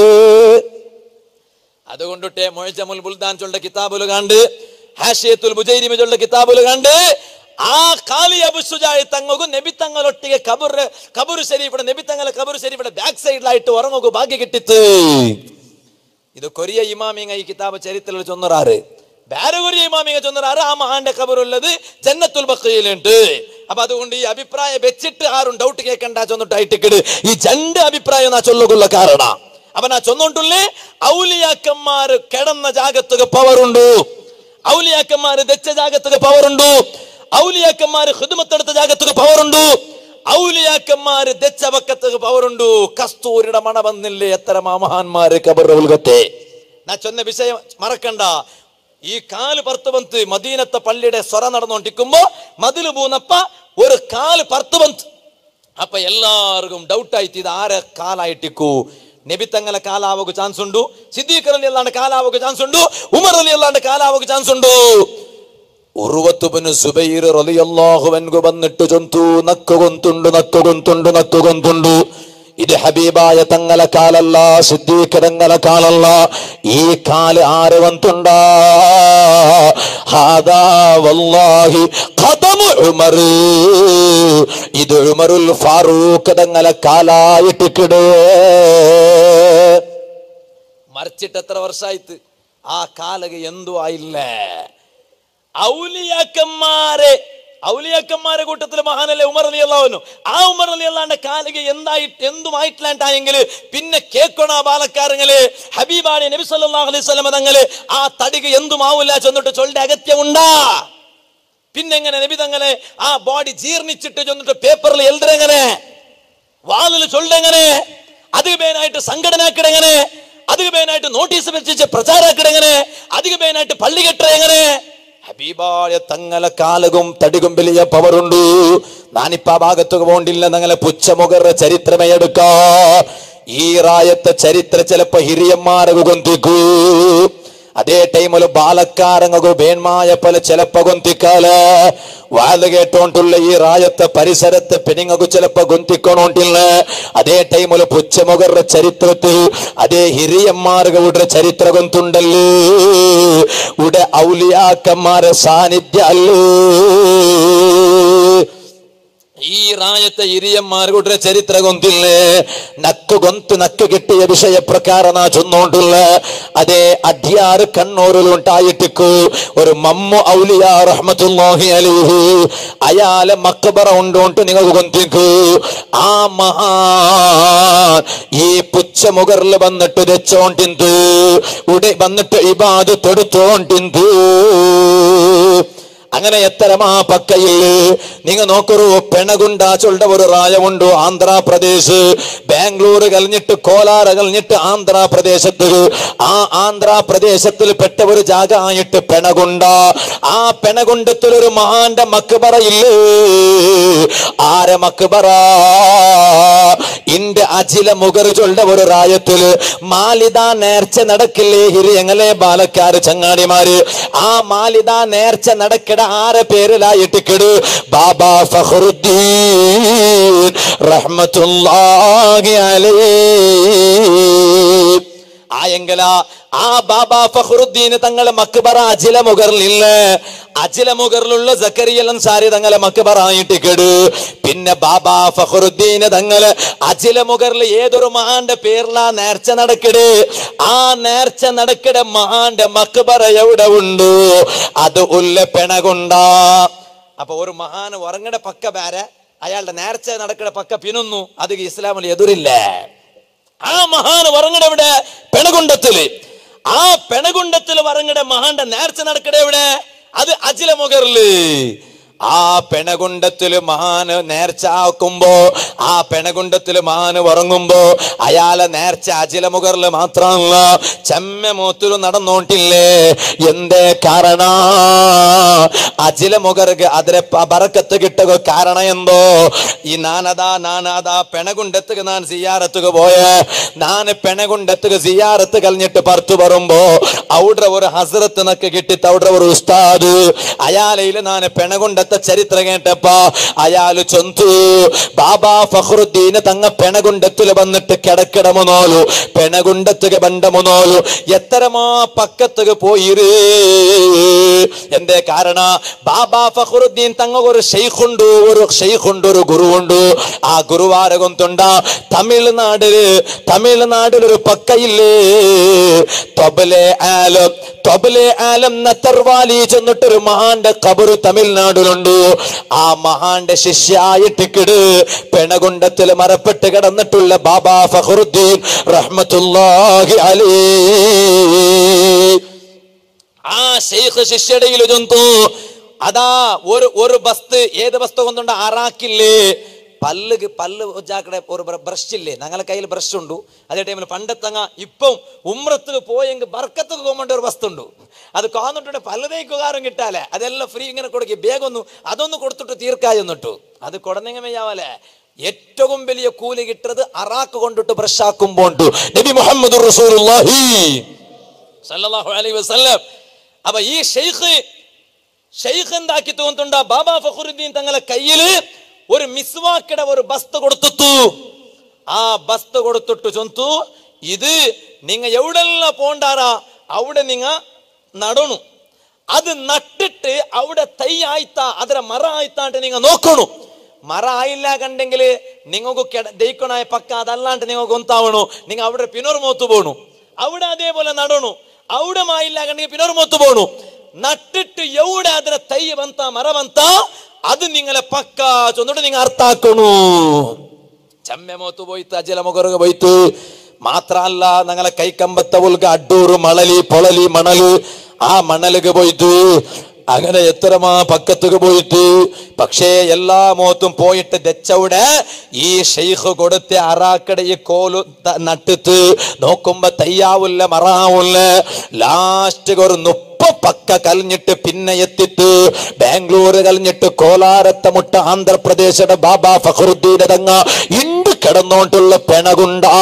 അതുകൊണ്ടിട്ടേ മൊഴജമുൽ ബുൽദാൻ ചൊല്ല കിതാബുൽ കണ്ട് ഹാഷിയത്തുൽ ബുജൈരിമ ചൊല്ല കിതാബുൽ കണ്ട് ആ കാലി അബുസുജായി തങ്ങും നബി തങ്ങളൊട്ടിಗೆ കബർ കബർ ശരീഫിടെ നബി തങ്ങളെ കബർ ശരീഫിടെ ബാക്ക് സൈഡിലായിട്ട് ഉറങ്ങുക ഭാഗ്യ കിട്ടിത്ത് ഇത് കൊറിയ ഇമാമിങ്ങ ഈ കിതാബ് ചരിത്രത്തിൽ ചൊന്നറാറ് വേറെ കൊറിയ ഇമാമിങ്ങ ചൊന്നറാറ് ആ മഹാന്റെ കബറുള്ളത് ജന്നത്തുൽ ബക്കയിലുണ്ട് അപ്പൊ അതുകൊണ്ട് ഈ അഭിപ്രായം വെച്ചിട്ട് ആരും ഡൗട്ട് കേൾക്കണ്ട ചൊന്നിട്ട് ആയിട്ടിക്കട് ഈ രണ്ട് അഭിപ്രായം നാ ചൊല്ലുകൊള്ള കാരണ അപ്പൊ നാ ചൊന്നോണ്ടുള്ളേ ഔലിയാക്കന്മാര് കിടന്ന ജാഗത്തുക പവറുണ്ട് ഔലിയാക്കന്മാര് തെച്ച ജാഗത്തുക പവറുണ്ട് ഔലിയാക്കന്മാര് ഹിദ്മത്തെടുത്ത ജാഗത്തുക പവറുണ്ട് ഔലിയാക്കന്മാര് തെച്ച പക്കത്തുക പവറുണ്ട് കസ്തൂരിയുടെ മണ വന്നില്ലേ എത്ര മഹാന്മാര് കബർ ഉൽഗത്തെ നാ ചൊന്ന വിഷയം മറക്കണ്ട ഈ കാല് പർത്ത് പന്ത് മദീനത്തെ പള്ളിയുടെ സ്വര നടന്നുകൊണ്ടിരിക്കുമ്പോ മതില് പൂന്നപ്പ ഒരു കാല് പർത്ത് പന്ത് അപ്പൊ എല്ലാവർക്കും ഡൗട്ട് ആയിട്ട് ഇത് ആരെ കാലായിട്ടിക്കു നബി തങ്ങളെ കാലാവുക ചാൻസ് ഉണ്ടു സിദ്ദീഖർ അലി അല്ലാണ്ട് കാലാവുക ചാൻസ് ഉണ്ടു ഉമർ അലി അല്ലാണ്ട് കാലാവുക ചാൻസ് ഉണ്ടു ഉറുവത്തുബിന് സുബൈർ റളിയല്ലാഹു അൻഹു വന്നിട്ട് ചൊന്തു നക്കുകൊന്തുണ്ടു നക്കുകൊന്തുണ്ടു നക്കുകൊന്തുണ്ടു ഇത് ഹബീബായ തങ്ങളെ കാലല്ല സിദ്ദീഖ് തങ്ങളെ കാലല്ല ഈ കാല് ആര് വന്നുണ്ടാ ഹാദാ വല്ലാഹി ഖദമു ഉമർ ഇത് ഉമറുൽ ഫാറൂഖ് തങ്ങളെ കാലായിട്ടിക്കിടേ മറിച്ചിട്ട് എത്ര വർഷമായിട്ട് ആ കാലക എന്തു ആയില്ല ഔലിയാക്കന്മാരെ ഔലിയാക്കന്മാരെ കൂട്ടത്തിൽ മഹാനല്ലേ ഉമർ അലി അള്ളാഹുന്നു ആ ഉമർ അലി അള്ളാന്റെ കാലിക എന്തായിട്ട് എന്തുമായിട്ടില്ലാണ്ടായെങ്കിൽ പിന്നെ കേക്കണ ബാലക്കാരങ്ങള് ഹബീബാണി നബി സല്ലല്ലാഹു അലൈഹി വസല്ലം തങ്ങള് ആ തടിക എന്തുമാവില്ല ചെന്നിട്ട് ചൊല്ലിന്റെ അഗത്യമുണ്ടാ പിന്നെങ്ങനെ നബി തങ്ങളെ ആ ബോഡി ജീർണിച്ചിട്ട് ചെന്നിട്ട് പേപ്പറിൽ എഴുതരെങ്ങനെ വാതിൽ ചൊല്ലെങ്ങനെ അധിക പേനായിട്ട് സംഘടനാക്കിടെങ്ങനെ അധിക പേനായിട്ട് നോട്ടീസ് വെച്ചിട്ട് പ്രചാരാക്കിടെങ്ങനെ അധിക പേനായിട്ട് പള്ളി കെട്ടറെങ്ങനെ ഹബീബായ തങ്ങളെ കാലകും തടികും വലിയ പവറുണ്ട് ഞാനിപ്പ ആ ഭാഗത്തൊക്കെ പോണ്ടില്ല ഞങ്ങളെ പുച്ഛമുഖറ ചരിത്രമേ എടുക്കാ ഈ റായത്തെ ചരിത്ര ചിലപ്പോ ഹിരിയന്മാരെ ഗൊന്തിക്കൂ ಅದೇ ಟೈಮಲ್ಲಿ ಬಾಲಕಾರಂಗು ಬೇಣ್ಮಾಯ ಪಲ ಚೆಲಪ್ಪ ಗೊಂತಿಕಾಲ ವಾದ ಕೇಟೋಂಟುಲ್ಲ ಈ ರಾಯತ್ತ ಪರಿಸರತ್ತ ಪೆನಿಂಗು ಚೆಲಪ್ಪ ಗೊಂತಿಕ್ಕೊಂಟಿಲ್ಲ ಅದೇ ಟೈಮಲ್ಲಿ ಪುಚ್ಚಮೊಗರ ಚರಿತ್ರತ್ತು ಅದೇ ಹಿರಿಯಮ್ಮಾರ್ಗ ಉಡ್ರ ಚರಿತ್ರ ಗೊಂತುಂಡಲ್ಲಿ ಉಡ ಔಲಿಯಾಕಮ್ಮಾರ ಸಾನ್ನಿಧ್ಯ ಅಲ್ಲೂ ಈ ರಾಯತ ಹಿರಿಯಮ್ಮಾರು ಕೊಟ್ರೆ ಚರಿತ್ರೆ ಗೊಂತಿಲ್ಲೇ ನಕ್ಕು ಗೊಂತು ನಕ್ಕು കിട്ടിയ വിഷയ പ്രകാര നാ ചൊന്നോണ്ടുള്ള അതേ അധ്യാറ് കണ്ണൂരിൽ ഉണ്ടായിട്ടിക്കു ഒരു മമ്മു ഔലിയ റഹ്മത്തുല്ലാഹി അലിഹു അയാളെ മക്കബറ ഉണ്ടോണ്ട് നിങ്ങൾക്ക് കൊന്തിക്കു ആ മഹാ ഈ പുച്ഛമുഖറിൽ വന്നിട്ട് രച്ചോണ്ടിന്തു ഉടെ വന്നിട്ട് ഇബാദ് തൊടുത്തോണ്ടിന്തു അങ്ങനെ എത്തരമാ പക്കയില് നിങ്ങൾ നോക്കൊരു പെണകുണ്ട ചൊണ്ട ഒരു റായമുണ്ട് ആന്ധ്രാപ്രദേശ് ബാംഗ്ലൂർ കഴിഞ്ഞിട്ട് കോലാർ കഴിഞ്ഞിട്ട് ആന്ധ്രാപ്രദേശത്ത് ആ ആന്ധ്രാപ്രദേശത്തിൽ പെട്ട ഒരു ജാഗ ആയിട്ട് പെണകുണ്ട ആ പെണകുണ്ടത്തിൽ ഒരു മഹാന്റെ മക്ബറയില്ലേ ആരെ മക്ബറ ഇന്റെ അജില മുഗർ ചൊണ്ട ഒരു റായത്തില് മാലിത നേർച്ച നടക്കില്ലേ ഹിരിയങ്ങളെ ബാലക്കാര് ചങ്ങാടിമാര് ആ മാലിത നേർച്ച നടക്കിട ആരെ പേരിലായിട്ടിക്കിട് ബാബ ഫഖറുദ്ദീൻ റഹ്മത്തുള്ളാഹി അലൈഹി ആയെങ്കില ആ ബാബ ഫഖറുദ്ദീൻ തങ്ങളെ മക്ബറ അജില മുഗറിലില്ല അജില മുഗറിലുള്ള സക്കരിയൽ അൻസാരി തങ്ങളെ മക്ബറായിട്ട് കെടു പിന്നെ ബാബ ഫഖറുദ്ദീൻ തങ്ങള് അജില മുഗറിൽ ഏതൊരു മഹാന്റെ പേരിലാ നേർച്ച നടക്കിട് ആ നേർച്ച നടക്കിട മഹാന്റെ മക്ബറ എവിടെ ഉണ്ട് അത് ഉല്ല പെണകൊണ്ട അപ്പൊ ഒരു മഹാൻ ഉറങ്ങട പക്ക പേരെ അയാളുടെ നേർച്ച നടക്കട പക്ക പിന്നുന്നു അത് ഇസ്ലാമിൽ എതിരില്ലേ ആ മഹാൻ വറങ്ങടെ പെണകുണ്ടത്തില് ആ പെണകുണ്ടത്തില് വറങ്ങടെ മഹാന്റെ നേർച്ച നടക്കടെ എവിടെ അത് അജില മുഖറില് ആ പെണകുണ്ടത്തില് മഹാന് നേർച്ച ആക്കുമ്പോ ആ പെണകുണ്ടത്തില് മഹാന് ഉറങ്ങുമ്പോ അയാളെ നേർച്ച അജില മുഖറില് മാത്രമല്ല ചെമ്മ മൂത്തിലും നടന്നോണ്ടില്ലേ എന്തേ കാരണ അജില മുഖർക്ക് അതിരെ ബറക്കത്ത് കിട്ടുക കാരണം എന്തോ ഈ നാനതാ നാനാതാ പെണകുണ്ടത്തുക നാൻ സിയാറത്തുക പോയ നാന് പെണകുണ്ടത്തുക സിയാറത്ത് കഴിഞ്ഞിട്ട് പറത്തു വരുമ്പോ അവിടെ ഒരു ഹസരത്ത് നക്ക് കിട്ടി അവിടെ ഒരു ഉസ്താദ് അയാളയില് നാന് പെണകുണ്ടത്തെ ചരിത്രം കേട്ടപ്പ അയാള് ചൊന്തു ബാബാ ഫഖറുദ്ദീന് തങ്ങ പെണകുണ്ടത്തില് വന്നിട്ട് കിടക്കിടമുന്നോലു പെണകുണ്ടത്തുക ബണ്ടമുന്നോലു എത്തരമാ പക്കത്തുക പോയിര് എന്തേ കാരണ ബാബാ ഫഖറുദ്ദീൻ തങ്ങ ഒരു ഷെയ്ഖുണ്ട് ഒരു ഷെയ്ഖുണ്ട് ഒരു ഗുരുവുണ്ട് ആ ഗുരുവാര കൊന്തുണ്ട തമിഴ്നാടില് തമിഴ്നാടിൽ ഒരു പക്കയില്ലേ തൊബലെ ആലം തൊബലെ ആലം നത്തർവാലി ചെന്നിട്ടൊരു മഹാന്റെ കബറ് തമിഴ്നാടിലുണ്ട് ആ മഹാന്റെ ശിഷ്യായിട്ടിക്കിട് പെണകുണ്ടത്തിൽ മറപ്പെട്ട് കിടന്നിട്ടുള്ള ബാബാ ഫഖറുദ്ദീൻ റഹ്മത്തുല്ലാഹി അലൈ ആ ഷെയ്ഖ് ശിഷ്യടയിൽ ജന്തു അതാ ഒരു ഒരു ബസ്ത് ഏത് ബസ്തു കൊണ്ടുണ്ട് അറാക്കില്ലേ പല്ല് പല്ല് ഉജാക്കടെ ഒരു ബ്രഷ് ഇല്ലേ ഞങ്ങളെ കയ്യിൽ ബ്രഷ് ഉണ്ട് അതേ ടൈമിൽ പണ്ടത്തങ്ങ ഇപ്പം ഉമ്രത്ത് പോയെങ്കിൽ ബർക്കത്ത് പോകേണ്ട ഒരു വസ്തു ഉണ്ട് അത് കാന്നിട്ടുണ്ട് പല്ല് തേക്കുകാരും കിട്ടാലേ അതെല്ലാം ഫ്രീ ഇങ്ങനെ കൊടുക്കും വേഗം അതൊന്ന് കൊടുത്തിട്ട് തീർക്കായെന്നിട്ടു അത് കൊടന്നെങ്ങമയ്യാവല്ലേ ഏറ്റവും വലിയ കൂലി കിട്ടുന്നത് അറാക്ക് കൊണ്ടിട്ട് ബ്രഷ് ആക്കുമ്പോണ്ട് നബി മുഹമ്മദ് റസൂലുള്ളാഹി സല്ലല്ലാഹു അലൈഹി വസല്ലം അപ്പൊ ഈ ഷെയ്ഖ് ഷെയ്ഖ് എന്താക്കി തോന്നുന്നുണ്ട് ബാബാ ഫഖറുദ്ദീൻ തങ്ങളെ കയ്യില് ഒരു മിസ്വാക്കിട ഒരു ബസ്ത കൊടുത്തു ആ ബസ്ത കൊടുത്തിട്ട് ചൊന്തു ഇത് നിങ്ങ എവിടെല്ലാം പോണ്ടാറാ അവിടെ നിങ്ങ നടണു അത് നട്ടിട്ട് അവിടെ തൈ ആയിത്ത ಅದರ മര ആയിത്താണ്ട് നിങ്ങ നോക്കണു മര ആയില്ല കണ്ടെങ്കിൽ നിങ്ങൾക്ക് ദയിക്കണായ പക്ക അതല്ലാണ്ട് നിങ്ങൾക്ക് ഒന്താവണു നിങ്ങ അവിടെ പിന്നൊരു മോത്ത് പോണു അവിടെ അതേപോലെ നടണു അവിടെ മായില്ല കണ്ടെങ്കിൽ പിന്നൊരു മോത്ത് പോണു നട്ടിട്ട് എവിടെ അതിರ തൈ ಬಂತ ಮರ ಬಂತ അത് നിങ്ങളെ പക്ക ചൊന്നിട്ട് നിങ്ങൾ അർത്ഥാക്കണു ചെമ്മ മോത്ത് പോയിത്ത് അജല മുഖറുക പോയിത്ത് മാത്രല്ല ഞങ്ങളെ കൈക്കമ്പത്ത ഉൽക അഡ്ഡൂറ് മണലി പൊളലി മണല് ആ മണലുക പോയിത്ത് അങ്ങനെ എത്രമാ പക്കത്തുക പോയിട്ട് പക്ഷേ എല്ലാ മോത്തും പോയിട്ട് ദച്ചവിടെ ഈ ഷെയ്ഖ് കൊടുത്ത അറാക്കട ഈ കോലു ത- നട്ടിട്ട് നോക്കുമ്പോ തയ്യാവില്ല മറാവില്ല ലാസ്റ്റ് ഒരു മുപ്പ പക്ക കലിഞ്ഞിട്ട് പിന്നെ എത്തിട്ട് ബാംഗ്ലൂർ കലിഞ്ഞിട്ട് കോലാരത്തെ മുട്ട ആന്ധ്രാപ്രദേശയുടെ ബാബാ ഫഖറുദ്ദീൻ തങ്ങ ഇണ്ട് കിടന്നോണ്ടുള്ള പെണകുണ്ടാ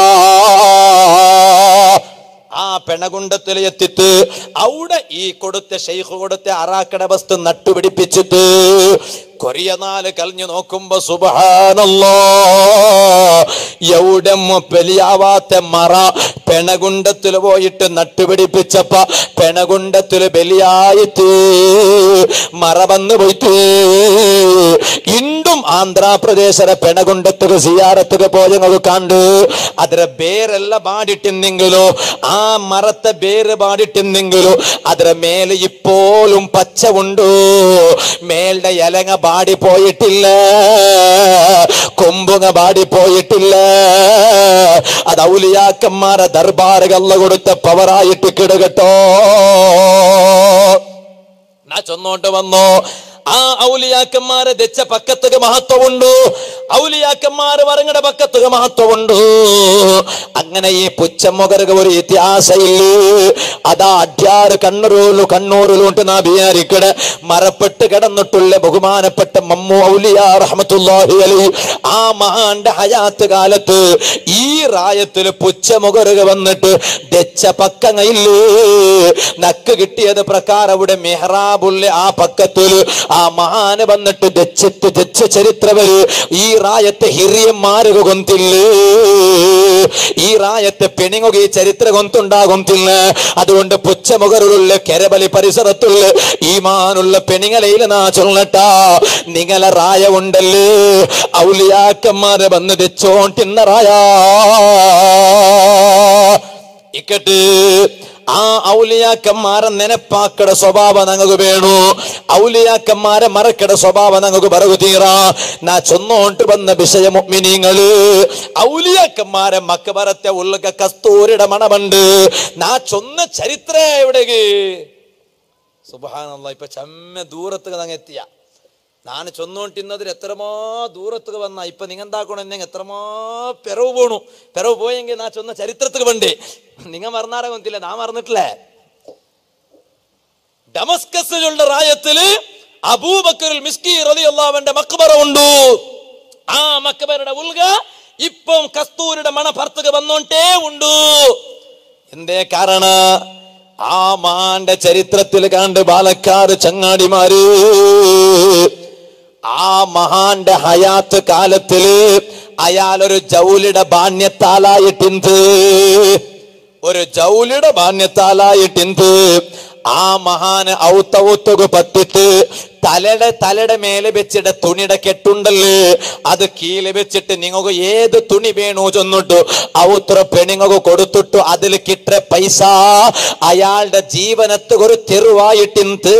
ആ പെണകുണ്ടത്തിൽ എത്തിട്ട് അവിടെ ഈ കൊടുത്ത ഷെയ്ഖ് കൊടുത്ത അറാക്കട വസ്തു നട്ടുപിടിപ്പിച്ചിട്ട് കൊറിയ നാല് കലിഞ്ഞു നോക്കുമ്പോ സുബഹാനല്ലോ എവിടെ ബലിയാവാത്ത മറ പെണകുണ്ടത്തിൽ പോയിട്ട് നട്ടുപിടിപ്പിച്ചപ്പ പെണകുണ്ടത്തിൽ ബലിയായിട്ട് മറ വന്നു പോയിട്ട് ഇണ്ടും ആന്ധ്രാപ്രദേശര പെണകുണ്ടത്തുക സിയാറത്തുക പോയങ്ങൾ കണ്ടു ಅದರ ಬೇರೆಲ್ಲ ಬಾಡಿಟ್ಟಿಂದಿಂಗಲು ಆ ಮರತ ಬೇರೆ ಬಾಡಿಟ್ಟಿಂದಿಂಗಲು ಅದರ ಮೇಲೆ ಇಪ್ಪೋലും പച്ച ഉണ്ടു മേളുടെ ഇലങ്ങ ബാടി പോയിട്ടില്ല കൊമ്പുങ്ങ ബാടി പോയിട്ടില്ല അത് ഔലിയാക്കന്മാരെ ദർബാറുകല്ല കൊടുത്ത പവറായിട്ട് കിടുകട്ടോ ನಾ ചൊന്നോട്ട് വന്നോ ആ ഔലിയാക്കന്മാരെ ദച്ച പക്കത്തുക മഹത്വമുണ്ട് ഔലിയാക്കന്മാര് വറങ്ങട പക്കത്തുക മഹത്വമുണ്ട് അങ്ങനെ ഈ പുച്ചമുകരുക ഒരു ഇത്യാസയില്ലേ അതാ അഡ്യാറ് കണ്ണൂരിലു കണ്ണൂരിലുണ്ട് നാ ബിയാരിക്കട മറപ്പെട്ട് കിടന്നിട്ടുള്ള ബഹുമാനപ്പെട്ട മമ്മു ഔലിയ റഹ്മത്തുള്ളാഹി അലൈഹി ആ മഹാന്റെ ഹയാത്ത് കാലത്ത് ഈ റായത്തിൽ പുച്ചമുകരുക വന്നിട്ട് ദച്ച പക്കങ്ങയില്ലേ നക്ക് കിട്ടിയത് പ്രകാരം അവിടെ മെഹ്റാബുള്ള ആ പക്കത്തിൽ ആ മഹാന് വന്നിട്ട് ദച്ചിട്ട് ദച്ച ചരിത്രവര് ഈ റായത്തെ ಹಿರಿಯಮ್ಮಾರಿಗೂ ಗೊಂತಿಲ್ಲ ഈ റായത്തെ പെണ്ണുങ്ങുക ഈ ചരിത്ര ഗൊന്തുണ്ടാകുന്നില്ല അതുകൊണ്ട് പുച്ചമുഖറുള്ള കെരബലി പരിസരത്തുള്ള ഈമാനുള്ള പെണ്ണുങ്ങളയിൽ നാ ചൊല്ലട്ടാ നിങ്ങളെ റായ ഉണ്ടല്ലേ ഔലിയാക്കന്മാരെ വന്ന് തെച്ചോണ്ടിന്ന റായ ഇക്കട്ട് ആ ഔലിയാക്കന്മാരെ നെനപ്പാക്കട സ്വഭാവ ഞങ്ങൾക്ക് വേണു ഔലിയാക്കന്മാരെ മറക്കട സ്വഭാവ ഞങ്ങൾക്ക് പറകു തീറ നാ ചൊന്നോണ്ട് വന്ന വിഷയമൊമിനിങ്ങള് ഔലിയാക്കന്മാരെ മക്കബറത്തെ ഉള്ളക കസ്തൂരിയുടെ മണമുണ്ട് നാ ചൊന്ന ചരിത്ര എവിടേക്ക് സുബാനല്ല ഇപ്പൊ ചമ്മ ദൂരത്ത് അങ്ങ് എത്തിയ ನಾನು ಚೊನ್ನೋಂಟಿನ್ನದ್ರೆ ಎತ್ತರಮೋ ದೂರತ್ತಿಗೆ ಬಂದ ಇಪ್ಪ ನಿಂಗಂದಾಕೊಂಡು ಎತ್ತರಮೋ പെരവ് പോണു പെരവ് പോയെങ്കിൽ നാ ചൊന്ന ചരിത്രത്തിൽ വണ്ടേ നിങ്ങ മറന്നാറ കൊന്നില്ല നാ മറന്നിട്ടില്ലേ ഡമസ്കസിലുള്ള റായത്തില് അബൂബക്കറിൽ മിസ്കി റളിയല്ലാഹുവിന്റെ മക്ബറ ഉണ്ട് ആ മക്ബറയുടെ ഉൽഗ ഇപ്പം കസ്തൂരിയുടെ മണ ഭർത്തുക വന്നോണ്ടേ ഉണ്ട് എന്തേ കാരണ ആ മാന്റെ ചരിത്രത്തിൽ കണ്ട് പാലക്കാട് ചങ്ങാടിമാര് ആ മഹാന്റെ ഹയാത്ത് കാലത്തില് അയാളൊരു ജൗലിയുടെ ബാണ്യത്താലായിട്ടിന്ത് ഒരു ജൗലിയുടെ ബാണ്യത്താലായിട്ടിന്ത് ആ മഹാന് ഔത്തൗത്തുക പത്തിട്ട് തലയുടെ തലയുടെ മേലെ വെച്ചിട്ട് തുണിയുടെ കെട്ടുണ്ടല്ലേ അത് കീഴിൽ വെച്ചിട്ട് നിങ്ങൾക്ക് ഏത് തുണി വേണോ ചൊന്നിട്ടു ഔത്ര പെണ്ണുങ്ങൾക്ക് കൊടുത്തിട്ടു അതിൽ കിട്ട പൈസ അയാളുടെ ജീവനത്ത് ഒരു തെരുവായിട്ടിന്ത്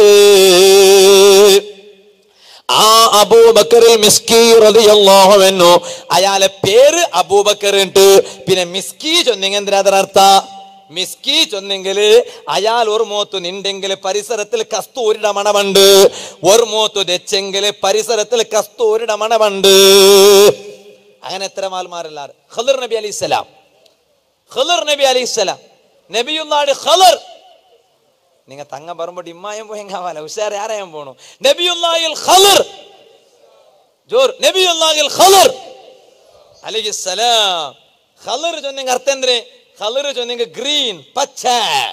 ആ അബൂബക്കറിൽ മിസ്കി റളിയല്ലാഹു അൻഹു അയാളെ പേര് അബൂബക്കർ ഉണ്ട് പിന്നെ മിസ്കി ചൊന്നിങ്ങ എന്തിനാ അതിനർത്ഥ മിസ്കി ചൊന്നെങ്കില് അയാൾ ഒരു മൂത്ത് നിണ്ടെങ്കിൽ പരിസരത്തിൽ കസ്തൂരിയുടെ മണമുണ്ട് ഒരു മൂത്ത് തെച്ചെങ്കിൽ പരിസരത്തിൽ കസ്തൂരിയുടെ മണമുണ്ട് അങ്ങനെ എത്ര മാൽമാരെല്ലാരും ഖദർ നബി അലൈഹി സ്വലാം ഖദർ നബി അലൈഹി സ്വലാം നബിയുള്ളാട് ഖദർ നിങ്ങൾ തങ്ങ പറയുമ്പോൾ ഇമ്മായം പോയി കാവാല ഉഷാർ ആരായം പോണു നബിയുല്ലാഹിൽ ഖദർ ജോർ നബിയുല്ലാഹിൽ ഖദർ അലൈഹിസ്സലാം ഖദർ ചൊന്നെങ്കിൽ അർത്ഥം എന്തിന് ഖദർ ചൊന്നെങ്കിൽ ഗ്രീൻ പച്ച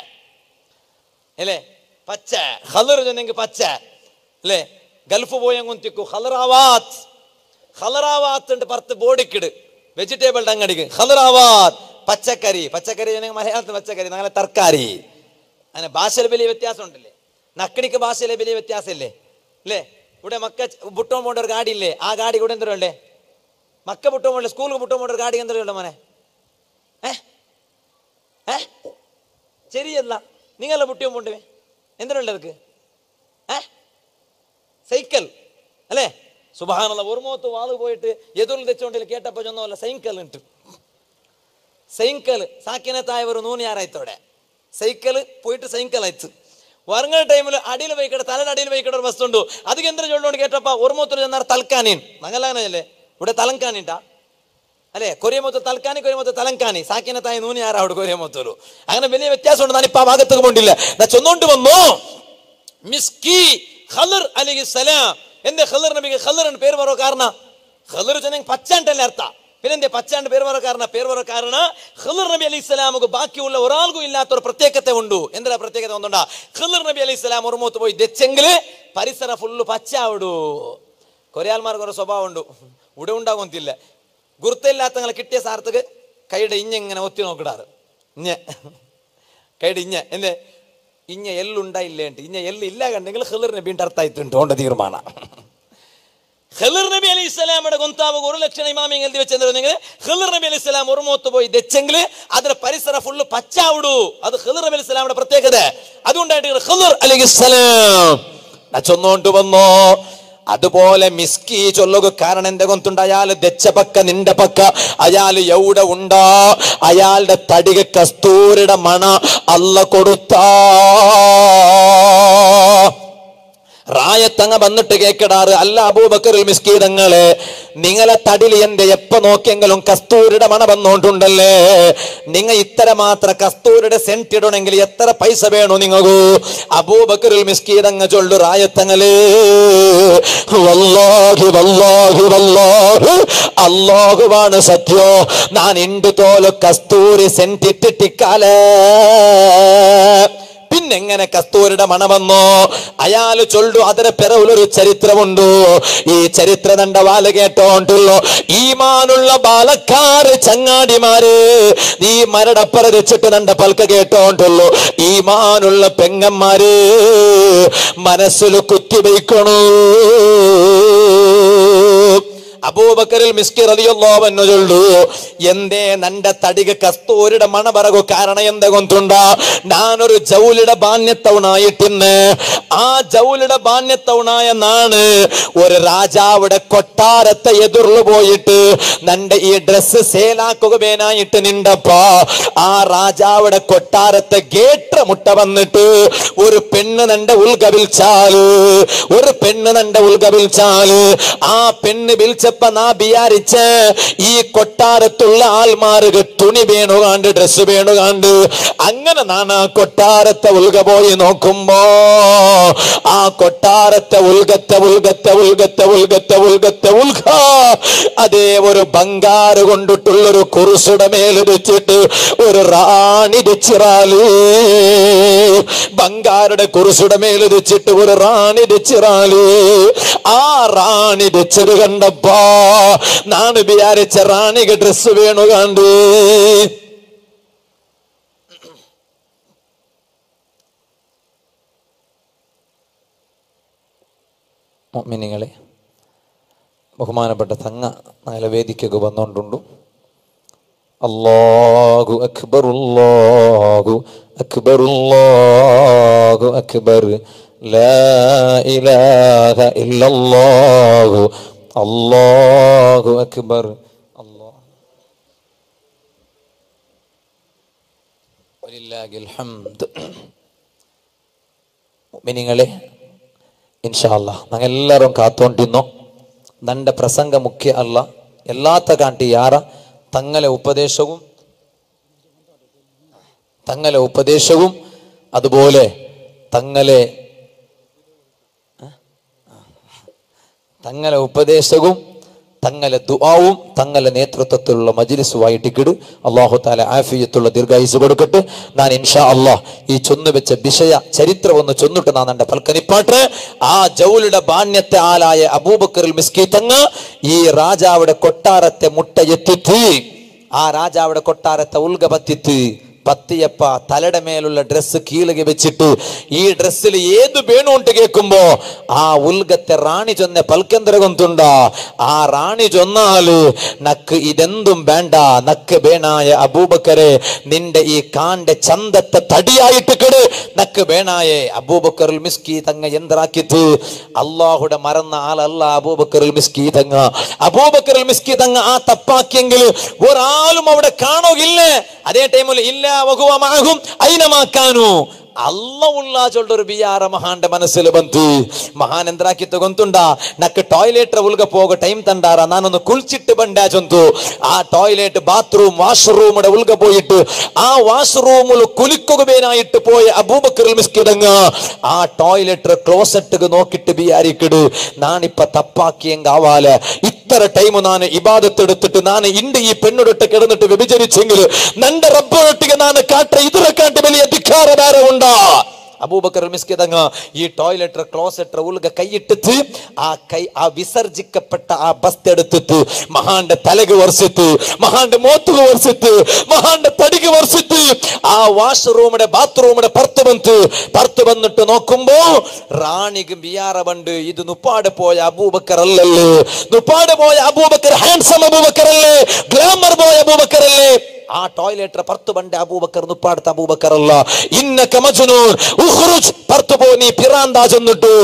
അല്ലേ പച്ച ഖദർ ചൊന്നെങ്കിൽ പച്ച അല്ലേ ഗൾഫ് പോയങ്കുന്തിക്കു ഖലറാവാത്ത് ഖലറാവാത്ത് ഉണ്ട് പുറത്ത് ബോഡിക്കിട് വെജിറ്റബിൾ അങ്ങടിക്ക് ഖലറാവാത്ത് പച്ചക്കറി പച്ചക്കറി ചൊന്നെങ്കിൽ മലയാളത്തിൽ പച്ചക്കറി ഞങ്ങളെ തർക്കാരി അങ്ങനെ ഭാഷയിൽ വലിയ വ്യത്യാസം ഉണ്ടല്ലേ നക്കണിക്ക് ഭാഷയിലെ വലിയ വ്യത്യാസമില്ലേ അല്ലേ ഇവിടെ മക്ക ബുട്ടോൺ പോണ്ട ഒരു ഗാഡി ഇല്ലേ ആ ഗാഡി കൂടെ എന്തോ ഉള്ളേ മക്ക ബുട്ടോൺ പോണ്ട സ്കൂളിൽ ബുട്ടോൺ പോണ്ട ഒരു ഗാഡി എന്തോ ഉള്ള മോനെ ഏ ഏ ശരിയല്ല നിങ്ങളെ ബുട്ടിയോ പോണ്ടേ എന്തിനുണ്ട് അതൊക്കെ ഏ സൈക്കിൾ അല്ലേ സുബാനുള്ള ഒരു മുഖത്ത് വാത് പോയിട്ട് എതിർന്ന് തെച്ചോണ്ടിൽ കേട്ടപ്പോ ചൊന്നല്ല സൈക്കിൾ ഉണ്ട് സൈക്കിൾ സാക്കിനത്തായവർ നൂന് ಯಾರಾಯ್ತೋಡೆ ಸೈಕಲ್ പോയിട്ട് ಸೈಕಲ್ ಆಯ್ತು ಹೊರಗಡೆ ಟೈಮಲ್ಲಿ ಅಡಿಲು ಬೈಕಡೆ ತಲೆನ ಅಡಿಲು ಬೈಕಡೆ ഒരു ബസ് ഉണ്ട് അത് കേന്ദ്ര ചൊല്ലോണ്ട് കേട്ടപ്പ ഒരു മൂത്രം ചെന്നാർ തൽക്കാനീൻ മംഗലാനല്ലേ ഇവിടെ തലങ്കാനിട്ടാ അല്ലേ കൊറിയമൊത്ത് തൽക്കാനി കൊരിയമൊത്ത് തലങ്കാനി സാക്കിന തായി നൂനി ആരാ അവിടെ കൊരിയമൊത്തൊരു അങ്ങനെ വലിയ വ്യത്യാസമുണ്ട് ഞാനിപ്പോ ആ ഭാഗത്തേക്ക് പോണ്ടില്ല ഞാൻ ചൊന്നോണ്ട് വന്നു മിസ്കി ഖലർ അലൈഹി സലാം എന്റെ ഖലർ നബിക്ക് ഖലർ എന്ന് പേര് പറയോ കാരണ ഖലർ ചെന്നെങ്കിൽ പച്ചാണ്ടല്ലേ അർത്ഥ പിന്നെന്തേ പച്ചാണ്ട് പേര് പറ കാരണ പേര് പറ കാരണ ഖിളർ നബി അലൈഹി സ്വലാമുക്ക് ബാക്കിയുള്ള ഒരാൾക്കും ഇല്ലാത്ത ഒരു പ്രത്യേകത ഉണ്ട് എന്താ പ്രത്യേകത ഒന്നുണ്ടാ ഖിളർ നബി അലൈഹി സ്വലാം ഒരു മൂത്ത് പോയി തെച്ചെങ്കില് പരിസര ഫുള്ള് പച്ച ആവിടൂ കുറെ ആൾമാർക്ക് ഒരു സ്വഭാവം ഉണ്ട് ഇവിടെ ഉണ്ടാകുന്നില്ല ഗുരുത്തില്ലാത്തങ്ങളെ കിട്ടിയ സാർത്തക്ക് കൈയുടെ ഇഞ്ഞ ഇങ്ങനെ ഒത്തി നോക്കിടാറ് ഇഞ്ഞ കൈയുടെ ഇഞ്ഞ എന്തേ ഇഞ്ഞ എല്ലുണ്ടായില്ലേണ്ട് ഇഞ്ഞ എല്ല് ഇല്ല കണ്ടെങ്കിൽ ഖിളർ നബീൻ്റെ അർത്ഥായിട്ടുണ്ട് കൊണ്ട് തീർമാനം ഖിളർ നബി അലൈഹി സ്വലാമിയുടെ ഗൊന്താവ് ഒരു ലക്ഷണ ഇമാമിങ് എഴുതി വെച്ചെന്നിരുന്നെങ്കിൽ ഖിളർ നബി അലൈഹി സ്വലാം ഒരു മൂത്ത് പോയി തെച്ചെങ്കിൽ അതിന്റെ പരിസര ഫുള്ള് പച്ചാവിടൂ അത് ഖിളർ നബി അലൈഹി സ്വലാമിയുടെ പ്രത്യേകത അതുകൊണ്ടായിട്ട് ഖിളർ അലൈഹി സ്വലാം ചൊന്നോണ്ട് വന്നോ അതുപോലെ മിസ്കി ചൊല്ലുക കാരണം എന്റെ കൊന്തുണ്ട് അയാൾ ദച്ച പക്ക നിന്റെ പക്ക അയാൾ എവിടെ ഉണ്ടോ അയാളുടെ തടിക കസ്തൂരിയുടെ മണ അല്ല കൊടുത്താ റായത്തങ്ങ വന്നിട്ട് കേക്കടാറ് അല്ല അബൂബക്കറുൽ മിസ്കീതങ്ങളെ നിങ്ങളെ തടിൽ എന്റെ എപ്പ നോക്കിയെങ്കിലും കസ്തൂരിയുടെ മണ വന്നോണ്ടുണ്ടല്ലേ നിങ്ങ ഇത്ര മാത്ര കസ്തൂരിയുടെ സെന്റ് ഇടണമെങ്കിൽ എത്ര പൈസ വേണോ നിങ്ങൾക്കു അബൂബക്കറുൽ മിസ്കീതങ്ങ ചൊല്ലു റായത്തങ്ങള് വല്ലാഹി വല്ലാഹി വല്ലാഹി അല്ലാഹുവാണ് സത്യോ ഞാൻ ഇണ്ട് തോല് കസ്തൂരി സെന്റ് ഇട്ടിട്ടിക്കാലേ പിന്നെങ്ങനെ കസ്തൂരിയുടെ മണമെന്നോ അയാൾ ചൊല്ലു അതിന് പിറവിലൊരു ചരിത്രമുണ്ട് ഈ ചരിത്ര തന്റെ വാല് കേട്ടോണ്ടുള്ളൂ ഈമാനുള്ള ബാലക്കാര് ചങ്ങാടിമാര് നീ മരടപ്പറച്ചിട്ട് തന്റെ പൽക്ക കേട്ടോണ്ടുള്ളൂ ഈമാനുള്ള പെങ്ങന്മാര് മനസ്സിൽ കുത്തിവയ്ക്കണു അബൂബക്കറിൽ മിസ്കി റളിയല്ലാഹു ചൊല്ലു എന്തേ നന്റെ തടിക കസ്തൂരിയുടെ മണ പറകു കാരണം എന്ത കൊണ്ടുണ്ട ഞാനൊരു ജൗലിയുടെ ബാന്യത്തവണായിട്ടിന്ന് ആ ജൗലിയുടെ ബാന്യത്തവണായ നാണ് ഒരു രാജാവിടെ കൊട്ടാരത്തെ എതിർന്നു പോയിട്ട് നന്റെ ഈ ഡ്രസ്സ് സേലാക്കുകേനായിട്ട് നിണ്ടപ്പ ആ രാജാവിടെ കൊട്ടാരത്തെ ഗേറ്റ് മുട്ട വന്നിട്ട് ഒരു പെണ്ണ് നന്റെ ഉൾഗവിൽച്ചാല് ഒരു പെണ്ണ് നന്റെ ഉൾഗവിൽച്ചാല് ആ പെണ്ണ് വിളിച്ചപ്പ നാ വിചാരിച്ച ഈ കൊട്ടാരത്തുള്ള ആൾമാർക്ക് തുണി വേണുകാണ്ട് ഡ്രസ് വേണുകാണ്ട് അങ്ങനെ നാൻ ആ കൊട്ടാരത്തെ ഉൽക പോയി നോക്കുമ്പോ ആ കൊട്ടാരത്തെ ഉൽഗത്തെ ഉൽഗത്തെ ഉൽഗത്തെ ഉൽഗത്തെ ഉൽഗത്തെ ഉൽഗ അതേ ഒരു ബംഗാറ് കൊണ്ടിട്ടുള്ളൊരു കുറുസുടെ മേലിടിച്ചിട്ട് ഒരു റാണി രച്ചിറാല് ബംഗാരുടെ കുറുസുടെ മേലിടിച്ചിട്ട് ഒരു റാണി രച്ചിറാല് ആ റാണി രച്ചത് കണ്ടപ്പോ നാണ് വിചാരിച്ച റാണിക്ക് ഡ്രസ് വേണു കണ്ട് മിനിങ്ങളെ ബഹുമാനപ്പെട്ട തങ്ങ നാളെ വേദിക്കൊക്കെ വന്നുകൊണ്ടുണ്ടു അല്ലാഹു അക്ബർ അല്ലാഹു അക്ബർ അല്ലാഹു അക്ബർ ലാ ഇലാഹ ഇല്ലല്ലാഹു അല്ലാഹു അക്ബർ അല്ലാഹു വലില്ലാഹിൽ ഹംദ് മിനിങ്ങളെ ഇൻഷാല്ല ഞങ്ങൾ എല്ലാവരും കാത്തോണ്ടിന്നോ നന്റെ പ്രസംഗ മുഖ്യ അല്ല എല്ലാത്ത കാട്ടി ಯಾರ തങ്ങളെ ഉപദേശവും തങ്ങളെ ഉപദേശവും അതുപോലെ തങ്ങളെ തങ്ങളെ ഉപദേശവും തങ്ങളെ ദുആവും തങ്ങളെ നേതൃത്വത്തിലുള്ള മജിലിസുമായിട്ട് കിട് അള്ളാഹു താല ആഫിയത്തുള്ള ദീർഘായുസ് കൊടുക്കട്ടെ ഞാൻ ഇൻഷാ അള്ളാഹ് ഈ ചൊന്നു വെച്ച വിഷയ ചരിത്രം ഒന്ന് ചൊന്നിട്ട് നാൻ എന്റെ പൽക്കനിപ്പാട്ട് ആ ജൗലിയുടെ ബാണ്യത്തെ ആലായ അബൂബക്കറിൽ മിസ്കി തങ്ങ ഈ രാജാവിടെ കൊട്ടാരത്തെ മുട്ടയെത്തിത്ത് ആ രാജാവിടെ കൊട്ടാരത്തെ ഉൽഗപത്തിത്ത് പത്തിയപ്പ തലയുടെ മേലുള്ള ഡ്രസ്സ് കീഴകെ വെച്ചിട്ട് ഈ ഡ്രസ്സിൽ ഏത് വേണുണ്ട് കേൾക്കുമ്പോ ആ ഉൽഗത്തെ റാണി ചൊന്ന പൽക്കന്തരകൊന്തുണ്ട ആ റാണി ചൊന്നാല് നക്ക് ഇതെന്തും വേണ്ട നക്ക് വേണായ അബൂബക്കരെ നിന്റെ ഈ കാന്റെ ചന്തത്തെ തടിയായിട്ട് കെട് നക്ക് വേണായേ അബൂബക്കറിൽ മിസ്കി തങ്ങ എന്തറാക്കിത്ത് അള്ളാഹുടെ മറന്ന ആളല്ല അബൂബക്കറിൽ മിസ്കി തങ്ങ അബൂബക്കറിൽ മിസ്കി തങ്ങ ആ തപ്പാക്കിയെങ്കിൽ ഒരാളും അവിടെ കാണുകയില്ലേ അതേ ടൈമിൽ ഇല്ല വകുവമാകും അയിനമാക്കാനു ಅಲ್ಲ ಉಳ್ಳ ಚೊಲ್ಡರು ಬಿಯಾರ ಮಹಾಂಡ ಮನಸ್ಸಲ್ಲಿ ಬಂತು ಮಹಾನ್ ಎಂದ್ರಾಕಿ ತಗೊಂತುಂಡ ನಕ್ಕ ಟಾಯ್ಲೆಟ್ ಉಲ್ಗ ಹೋಗೋ ಟೈಮ್ ತಂಡಾರ ನಾನೊಂದು ಕುಳ್ಚಿಟ್ಟು ಬಂಡೆ ಚೊಂತು ಆ ಟಾಯ್ಲೆಟ್ ಬಾತ್ರೂಮ್ ವಾಶ್ರೂಮ್ ಉಲ್ಗ പോയിട്ട് ആ വാഷ്റൂമിൽ കുലിക്കുകേനായിട്ട് പോയ അബൂബക്കറിൽ മിസ്കിടങ്ങ ആ ടോയ്ലറ്റ് ക്ലോസറ്റ് നോക്കിട്ട് ബിയാരിക്കിട് നാണിപ്പ തപ്പാക്കിയെങ്കാവാല ഇത്ര ടൈം ನಾನು ഇബാദത്തെടുത്തിട്ട് ನಾನು ಇಂದು ಈ പെണ്ണൊടൊട്ട് കിടന്നിട്ട് വ്യഭിചരിച്ചെങ്കിൽ നന്റെ റബ്ബൊട്ടിಗೆ ನಾನು കാട്ട ഇതിനെ കാട്ടി വലിയ ധിക്കാര വേറെ ഉണ്ടാ അബൂബക്കർ മിസ്കിതങ്ങ ഈ ടോയ്ലറ്റ് ക്ലോസറ്റ് ഉൾക കൈയിട്ടിട്ട് ആ കൈ ആ വിസർജിക്കപ്പെട്ട ആ ബസ് എടുത്തിട്ട് മഹാന്റെ തലക് വർഷിത്ത് മഹാന്റെ മോത്തുക വർഷിത്ത് മഹാന്റെ തടിക് വർഷിത്ത് ആ വാഷ്റൂമിന്റെ ബാത്റൂമിന്റെ പുറത്ത് വന്ന് പുറത്ത് വന്നിട്ട് നോക്കുമ്പോ റാണിക്ക് ബിയാറ ബണ്ട് ഇത് നുപ്പാട് പോയ അബൂബക്കർ അല്ലല്ലേ നുപ്പാട് പോയ അബൂബക്കർ ഹാൻസം അബൂബക്കർ അല്ലേ ഗ്ലാമർ പോയ അബൂബക്കർ അല്ലേ ആ ടോയ്ലറ്റ് പുറത്ത് പണ്ട് അബൂബക്കർ നുപ്പാടത്ത് അബൂബക്കർ അല്ല ഇന്നക മജ്നൂൻ ഉഖ്റുജ് പുറത്ത് പോ നീ പിറാന്താ ചെന്നിട്ടു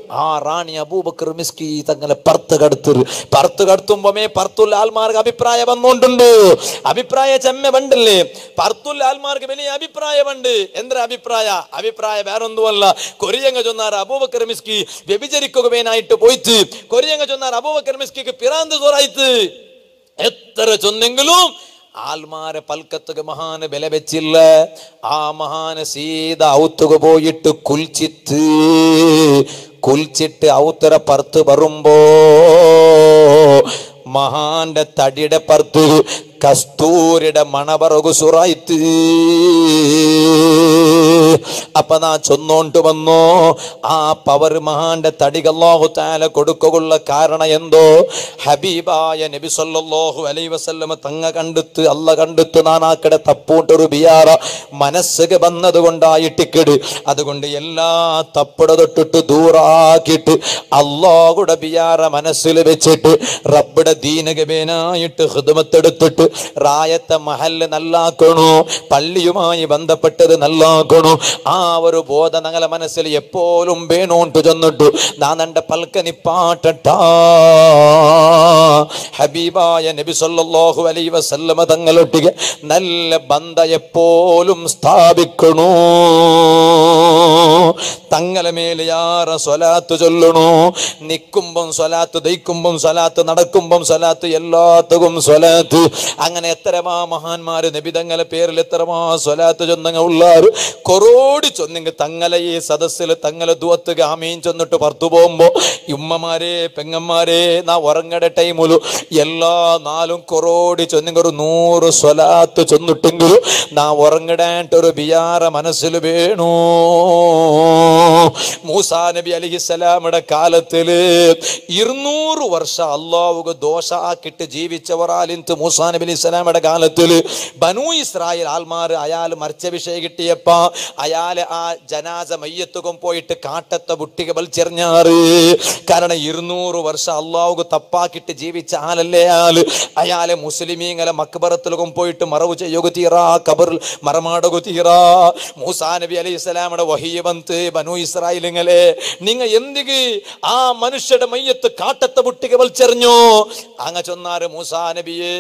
ആ റാണി അബൂബക്കർ മിസ്കി തങ്ങളെ പർത്ത് കടത്തു പർത്ത് കടത്തുമ്പോമേ പർത്തുള്ള ആൾമാർക്ക് അഭിപ്രായം വന്നുകൊണ്ടുണ്ട് അഭിപ്രായ ചെമ്മ പണ്ടല്ലേ പർത്തുള്ള ആൾമാർക്ക് വലിയ അഭിപ്രായമുണ്ട് എന്താ അഭിപ്രായ അഭിപ്രായ വേറൊന്നുമല്ല കൊരിയങ്ങ ചൊന്നാർ അബൂബക്കർ മിസ്കി വ്യഭിചരിക്കുകയായിട്ട് പോയിട്ട് കൊരിയങ്ങ ചൊന്നാർ അബൂബക്കർ മിസ്കിക്ക് പിറാന്ത് സോറായിട്ട് എത്ര ചൊന്നെങ്കിലും ആൽമാരെ പൽക്കത്തുക മഹാന് വില വെച്ചില്ല ആ മഹാന് സീത ഔത്തുക പോയിട്ട് കുൽച്ചിത്ത് കുൽച്ചിട്ട് ഔത്തര പർത്ത് വരുമ്പോ മഹാന്റെ തടിയുടെ പർത്ത് കസ്തൂരിയുടെ മണപറകു സുറായിത്ത് അപ്പൊ നാ ചൊന്നോണ്ട് വന്നോ ആ പവർ മഹാന്റെ തടികല്ലാഹു താല കൊടുക്കുള്ള കാരണം എന്തോ ഹബീബായ നബി സല്ലല്ലാഹു അലൈഹി വസല്ലമ തങ്ങ കണ്ടെത്ത് അല്ല കണ്ടെത്ത് നാനാക്കടെ തപ്പൂട്ടൊരു ബിയാറ മനസ്സുക വന്നത് കൊണ്ടായിട്ടിക്കട് അതുകൊണ്ട് എല്ലാ തപ്പട തൊട്ടിട്ട് ദൂറാക്കിയിട്ട് അള്ളാഹുടെ ബിയാറ മനസ്സിൽ വെച്ചിട്ട് റബ്ബിടെ ദീനഗബേനായിട്ട് ഹൃദമത്തെടുത്തിട്ട് റായത്തെ മഹല്ല് നല്ലാക്കണോ പള്ളിയുമായി ബന്ധപ്പെട്ടത് നല്ലാക്കണോ ആ ഒരു ബോധം ഞങ്ങളെ മനസ്സിൽ എപ്പോഴും വേണോണ്ട് ചെന്നിട്ടു നാൻ എൻ്റെ പൽക്കനി പാട്ടട്ടാ ഹബീബായ നബി സല്ലല്ലാഹു അലൈഹി വസല്ലമ തങ്ങളൊട്ടിಗೆ നല്ല ബന്ധ എപ്പോഴും സ്ഥാപിക്കണോ തങ്ങളെ മേലെ യാറ സ്വലാത്ത് ചൊല്ലണോ നിൽക്കുമ്പം സ്വലാത്ത് ദയിക്കുമ്പം സ്വലാത്ത് നടക്കുമ്പം സ്വലാത്ത് എല്ലാത്തും സ്വലാത്ത് അങ്ങനെ എത്രമാ മഹാന്മാര് നബിതങ്ങളെ പേരിൽ എത്രമാ സ്വലാത്ത് ചൊന്നങ്ങ ഉള്ളാറ് കൊറോടി ചൊന്നെങ്കിൽ തങ്ങളെ ഈ സദസ്സിൽ തങ്ങളെ ദുവത്ത് ആമീൻ ചൊന്നിട്ട് പുറത്തു പോകുമ്പോ ഉമ്മമാരെ പെങ്ങന്മാരെ നാ ഉറങ്ങടെ ടൈമിലു എല്ലാ നാലും കൊറോടി ചൊന്നെങ്കിൽ ഒരു നൂറ് സ്വലാത്ത് ചൊന്നിട്ടെങ്കിലും നാ ഉറങ്ങിടാൻട്ടൊരു ബിയാറ മനസ്സിൽ വേണോ മൂസാ നബി അലിഹിസലാമിയുടെ കാലത്തില് ഇരുന്നൂറ് വർഷം അള്ളാഹുക ദോഷാക്കിട്ട് ജീവിച്ചവർ ആലിന്ത് മൂസാ നബി അലി സ്വലാമിയുടെ കാലത്തില് ബനു ഇസ്രായേൽ ആൽമാർ അയാൾ മരിച്ച വിഷയം കിട്ടിയപ്പ അയാളെ ആ ജനാസ മയ്യത്തുകം പോയിട്ട് കാട്ടത്തെ ബുട്ടിക വലിച്ചെറിഞ്ഞാറ് കാരണം ഇരുന്നൂറ് വർഷം അള്ളാഹുക തപ്പാക്കിട്ട് ജീവിച്ച ആളല്ലേ ആള് അയാളെ മുസ്ലിമീങ്ങളെ മക്ബറത്തിലും പോയിട്ട് മറവ് ചെയ്യുക തീറാ കബറിൽ മറമാടുക തീറാ മൂസാ നബി അലൈഹി സ്വലാമിയുടെ വഹിയ ബന്ത് ബനു ഇസ്രായേലിങ്ങളെ നിങ്ങ എന്തിക്ക് ആ മനുഷ്യരുടെ മയ്യത്ത് കാട്ടത്തെ ബുട്ടിക വലിച്ചെറിഞ്ഞോ അങ്ങ ചൊന്നാറ് മൂസാ നബിയേ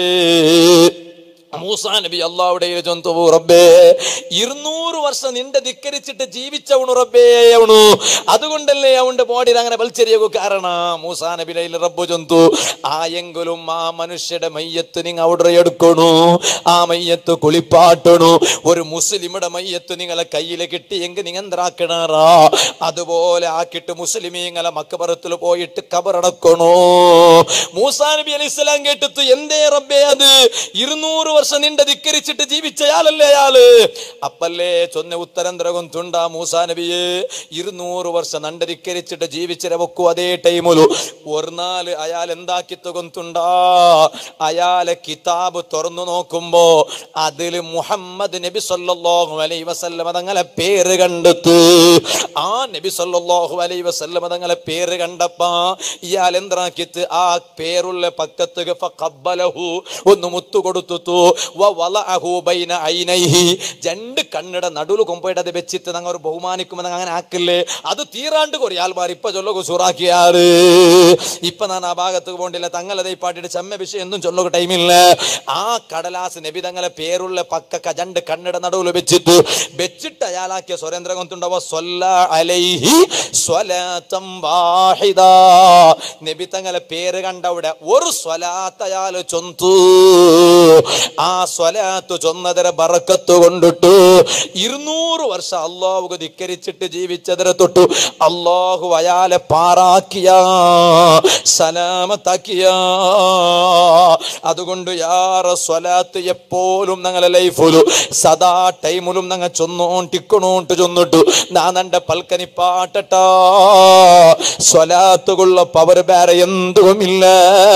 മൂസാ നബി അള്ളാവിടെ ചൊന്തു റബ്ബേ ഇരുന്നൂറ് വർഷം നിന്റെ ധിക്കരിച്ചിട്ട് ജീവിച്ചവണു റബ്ബേ അവണു അതുകൊണ്ടല്ലേ അവന്റെ ബോഡിയിൽ അങ്ങനെ വലിച്ചെറിയകു കാരണ മൂസാ നബിയുടെ റബ്ബു ചൊന്തു ആയെങ്കിലും ആ മനുഷ്യയുടെ മയ്യത്ത് നിങ്ങൾ അവിടെ എടുക്കണു ആ മയ്യത്ത് കുളിപ്പാട്ടണു ഒരു മുസ്ലിമുടെ മയ്യത്ത് നിങ്ങളെ കയ്യിൽ കിട്ടിയെങ്കിൽ നിങ്ങൾ എന്താക്കണാറാ അതുപോലെ ആക്കിയിട്ട് മുസ്ലിമീങ്ങളെ മക്കബറത്തിൽ പോയിട്ട് കബറടക്കണോ മൂസാ നബി അലൈഹി സ്വലാം കേട്ടിട്ട് എന്തേ റബ്ബേ അത് ഇരുന്നൂറ് വർഷം നിന്റെ ധിക്കരിച്ചിട്ട് ജീവിച്ചയാളല്ലേ അയാള് അപ്പല്ലേ ചൊന്ന ഉത്തരം ദ്രകൊന്തുണ്ട മൂസാ നബിയെ ഇരുന്നൂറ് വർഷം നണ്ട ധിക്കരിച്ചിട്ട് ജീവിച്ചിരവക്കു അതേ ടൈമിലു ഒരു നാല് അയാൾ എന്താക്കി തുകൊന്തുണ്ടാ അയാളെ കിതാബ് തുറന്നു നോക്കുമ്പോ അതില് മുഹമ്മദ് നബി സല്ലല്ലാഹു അലൈഹി വസല്ലമ തങ്ങളെ പേര് കണ്ടെത്ത് ആ നബി സല്ലല്ലാഹു അലൈഹി വസല്ലമ തങ്ങളെ പേര് കണ്ടപ്പ ഇയാൾ എന്താക്കിത്ത് ആ പേരുള്ള പക്കത്ത് ഫഖബ്ബലഹു ഒന്ന് മുത്തു കൊടുത്തു വവളഅഹു ബൈന ഐനൈഹി രണ്ട് കണ്ണിടെ നടുല് കൊമ്പോയിട്ട് അത് വെച്ചിട്ട് ഞങ്ങൾ ഒരു ബഹുമാനിക്കുമെന്ന് അങ്ങനെ ആക്കില്ലേ അത് തീരാണ്ട് കുറേ ആൾമാർ ഇപ്പൊ ചൊല്ലുക സുറാക്കിയാറ് ഇപ്പൊ ഞാൻ ആ ഭാഗത്ത് പോണ്ടില്ല തങ്ങളെ പാട്ടിട്ട് ചെമ്മ വിഷയം ഒന്നും ചൊല്ലുക ടൈമില്ല ആ കടലാസ് നബി തങ്ങളെ പേരുള്ള പക്ക രണ്ട് കണ്ണിടെ നടുവിൽ വെച്ചിട്ട് വെച്ചിട്ട് അയാളാക്കിയ സ്വരേന്ദ്ര കൊണ്ടുണ്ടാവോ സ്വല്ല അലൈഹി സ്വലാത്തം വാഹിദ നബി തങ്ങളെ പേര് കണ്ടവിടെ ഒരു സ്വലാത്ത് അയാൾ ചൊന്തു ആ സ്വലാത്ത് ചൊന്നതര ബറക്കത്ത് കൊണ്ടിട്ടു ഇരുന്നൂറ് വർഷം അള്ളാഹു ധിക്കരിച്ചിട്ട് ജീവിച്ചതിരെ തൊട്ടു അള്ളാഹു അയാളെ പാറാക്കിയ സലാമത്താക്കിയ അതുകൊണ്ട് യാറ സ്വലാത്ത് എപ്പോഴും ഞങ്ങളെ ലൈഫിലു സദാ ടൈമിലും ഞങ്ങൾ ചൊന്നോണ്ടിക്കണോണ്ട് ചൊന്നിട്ടു നാ നന്റെ പൽക്കനി പാട്ടട്ടാ സ്വലാത്തുകൊള്ള പവർ വേറെ എന്തുമില്ല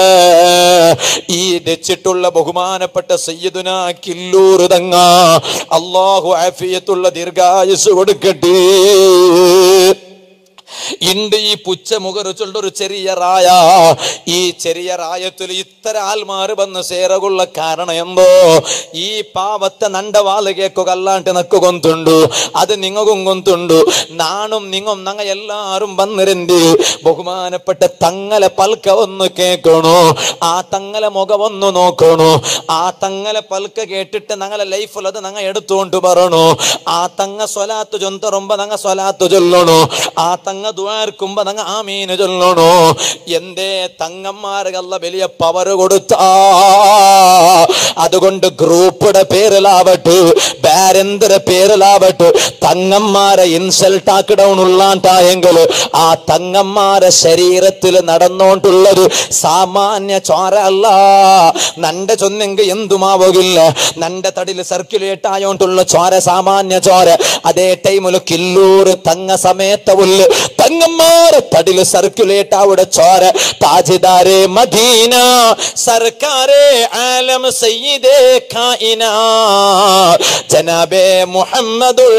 ഈ രച്ചിട്ടുള്ള ബഹുമാനപ്പെട്ട സയ്യിദുന കില്ലൂർ തങ്ങ അള്ളാഹു ആഫിയത്തുള്ള ദീർഘായുസ് കൊടുക്കട്ടെ ഇണ്ട് ഈ പുച്ച മുഖറിച്ചുള്ള ഒരു ചെറിയ റായ ഈ ചെറിയ റായത്തിൽ ഇത്തര ആൽമാർ വന്ന് സേരകുള്ള കാരണം എന്തോ ഈ പാവത്തെ നണ്ടവാല് കേക്കുക അല്ലാണ്ട് നക്ക് കൊന്തുണ്ടു അത് നിങ്ങകും കൊന്തുണ്ടു നാണും നിങ്ങും നങ്ങ എല്ലാരും വന്നിരണ്ടി ബഹുമാനപ്പെട്ട തങ്ങലെ പൽക്ക ഒന്ന് കേൾക്കണോ ആ തങ്ങലെ മുഖം ഒന്ന് നോക്കണോ ആ തങ്ങലെ പൽക്ക കേട്ടിട്ട് ഞങ്ങളെ ലൈഫിൽ അത് ഞങ്ങൾ എടുത്തുകൊണ്ട് പറയണോ ആ തങ്ങ സ്വലാത്ത് ചൊന്തറുമ്പോ ഞങ്ങ സ്വലാത്ത് ചൊല്ലണോ ആ തങ്ങ ദ്വാർക്കുമ്പോ ഞങ്ങ ആമീന് ചൊല്ലണോ എന്തേ തങ്ങന്മാർക്കല്ല വലിയ പവർ കൊടുത്താ അതുകൊണ്ട് ഗ്രൂപ്പിയുടെ പേരിലാവട്ടെ ബാരെന്തര പേരിലാവട്ടെ തങ്ങന്മാരെ ഇൻസൾട്ട് ആക്കിടൗൺ ഉള്ളാണ്ടായെങ്കിൽ ആ തങ്ങന്മാരെ ശരീരത്തിൽ നടന്നോണ്ടുള്ളത് സാമാന്യ ചോര അല്ല നന്റെ ചൊന്നെങ്കിൽ എന്തുമാവുകില്ല നന്റെ തടിയിൽ സർക്കുലേറ്റ് ആയോണ്ടുള്ള ചോര സാമാന്യ ചോര അതേ ടൈമിൽ കില്ലൂർ തങ്ങ സമയത്തവുള്ള തങ്ങന്മാരെ തടിയിൽ സർക്കുലേറ്റ് ആവിടെ ചോര താജിദാരെ മദീന സർക്കാരെ ആലം സയ്യിദേ കായിനാ ജനാബേ മുഹമ്മദുർ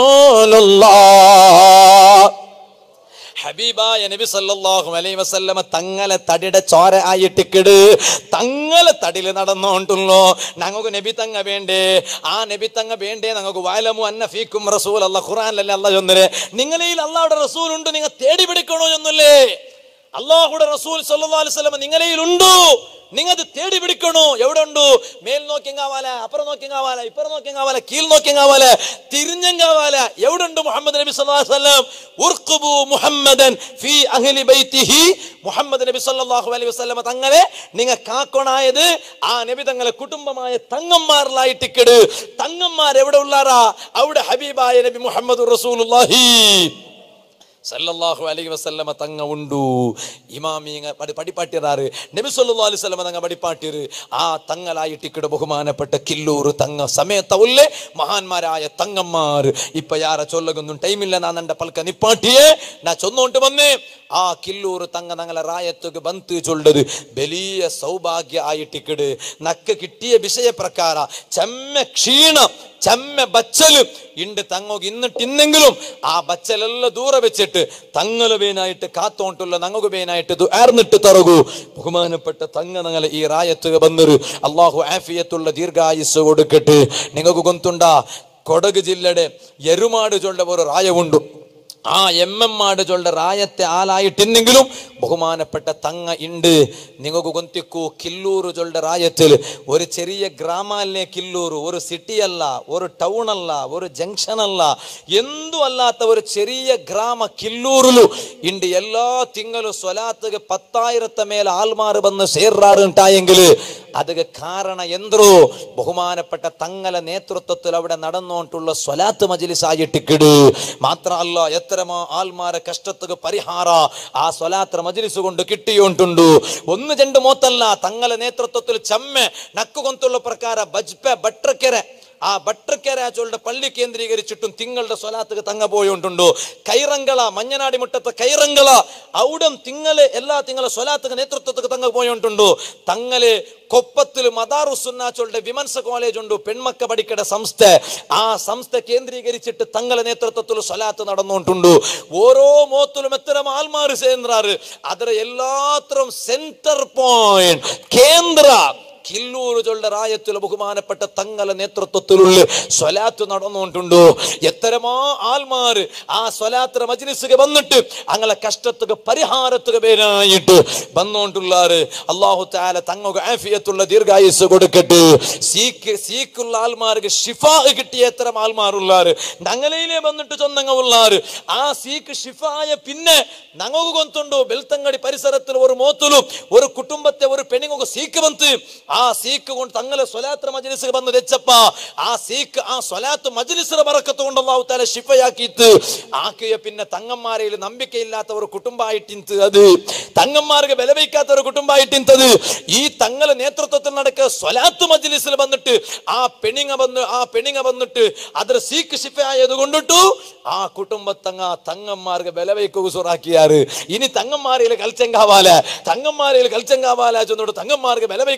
റസൂലുള്ളാഹ് ഹബീബായ നബി സല്ലല്ലാഹു അലൈഹി വസല്ലമ തങ്ങളെ തടിയുടെ ചോര ആയിട്ടിക്കിട് തങ്ങളെ തടിയിൽ നടന്നോണ്ടുള്ളോ ഞങ്ങൾക്ക് നബി തങ്ങ വേണ്ടേ ആ നബി തങ്ങ വേണ്ടേ ഞങ്ങൾക്ക് വാലമു അന്ന ഫീക്കും റസൂൽ അല്ല ഖുറാനിലല്ലേ അല്ല ചൊന്നരെ നിങ്ങളിൽ അള്ളാഹുടെ റസൂൽ ഉണ്ട് നിങ്ങൾ തേടി പിടിക്കണോ എന്നല്ലേ അള്ളാഹുടെ റസൂൽ സല്ലല്ലാഹു അലൈഹി വസല്ലമ നിങ്ങളിൽ ഉണ്ടോ നിങ്ങൾ അത് തേടി പിടിക്കണോ എവിടെ ഉണ്ടു മേൽ നോക്കിയങ്കാവാല അപ്പുറം നോക്കിയങ്കാവാല ഇപ്പുറം നോക്കിയങ്കാവാല കീൽ നോക്കിയങ്കാവാല തിരിഞ്ഞങ്കാവാല എവിടെ ഉണ്ട് മുഹമ്മദ് നബി സല്ലല്ലാഹു അലൈഹി വസല്ലം ഉർഖുബു മുഹമ്മദൻ ഫീ അഹ്ലി ബൈത്തിഹി മുഹമ്മദ് നബി സല്ലല്ലാഹു അലൈഹി വസല്ലം തങ്ങളെ നിങ്ങൾ കാക്കണായത് ആ നബി തങ്ങളെ കുടുംബമായ തങ്ങന്മാരിലായിട്ടിക്കട് തങ്ങന്മാർ എവിടെ ഉള്ളാറാ അവിടെ ഹബീബായ നബി മുഹമ്മദ് റസൂലുള്ളാഹി സല്ലല്ലാഹു അലൈഹി വസല്ലമ തങ്ങ ഉണ്ടു ഇമാമിങ്ങ പടി പടിപ്പാട്ടിയതാറ് നബി സല്ലല്ലാഹു അലൈഹി വസല്ലമ തങ്ങ പടിപ്പാട്ടിയര് ആ തങ്ങലായിട്ടിക്കട് ബഹുമാനപ്പെട്ട കില്ലൂർ തങ്ങ സമയത്തവുല്ലേ മഹാന്മാരായ തങ്ങന്മാർ ഇപ്പൊ യാര ചൊല്ലകൊന്നും ടൈമില്ല നാ നണ്ട പൽക്ക നിപ്പാട്ടിയേ നാ ചൊന്നോണ്ട് വന്നേ ആ കില്ലൂർ തങ്ങ ഞങ്ങളെ റായത്തുക്ക് ബന്ത് ചൊല്ലത് വലിയ സൗഭാഗ്യ ആയിട്ടിക്കട് നക്ക് കിട്ടിയ വിഷയപ്രകാര ചെമ്മ ക്ഷീണം ചെമ്മ ബച്ചല് ഇണ്ട് തങ്ങോക്ക് ഇന്നിട്ട് ഇന്നെങ്കിലും ആ ബച്ചലെല്ലാം ദൂരെ വെച്ചിട്ട് തങ്ങള് വേനായിട്ട് കാത്തോണ്ടുള്ള നങ്ങക്ക് വേനായിട്ട് ആർന്നിട്ട് തറകൂ ബഹുമാനപ്പെട്ട തങ്ങ ഞങ്ങളെ ഈ റായത്ത് വന്നൊരു അള്ളാഹു ആഫിയത്തുള്ള ദീർഘായുസ് കൊടുക്കട്ടെ നിങ്ങൾക്ക് കൊന്തുണ്ടാ കൊടക് ജില്ലയുടെ എരുമാട് ചൊല്ല ഒരു റായമുണ്ട് ആ എം എം മാട് ചൊല്ല റായത്തെ ആലായിട്ടെന്നെങ്കിലും ബഹുമാനപ്പെട്ട തങ്ങ ഉണ്ട് നിങ്ങൾക്ക് കൊന്തിക്കൂ കില്ലൂർ ചൊല്ല റായത്തിൽ ഒരു ചെറിയ ഗ്രാമല്ലേ കില്ലൂർ ഒരു സിറ്റി അല്ല ഒരു ടൗൺ അല്ല ഒരു ജംഗ്ഷൻ അല്ല എന്തും അല്ലാത്ത ഒരു ചെറിയ ഗ്രാമ കില്ലൂരിലു ഉണ്ട് എല്ലാ തിങ്കളും സ്വലാത്തുക പത്തായിരത്തെ മേലെ ആൾമാർ വന്ന് സേറാറുണ്ടായെങ്കിൽ ಅದಕ್ಕೆ ಕಾರಣ ಎಂದ್ರು ಬಹುಮಾನಪಟ್ಟ ತಂಗಲ ನೇತೃತ್ವത്തിൽ അവിടെ നടന്നുകൊണ്ടുള്ള സ്വലാത്ത് മജ്ലിസ് ആയിട്ടിക്കിട് മാത്ര അല്ല എത്രമോ ആൽമാര കഷ്ടത്തുക പരിഹാര ആ സ്വലാത്ര മജ്ലിസ് കൊണ്ട് കിട്ടിയോണ്ടുണ്ടു ഒന്ന് രണ്ട് മോത്തല്ല തങ്ങളെ നേതൃത്വത്തിൽ ചമ്മെ നക്കുകൊണ്ടുള്ള പ്രಕಾರ ബജ്പെ ബട്രക്കെರೆ ആ ബട്രക്കെര ചൊല്ലുടെ പള്ളി കേന്ദ്രീകരിച്ചിട്ടും തിങ്ങളുടെ സ്വലാത്തുക തങ്ങ പോയോണ്ടുണ്ടു കൈറങ്കള മഞ്ഞനാടി മുട്ടത്തെ കൈറങ്കള ഔടം തിങ്ങള് എല്ലാ തിങ്ങളെ സ്വലാത്തുക നേതൃത്വத்துக்கு തങ്ങ പോയോണ്ടുണ്ടു തങ്ങള് കൊപ്പത്തിൽ മദാറുസുന്ന ചൊല്ലുടെ വിമൻസ കോളേജ് ഉണ്ട് പെൺമക്ക പഠിക്കട സംസ്ഥ ആ സംസ്ഥ കേന്ദ്രീകരിച്ചിട്ട് തങ്ങളെ നേതൃത്വത്തിൽ സ്വലാത്ത് നടന്നുകൊണ്ടുണ്ട് ഓരോ മോത്തിലും എത്തരം ആൽമാർ ചേർന്നാറ് ಅದರ എല്ലാത്തരം സെന്റർ പോയിന്റ് കേന്ദ്ര കില്ലൂർ ചൊല്ല റായത്തിൽ ബഹുമാനപ്പെട്ട തങ്ങളെ നേതൃത്വത്തിലുള്ള സ്വലാത്ത് നടന്നുകൊണ്ടുണ്ടോ എത്തരമാ ആൽമാര് ആ സ്വലാത്ര മജ്ലിസുക വന്നിട്ട് അങ്ങനെ കഷ്ടത്തുക പരിഹാരത്തുക പേരായിട്ട് വന്നോണ്ടുള്ളാറ് അള്ളാഹു താല തങ്ങ ആഫിയത്തുള്ള ദീർഘായുസ് കൊടുക്കട്ടെ സീക്ക് സീക്കുള്ള ആൽമാർക്ക് ഷിഫാ കിട്ടിയ എത്തരം ആൽമാരുള്ളാറ് ഞങ്ങളിലെ വന്നിട്ട് ചൊന്നങ്ങ ഉള്ളാറ് ആ സീക്ക് ഷിഫായ പിന്നെ ഞങ്ങൾക്ക് കൊന്തുണ്ടോ ബെൽത്തങ്ങടി പരിസരത്തിൽ ഒരു മോത്തലും ഒരു കുടുംബത്തെ ഒരു പെണ്ണുങ്ങൾക്ക് സീക്ക് വന്ന് ആ സീക്ക് കൊണ്ട് തങ്ങളെ സ്വലാത്ര മജ്ലിസ് വന്ന് വെച്ചപ്പ ആ സീക്ക് ആ സ്വലാത്ത് മജ്ലിസിനെ പറക്കത്ത് കൊണ്ട് അള്ളാഹു താല ഷിഫയാക്കിയിട്ട് ആക്കിയ പിന്നെ തങ്ങന്മാരിൽ നമ്പിക്കയില്ലാത്ത ഒരു കുടുംബമായിട്ടിന്ത് അത് തങ്ങന്മാർക്ക് വില വയ്ക്കാത്ത ഒരു കുടുംബമായിട്ടിന്തത് ഈ തങ്ങളെ നേതൃത്വത്തിൽ നടക്കുക സ്വലാത്ത് മജ്ലിസിൽ വന്നിട്ട് ആ പെണിങ്ങ വന്ന് ആ പെണിങ്ങ വന്നിട്ട് അതിൽ സീക്ക് ഷിഫയായത് കൊണ്ടിട്ടു ആ കുടുംബത്തങ്ങ തങ്ങന്മാർക്ക് വില വയ്ക്കുക സുറാക്കിയാറ് ഇനി തങ്ങന്മാരിൽ കൽച്ചങ്കാവാല തങ്ങന്മാരിൽ കൽച്ചങ്കാവാല ചെന്നിട്ട് തങ്ങന്മാർക്ക് വില വയ്ക്കുക സുറാക്കിയ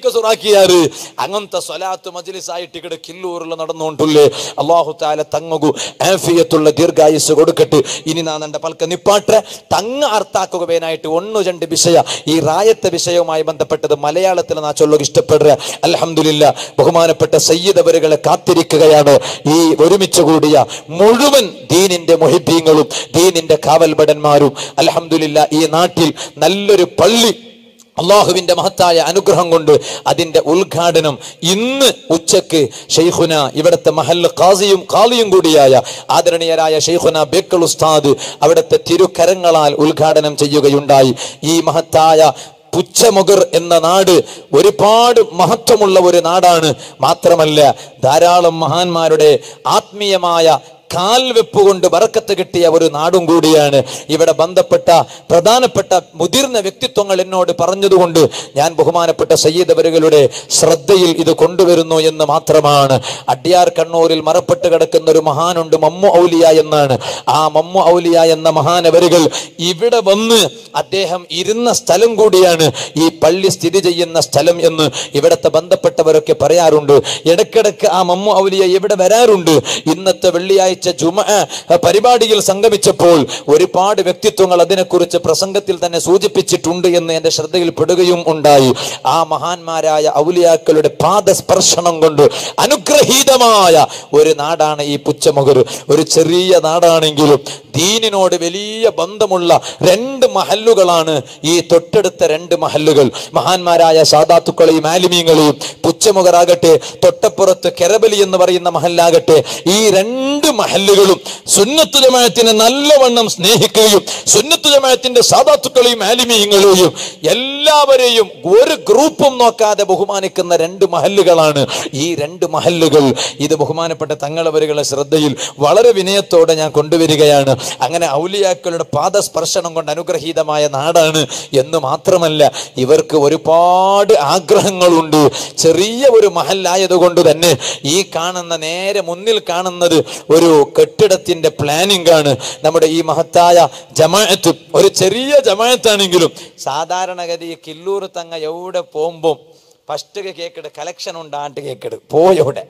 നൽകിയാറ് അങ്ങനത്തെ സ്വലാത്ത് മജ്ലിസ് ആയിട്ട് ഇവിടെ കില്ലൂറിൽ നടന്നുകൊണ്ടുള്ളേ അള്ളാഹു താല തങ്ങകു ആഫിയത്തുള്ള ദീർഘായുസ് കൊടുക്കട്ട് ഇനി നാ എന്റെ പൽക്ക നിപ്പാട്ടെ തങ്ങ അർത്ഥാക്കുകവേനായിട്ട് ഒന്ന് രണ്ട് വിഷയ ഈ റായത്തെ വിഷയവുമായി ബന്ധപ്പെട്ടത് മലയാളത്തിൽ നാ ചൊല്ലുക ഇഷ്ടപ്പെടുക അലഹമില്ല ബഹുമാനപ്പെട്ട സയ്യിദവരുകളെ കാത്തിരിക്കുകയാണ് ഈ ഒരുമിച്ച് കൂടിയ മുഴുവൻ ദീനിന്റെ മൊഹിബീങ്ങളും ദീനിന്റെ കാവൽഭടന്മാരും അലഹമില്ല ഈ നാട്ടിൽ നല്ലൊരു പള്ളി അള്ളാഹുവിന്റെ മഹത്തായ അനുഗ്രഹം കൊണ്ട് അതിന്റെ ഉദ്ഘാടനം ഇന്ന് ഉച്ചക്ക് ഷെയ്ഖുന ഇവിടുത്തെ മഹൽ ഖാസിയും ഖാലിയും കൂടിയായ ആദരണീയരായ ഷെയ്ഖുന ബേക്കൽ ഉസ്താദ് അവിടുത്തെ തിരുക്കരങ്ങളാൽ ഉദ്ഘാടനം ചെയ്യുകയുണ്ടായി ഈ മഹത്തായ പുച്ചമുഗർ എന്ന നാട് ഒരുപാട് മഹത്വമുള്ള ഒരു നാടാണ് മാത്രമല്ല ധാരാളം മഹാന്മാരുടെ ആത്മീയമായ കാൽവെപ്പ് കൊണ്ട് ബറക്കത്ത് കിട്ടിയ ഒരു നാടും കൂടിയാണ് ഇവിടെ ബന്ധപ്പെട്ട പ്രധാനപ്പെട്ട മുതിർന്ന വ്യക്തിത്വങ്ങൾ എന്നോട് പറഞ്ഞതുകൊണ്ട് ഞാൻ ബഹുമാനപ്പെട്ട സയ്യിദ് അവരുകളുടെ ശ്രദ്ധയിൽ ഇത് കൊണ്ടുവരുന്നു എന്ന് മാത്രമാണ് അഡ്യാർ കണ്ണൂരിൽ മറപ്പെട്ട് കിടക്കുന്ന ഒരു മഹാനുണ്ട് മമ്മു ഔലിയ എന്നാണ് ആ മമ്മു ഔലിയ എന്ന മഹാനവരുകൾ ഇവിടെ വന്ന് അദ്ദേഹം ഇരുന്ന സ്ഥലം കൂടിയാണ് ഈ പള്ളി സ്ഥിതി ചെയ്യുന്ന സ്ഥലം എന്ന് ഇവിടത്തെ ബന്ധപ്പെട്ടവരൊക്കെ പറയാറുണ്ട് ഇടക്കിടക്ക് ആ മമ്മു ഔലിയ ഇവിടെ വരാറുണ്ട് ഇന്നത്തെ വെള്ളിയാഴ്ച ജുമ പരിപാടിയിൽ സംഗമിച്ചപ്പോൾ ഒരുപാട് വ്യക്തിത്വങ്ങൾ അതിനെക്കുറിച്ച് പ്രസംഗത്തിൽ തന്നെ സൂചിപ്പിച്ചിട്ടുണ്ട് എന്ന് എന്റെ ശ്രദ്ധയിൽപ്പെടുകയും ഉണ്ടായി ആ മഹാന്മാരായ ഔലിയാക്കളുടെ പാദസ്പർശനം കൊണ്ട് അനുഗ്രഹീതമായ ഒരു നാടാണ് ഈ പുച്ചമുകർ ഒരു ചെറിയ നാടാണെങ്കിലും ദീനിനോട് വലിയ ബന്ധമുള്ള രണ്ട് മഹല്ലുകളാണ് ഈ തൊട്ടടുത്ത രണ്ട് മഹല്ലുകൾ മഹാന്മാരായ സാദാത്തുക്കളെയും ആലിമീങ്ങളെയും പുച്ചമുഖറാകട്ടെ തൊട്ടപ്പുറത്ത് കെരബലി എന്ന് പറയുന്ന മഹല്ലാകട്ടെ ഈ രണ്ട് മഹല്ലുകളും സുന്നത്ത് ജമാഅത്തിനെ നല്ലവണ്ണം സ്നേഹിക്കുകയും സുന്നത്ത് ജമാഅത്തിന്റെ സാദാത്തുക്കളെയും ആലിമീങ്ങളെയും എല്ലാവരെയും ഒരു ഗ്രൂപ്പും നോക്കാതെ ബഹുമാനിക്കുന്ന രണ്ട് മഹല്ലുകളാണ് ഈ രണ്ട് മഹല്ലുകൾ ഇത് ബഹുമാനപ്പെട്ട തങ്ങളവരുകളുടെ ശ്രദ്ധയിൽ വളരെ വിനയത്തോടെ ഞാൻ കൊണ്ടുവരികയാണ് അങ്ങനെ ഔലിയാക്കളുടെ പാദസ്പർശനം കൊണ്ട് അനുഗ്രഹീതമായ നാടാണ് എന്ന് മാത്രമല്ല ഇവർക്ക് ഒരുപാട് ആഗ്രഹങ്ങളുണ്ട് ചെറിയ ഒരു മഹല്ലായതുകൊണ്ട് തന്നെ ഈ കാണുന്ന നേരെ മുന്നിൽ കാണുന്നത് ഒരു കെട്ടിടത്തിന്റെ പ്ലാനിംഗ് ആണ് നമ്മുടെ ഈ മഹത്തായ ജമാഅത്ത് ഒരു ചെറിയ ജമാഅത്താണെങ്കിലും സാധാരണഗതി കില്ലൂർ തങ്ങ എവിടെ പോകുമ്പോൾ ഫസ്റ്റ് കേക്കിട് കലക്ഷൻ ഉണ്ടാണ്ട് കേക്കിട് പോയോടെ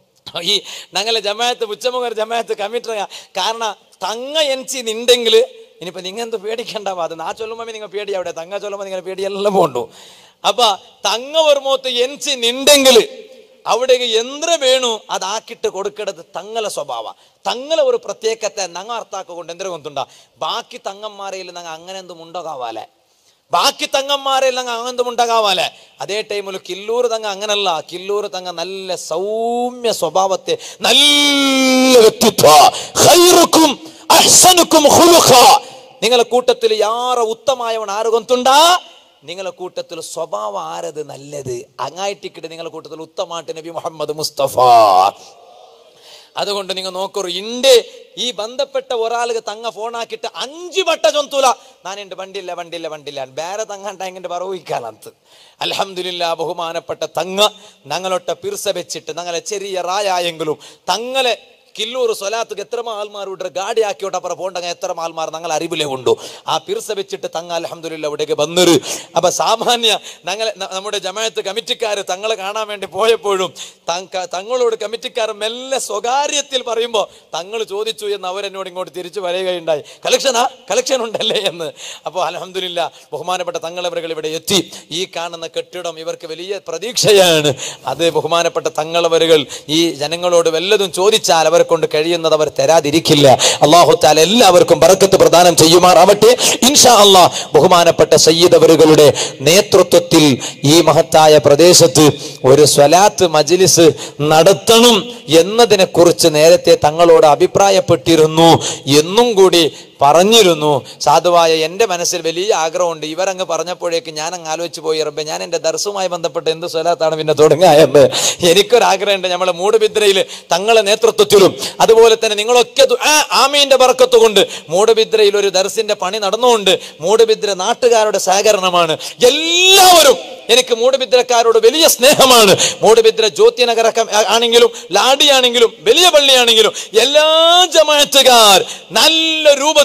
ഈ ഞങ്ങളെ ജമാഅത്ത് ഉച്ചമുഖർ ജമാഅത്ത് കമ്മിറ്റർ കാരണം തങ്ങ എൻസി നിണ്ടെങ്കിൽ ഇനിയിപ്പോ നിങ്ങൾ എന്ത് പേടിക്കണ്ടാവും അത് നാ ചൊല്ലുമ്പോൾ നിങ്ങൾ പേടി അവിടെ തങ്ങ ചൊല്ലുമ്പോൾ നിങ്ങൾ പേടിയെല്ലാം പോണ്ടു അപ്പൊ തങ്ങ ഒരുമോത്ത് എൻസി നിണ്ടെങ്കിൽ അവിടെ എന്ത്ര വേണു അതാക്കിട്ട് കൊടുക്കേണ്ടത് തങ്ങളെ സ്വഭാവ തങ്ങളെ ഒരു പ്രത്യേകത്തെ നങ്ങ അർത്ഥാക്കൊണ്ട് എന്തൊരു കൊണ്ടുണ്ട ബാക്കി തങ്ങന്മാരയിൽ നങ്ങ അങ്ങനെ എന്തും ഉണ്ടാകാവാലേ ബാക്കി തങ്ങന്മാരെല്ലാം അങ്ങനത്തെ ഉണ്ടാകാവാലെ അതേ ടൈമിൽ കില്ലൂർ തങ്ങ അങ്ങനല്ല കില്ലൂർ തങ്ങ നല്ല സൗമ്യ സ്വഭാവത്തെ നല്ല വ്യക്തിത്വ ഖൈറുക്കും അഹ്സനുക്കും ഖുലുഖ നിങ്ങളെ കൂട്ടത്തിൽ യാറ ഉത്തമായവൻ ആറ് കൊന്തുണ്ടാ നിങ്ങളെ കൂട്ടത്തിൽ സ്വഭാവം ആരത് നല്ലത് അങ്ങായിട്ടിക്കിട്ട് നിങ്ങളെ കൂട്ടത്തിൽ ഉത്തമായിട്ട് നബി മുഹമ്മദ് മുസ്തഫ അതുകൊണ്ട് നിങ്ങൾ നോക്കൂ ഇന്റെ ഈ ബന്ധപ്പെട്ട ഒരാൾക്ക് തങ്ങ ഫോണാക്കിയിട്ട് അഞ്ചു വട്ട ചൊന്തൂല നാനുണ്ട് വണ്ടില്ല വണ്ടില്ല വണ്ടില്ല വേറെ തങ്ങണ്ടായെങ്കിൽ പറവിക്കാലത്ത് അലഹമില്ല ബഹുമാനപ്പെട്ട തങ്ങ ഞങ്ങളൊട്ട പിർസ വെച്ചിട്ട് ഞങ്ങളെ ചെറിയ റായെങ്കിലും തങ്ങളെ കില്ലൂർ സ്വലാത്തുക്ക് എത്ര ആൾമാർ ഇവിടെ ഗാഡി ആക്കിയോട്ട് അപ്പുറം പോണ്ടങ്ങ എത്ര ആൾമാർ ഞങ്ങൾ അറിവിലെ ഉണ്ടു ആ പിർസ വെച്ചിട്ട് തങ്ങ അലഹമില്ല ഇവിടേക്ക് വന്നൊരു അപ്പൊ സാമാന്യ ഞങ്ങളെ ന- നമ്മുടെ ജമാഅത്ത് കമ്മിറ്റിക്കാർ തങ്ങളെ കാണാൻ വേണ്ടി പോയപ്പോഴും തങ്ക- തങ്ങളോട് കമ്മിറ്റിക്കാർ മെല്ലെ സ്വകാര്യത്തിൽ പറയുമ്പോൾ തങ്ങൾ ചോദിച്ചു എന്ന് അവരെന്നോട് ഇങ്ങോട്ട് തിരിച്ചു വരികയുണ്ടായി കളക്ഷനാ കളക്ഷൻ ഉണ്ടല്ലേ എന്ന് അപ്പോൾ അലഹമില്ല ബഹുമാനപ്പെട്ട തങ്ങളവരുകൾ ഇവിടെ എത്തി ഈ കാണുന്ന കെട്ടിടം ഇവർക്ക് വലിയ പ്രതീക്ഷയാണ് അത് ബഹുമാനപ്പെട്ട തങ്ങളവരുകൾ ഈ ജനങ്ങളോട് വല്ലതും ചോദിച്ചാൽ അവരെ കൊണ്ട് കഴിയുന്നത് അവർ തരാതിരിക്കില്ല അള്ളാഹു താല എല്ലാവർക്കും ബറക്കത്ത് പ്രദാനം ചെയ്യുമാറാവട്ടെ ഇൻഷാ അള്ളാ ബഹുമാനപ്പെട്ട സയ്യിദവരുകളുടെ നേതൃത്വത്തിൽ ഈ മഹത്തായ പ്രദേശത്ത് ഒരു സ്വലാത്ത് മജ്ലിസ് നടത്തണം എന്നതിനെ കുറിച്ച് നേരത്തെ തങ്ങളോട് അഭിപ്രായപ്പെട്ടിരുന്നു എന്നും കൂടി പറഞ്ഞിരുന്നു സാധുവായ എൻ്റെ മനസ്സിൽ വലിയ ആഗ്രഹമുണ്ട് ഇവരങ്ങ് പറഞ്ഞപ്പോഴേക്ക് ഞാൻ അങ്ങ് ആലോചിച്ച് പോയി റബ്ബെ ഞാൻ എൻ്റെ ദർസുമായി ബന്ധപ്പെട്ട് എന്ത് സ്വലാത്താണ് പിന്നെ തുടങ്ങായെന്ന് എനിക്കൊരാഗ്രഹമുണ്ട് നമ്മളെ മൂടുബിദ്രയിൽ തങ്ങളെ നേതൃത്വത്തിലും അതുപോലെ തന്നെ നിങ്ങളൊക്കെ ദു- ആ, ആമീന്റെ ബർക്കത്ത് കൊണ്ട് മൂടുബിദ്രയിൽ ഒരു ദർസിന്റെ പണി നടന്നുകൊണ്ട് മൂടുബിദ്ര നാട്ടുകാരുടെ സഹകരണമാണ് എല്ലാവരും എനിക്ക് മൂടുബിദ്രക്കാരോട് വലിയ സ്നേഹമാണ് മൂടുബിദ്ര ജ്യോതിനഗര കം- ആണെങ്കിലും ലാഡിയാണെങ്കിലും വലിയ പള്ളിയാണെങ്കിലും എല്ലാ ജമാഅത്തുകാർ നല്ല രൂപത്തിൽ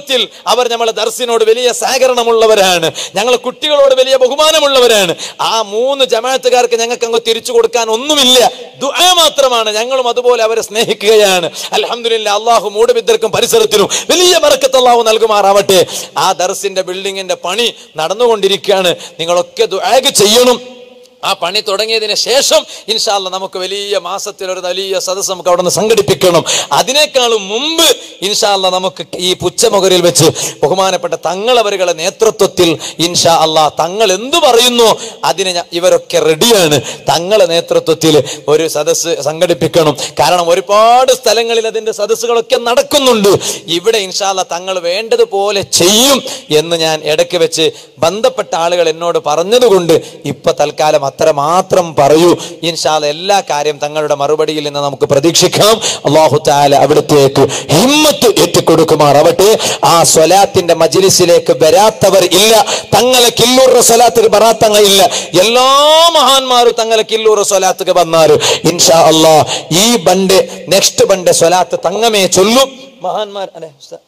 കുടുംബത്തിൽ അവർ നമ്മളെ ദർസിനോട് വലിയ സഹകരണമുള്ളവരാണ് ഞങ്ങളെ കുട്ടികളോട് വലിയ ബഹുമാനമുള്ളവരാണ് ആ മൂന്ന് ജമാഅത്തുകാർക്ക് ഞങ്ങൾക്ക് അങ്ങ് തിരിച്ചു കൊടുക്കാൻ ഒന്നുമില്ല ദുആ മാത്രമാണ് ഞങ്ങളും അതുപോലെ അവരെ സ്നേഹിക്കുകയാണ് അൽഹംദുലില്ലാ അള്ളാഹു മൂടുബിദ്ദർക്കും പരിസരത്തിനും വലിയ ബർക്കത്ത് അള്ളാഹു നൽകുമാറാവട്ടെ ആ ദർസിന്റെ ബിൽഡിങ്ങിന്റെ പണി നടന്നുകൊണ്ടിരിക്കുകയാണ് നിങ്ങളൊക്കെ ദുആഗ് ചെയ്യണം ആ പണി തുടങ്ങിയതിന് ശേഷം ഇൻഷാല്ല നമുക്ക് വലിയ മാസത്തിൽ ഒരു വലിയ സദസ്സ് നമുക്ക് അവിടെ നിന്ന് സംഘടിപ്പിക്കണം അതിനേക്കാളും മുമ്പ് ഇൻഷാല്ല നമുക്ക് ഈ പുച്ചമുഖരിൽ വെച്ച് ബഹുമാനപ്പെട്ട തങ്ങളവരുകളെ നേതൃത്വത്തിൽ ഇൻഷാ അല്ലാ തങ്ങൾ എന്തു പറയുന്നു അതിന് ഞ- ഇവരൊക്കെ റെഡിയാണ് തങ്ങളെ നേതൃത്വത്തിൽ ഒരു സദസ്സ് സംഘടിപ്പിക്കണം കാരണം ഒരുപാട് സ്ഥലങ്ങളിൽ അതിന്റെ സദസ്സുകളൊക്കെ നടക്കുന്നുണ്ട് ഇവിടെ ഇൻഷാല്ല തങ്ങൾ വേണ്ടതുപോലെ ചെയ്യും എന്ന് ഞാൻ ഇടയ്ക്ക് വെച്ച് ബന്ധപ്പെട്ട ആളുകൾ എന്നോട് പറഞ്ഞതുകൊണ്ട് ഇപ്പൊ തൽക്കാലം അത്ര മാത്രം പറയൂ ഇൻഷാല്ല എല്ലാ കാര്യം തങ്ങളുടെ മറുപടിയിൽ നിന്ന് നമുക്ക് പ്രതീക്ഷിക്കാം അള്ളാഹു താല അവിടത്തേക്ക് ഹിമ്മത്ത് എത്തിക്കൊടുക്കുമാറാവട്ടെ ആ സ്വലാത്തിന്റെ മജിലിസിലേക്ക് വരാത്തവർ ഇല്ല തങ്ങളെ കില്ലൂർ സ്വലാത്തിന് വരാത്തങ്ങ ഇല്ല എല്ലാ മഹാന്മാരും തങ്ങളെ കില്ലൂർ സ്വലാത്തുക്ക് വന്നാറ് ഇൻഷാ അള്ളാ ഈ ബണ്ട് നെക്സ്റ്റ് ബണ്ട് സ്വലാത്ത് തങ്ങമേ ചൊല്ലും മഹാന്മാർ അല്ലെ ഉസ്താദ്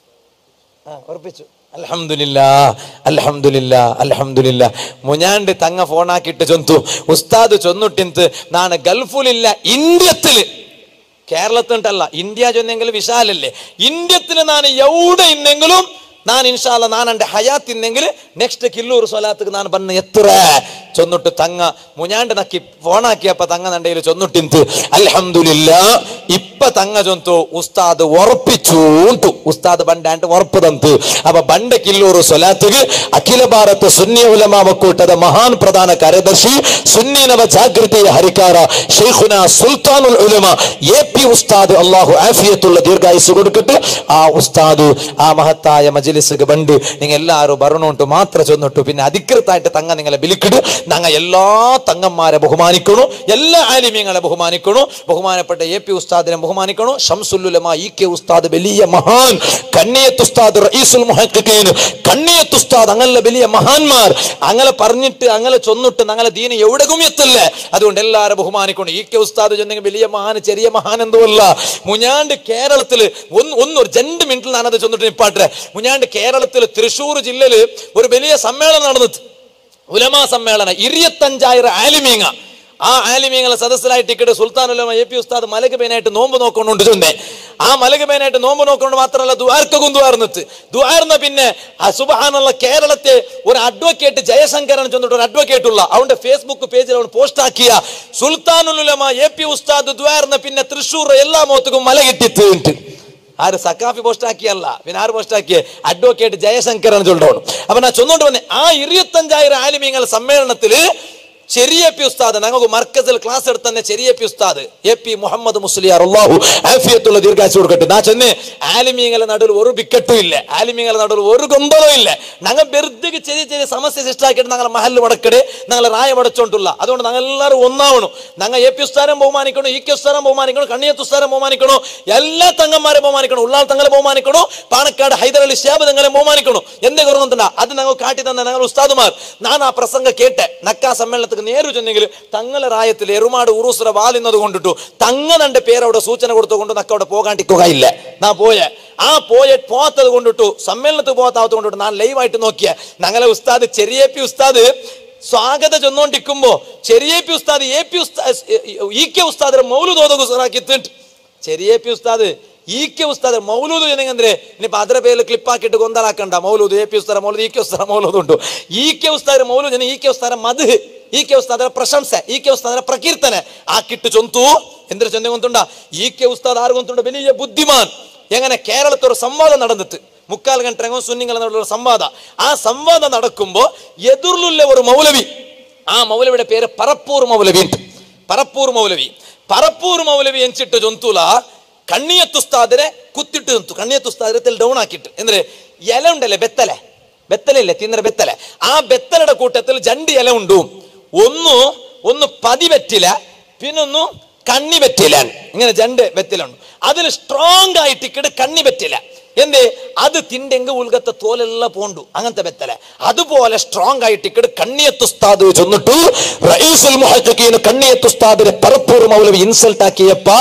ആ ഉറപ്പിച്ചു അൽഹംദുലില്ലാ അൽഹംദുലില്ലാ അൽഹംദുലില്ലാ മുഞ്ഞാണ്ട് തങ്ങ ഫോണാക്കിയിട്ട് ചൊന്തു ഉസ്താദ് ചൊന്നിട്ടിന്ത് നാണ് ഗൾഫിലില്ല ഇന്ത്യത്തില് കേരളത്തിട്ടല്ല ഇന്ത്യ ചൊന്നെങ്കിൽ വിശാലല്ലേ ഇന്ത്യത്തില് ನಾನು എവിടെ ഇന്നെങ്കിലും ನಾನು ಇನ್ಶಾಲ್ಲ ನಾನು എൻ്റെ ಹಯಾತ್ ಇನ್ನೆങ്കിൽ ನೆಕ್ಸ್ಟ್ ಕಿಲ್ಲೂರು ಸೊಲಾತ್ಗೆ ನಾನು ಬನ್ನ ಎತ್ತರ ಚೊನ್ನುಟ್ಟು ತಂಗ ಮುഞ്ഞാണ്ട് ನಕ್ಕಿ ಫೋನ್ ಹಾಕಿಯಪ್ಪ ತಂಗ ನಂಡೆയിൽ ಚೊನ್ನುಟ್ಟಿಂತು ಅಲ್ಹಮ್ದುಲಿಲ್ಲ ಇಪ್ಪ ತಂಗ ಜೊಂತು ಉಸ್ತಾದ್ ಒರಪಿച്ചു ಉಂಟು ಉಸ್ತಾದ್ ಬಂಡೆ ಅಂಟು ಒರಪದಂತು ಅವ ಬಂಡೆ ಕಿಲ್ಲೂರು ಸೊಲಾತ್ಗೆ ಅಖಿಲ ಭಾರತ ಸುನ್ನಿ ಉಲಮಾ ಒಕ್ಕೂಟದ ಮಹಾನ್ ಪ್ರಧಾನ ಕಾರ್ಯದರ್ಶಿ ಸುನ್ನಿ ನವ ಜಾಗೃತಿಯ ಹರಿಕಾರ ಶೇಖುನ ಸುಲ್ತಾನುಲ್ ಉಲಮ ಎ പി ഉസ്താദ് അള്ളാഹു ആഫിയത്തുള്ള ദീർഘായുസ് കൊടുക്കട്ടെ ആ ഉസ്താദ് ആ മഹത്തായ മജിലിസ് ബണ്ട് നിങ്ങൾ എല്ലാവരും ഭരണോട്ട് മാത്രം ചെന്നിട്ടു പിന്നെ അധികൃതമായിട്ട് തങ്ങ നിങ്ങളെ വിളിക്കിട് ഞങ്ങ എല്ലാ തങ്ങന്മാരെ ബഹുമാനിക്കണു എല്ലാ ആലിമ്യങ്ങളെ ബഹുമാനിക്കണു ബഹുമാനപ്പെട്ട എ പി ഉസ്താദിനെ ബഹുമാനിക്കണു ഷംസുല്ലുലമ ഇ കെ ഉസ്താദ് വലിയ മഹാൻ കണ്ണിയത്ത് ഉസ്താദ് റഈസുൽ മുഹഖഖീൻ കണ്ണിയത്ത് ഉസ്താദ് അങ്ങനെ വലിയ മഹാന്മാർ അങ്ങനെ പറഞ്ഞിട്ട് അങ്ങനെ ചൊന്നിട്ട് ഞങ്ങളെ ദീന എവിടെയും എത്തില്ല അതുകൊണ്ട് എല്ലാവരും ബഹുമാനിക്കണം ഈ കെ ഉസ്താദ് ചെന്നെങ്കിൽ വലിയ മഹാൻ ചെറിയ മഹാൻ എന്തോ അല്ല മുഞ്ഞാണ്ട് കേരളത്തിൽ ഒന്ന് ഒന്ന് ഒരു രണ്ട് മിനിറ്റിൽ ഞാനത് ചൊന്നിട്ട് നിപ്പാട്ടെ മുഞ്ഞാണ്ട് കേരളത്തിൽ തൃശ്ശൂർ ജില്ലയിൽ ഒരു വലിയ സമ്മേളനം നടന്നത് ഉലമാ സമ്മേളനം ഇരുപത്തഞ്ചായിരം ആലിമീങ്ങ ആ ആലിമീങ്ങളെ സദസ്സിലായി ടിക്കറ്റ് സുൽത്താൻ ഉലമ എ പി ഉസ്താദ് മലക് പേനായിട്ട് നോമ്പ് നോക്കൊണ്ടുണ്ട് ചൊന്നേ ആ മലക് പേനായിട്ട് നോമ്പ് നോക്കൊണ്ട് മാത്രമല്ല ദ്വാർക്കും ദ്വാർന്നിട്ട് ദ്വാർന്ന പിന്നെ ആ സുബഹാനുള്ള കേരളത്തെ ഒരു അഡ്വക്കേറ്റ് ജയശങ്കരൻ ചെന്നിട്ട് ഒരു അഡ്വക്കേറ്റ് ഉള്ള അവന്റെ ഫേസ്ബുക്ക് പേജിൽ അവൻ പോസ്റ്റ് ആക്കിയ സുൽത്താനുൽ ഉലമ എ പി ഉസ്താദ് ദ്വാർന്ന പിന്നെ തൃശ്ശൂർ എല്ലാ മോത്തുക്കും മല കിട്ടിത്ത് ആര് സക്കാഫി പോസ്റ്റ് ആക്കിയല്ല പിന്നെ ആര് പോസ്റ്റ് ആക്കിയ അഡ്വക്കേറ്റ് ജയശങ്കരൻ ചൊല്ലോണം അപ്പൊ ഞാൻ ചൊന്നോണ്ട് വന്നേ ആ ഇരുപത്തഞ്ചായിരം ആലിമീങ്ങൾ സമ്മേളനത്തില് ചെറിയ പി ഉസ്താദ് ഞങ്ങൾക്ക് മർക്കസിൽ ക്ലാസ് എടുത്തന്നെ ചെറിയ പി ഉസ്താദ് എ പി മുഹമ്മദ് മുസ്ലിയാർ അള്ളാഹു ആഫിയത്തുള്ള ദീർഘാശ കൊടുക്കട്ടെ നാ ചെന്ന് ആലിമീങ്ങളെ നടുവിൽ ഒരു വിക്കറ്റും ഇല്ല ആലിമീങ്ങളെ നടുവിൽ ഒരു ഗൊമ്പലവും ഇല്ല ഞങ്ങൾ വെറുതെ ചെറിയ ചെറിയ സമസ്യ സൃഷ്ടാക്കിയിട്ട് ഞങ്ങളെ മഹല് വടക്കടെ ഞങ്ങളെ റായ വടച്ചോണ്ടുള്ള അതുകൊണ്ട് ഞങ്ങൾ എല്ലാവരും ഒന്നാവണം ഞങ്ങൾ എ പി ഉസ്താരം ബഹുമാനിക്കണം ഇ കെ ഉസ്താരം ബഹുമാനിക്കണം കണ്ണിയത്ത് ഉസ്താരം ബഹുമാനിക്കണം എല്ലാ തങ്ങന്മാരെ ബഹുമാനിക്കണം ഉള്ളാൾ തങ്ങളെ ബഹുമാനിക്കണം പാണക്കാട് ഹൈദരലി ഷാബ് തങ്ങളെ ബഹുമാനിക്കണം എന്തേ കുറവുന്നുണ്ടാ അത് ഞങ്ങൾ കാട്ടി തന്ന ഞങ്ങൾ ഉസ്താദുമാർ ഞാൻ ആ പ്രസംഗം കേട്ടെ നക്കാ സമ്മേളനത്തിൽ നേരു ചെന്നെങ്കിൽ തങ്ങളെ റായത്തിൽ എറുമാട് ഉറൂസുറ വാലിന്നത് കൊണ്ടിട്ടു തങ്ങ തന്റെ പേരവിടെ സൂചന കൊടുത്തുകൊണ്ട് നക്ക അവിടെ പോകാണ്ടിക്കുകയില്ല നാ പോയ ആ പോയ പോകാത്തത് കൊണ്ടിട്ടു സമ്മേളനത്തിൽ പോകാത്തത് കൊണ്ടിട്ടു ഞാൻ ലൈവായിട്ട് നോക്കിയ ഞങ്ങളെ ഉസ്താദ് ചെറിയ പി ഉസ്താദ് സ്വാഗത ചെന്നോണ്ടിരിക്കുമ്പോ ചെറിയ പി ഉസ്താദ് എ പി ഉസ്താദ് ഇ കെ ഉസ്താദിന്റെ മൗലുദോദകുറാക്കിത്തിട്ട് ചെറിയ പി ഉസ്താദ് ഇ കെ ഉസ്താദ് മൗലൂദ് ചെന്നെങ്കിൽ ഇനിയിപ്പോ ಅದರ പേരിൽ ക്ലിപ്പാക്കിയിട്ട് ಗೊಂದಲಾಕಂಡ ಮೌಲೂದ್ ಎ ಪಿ ಉಸ್ತಾರ ಮೌಲೂದ್ ಇ ಕೆ ಉಸ್ತಾರ ಮೌಲೂದ್ ಉಂಟು ಇ ಕೆ ಉಸ್ತಾರ ಮೌಲೂದ್ ಇ ಕೆ ಉಸ್ತಾರ ಮಧು ಇ ಕೆ ಉಸ್ತಾದರ ಪ್ರಶಂಸೆ ಇ ಕೆ ಉಸ್ತಾದರ ಪ್ರಕೀರ್ತನೆ ആക്കിട്ട് ചൊന്തു എന്തൊരു ചൊന്ത കൊണ്ടുണ്ട ഇ കെ ഉസ്താദ് ആറ് കൊണ്ടുണ്ട് വലിയ ബുദ്ധിമാൻ എങ്ങനെ കേരളത്തിൽ ഒരു സംവാദം നടന്നിട്ട് മുക്കാൽ ഗಂಟೆಗೂ സുന്നിಗಳ നടുവിലുള്ള സംവാദ ആ സംവാദം നടക്കുമ്പോൾ എതിർലുള്ള ഒരു മൗലവി ആ മൗലവിയുടെ പേര് പറപ്പൂർ മൗലവി ഉണ്ട് പറപ്പൂർ മൗലവി പറപ്പൂർ മൗലവി എഞ്ചിട്ട് ജൊന്തൂല കണ്ണിയത്തുസ്താദിനെ കുത്തിട്ട് നിർത്തു കണ്ണിയത്തുസ്താദിനെ ഡൗൺ ആക്കിയിട്ട് എന്ದ್ರೆ ഇല ഉണ്ടല്ലേ ബെത്തലെ ബെത്തലല്ലേ തിന്നര ബെത്തല ആ ബെത്തലയുടെ കൂട്ടത്തിൽ രണ്ട് ഇല ഉണ്ടു ഒന്ന് ഒന്ന് പതി വെറ്റില പിന്നൊന്നു കണ്ണി വെറ്റില ഇങ്ങനെ രണ്ട് വെറ്റിലുണ്ട് അതിൽ സ്ട്രോങ് ആയിട്ട് ഇക്കിട് കണ്ണി വെറ്റില എന്തേ അത് തിണ്ടെങ്കിൽ ഉൽഗത്തെ തോലെല്ലാം പോണ്ടു അങ്ങനത്തെ ബെത്തല അതുപോലെ സ്ട്രോങ് ആയിട്ട് ഇക്കിട് കണ്ണിയത്തുസ്താദ് ചെന്നിട്ടു റഈസുൽ മുഹഖഖീൻ കണ്ണിയത്തുസ്താദിനെ പരപ്പൂർ മൗലവി ഇൻസൾട്ട് ആക്കിയപ്പ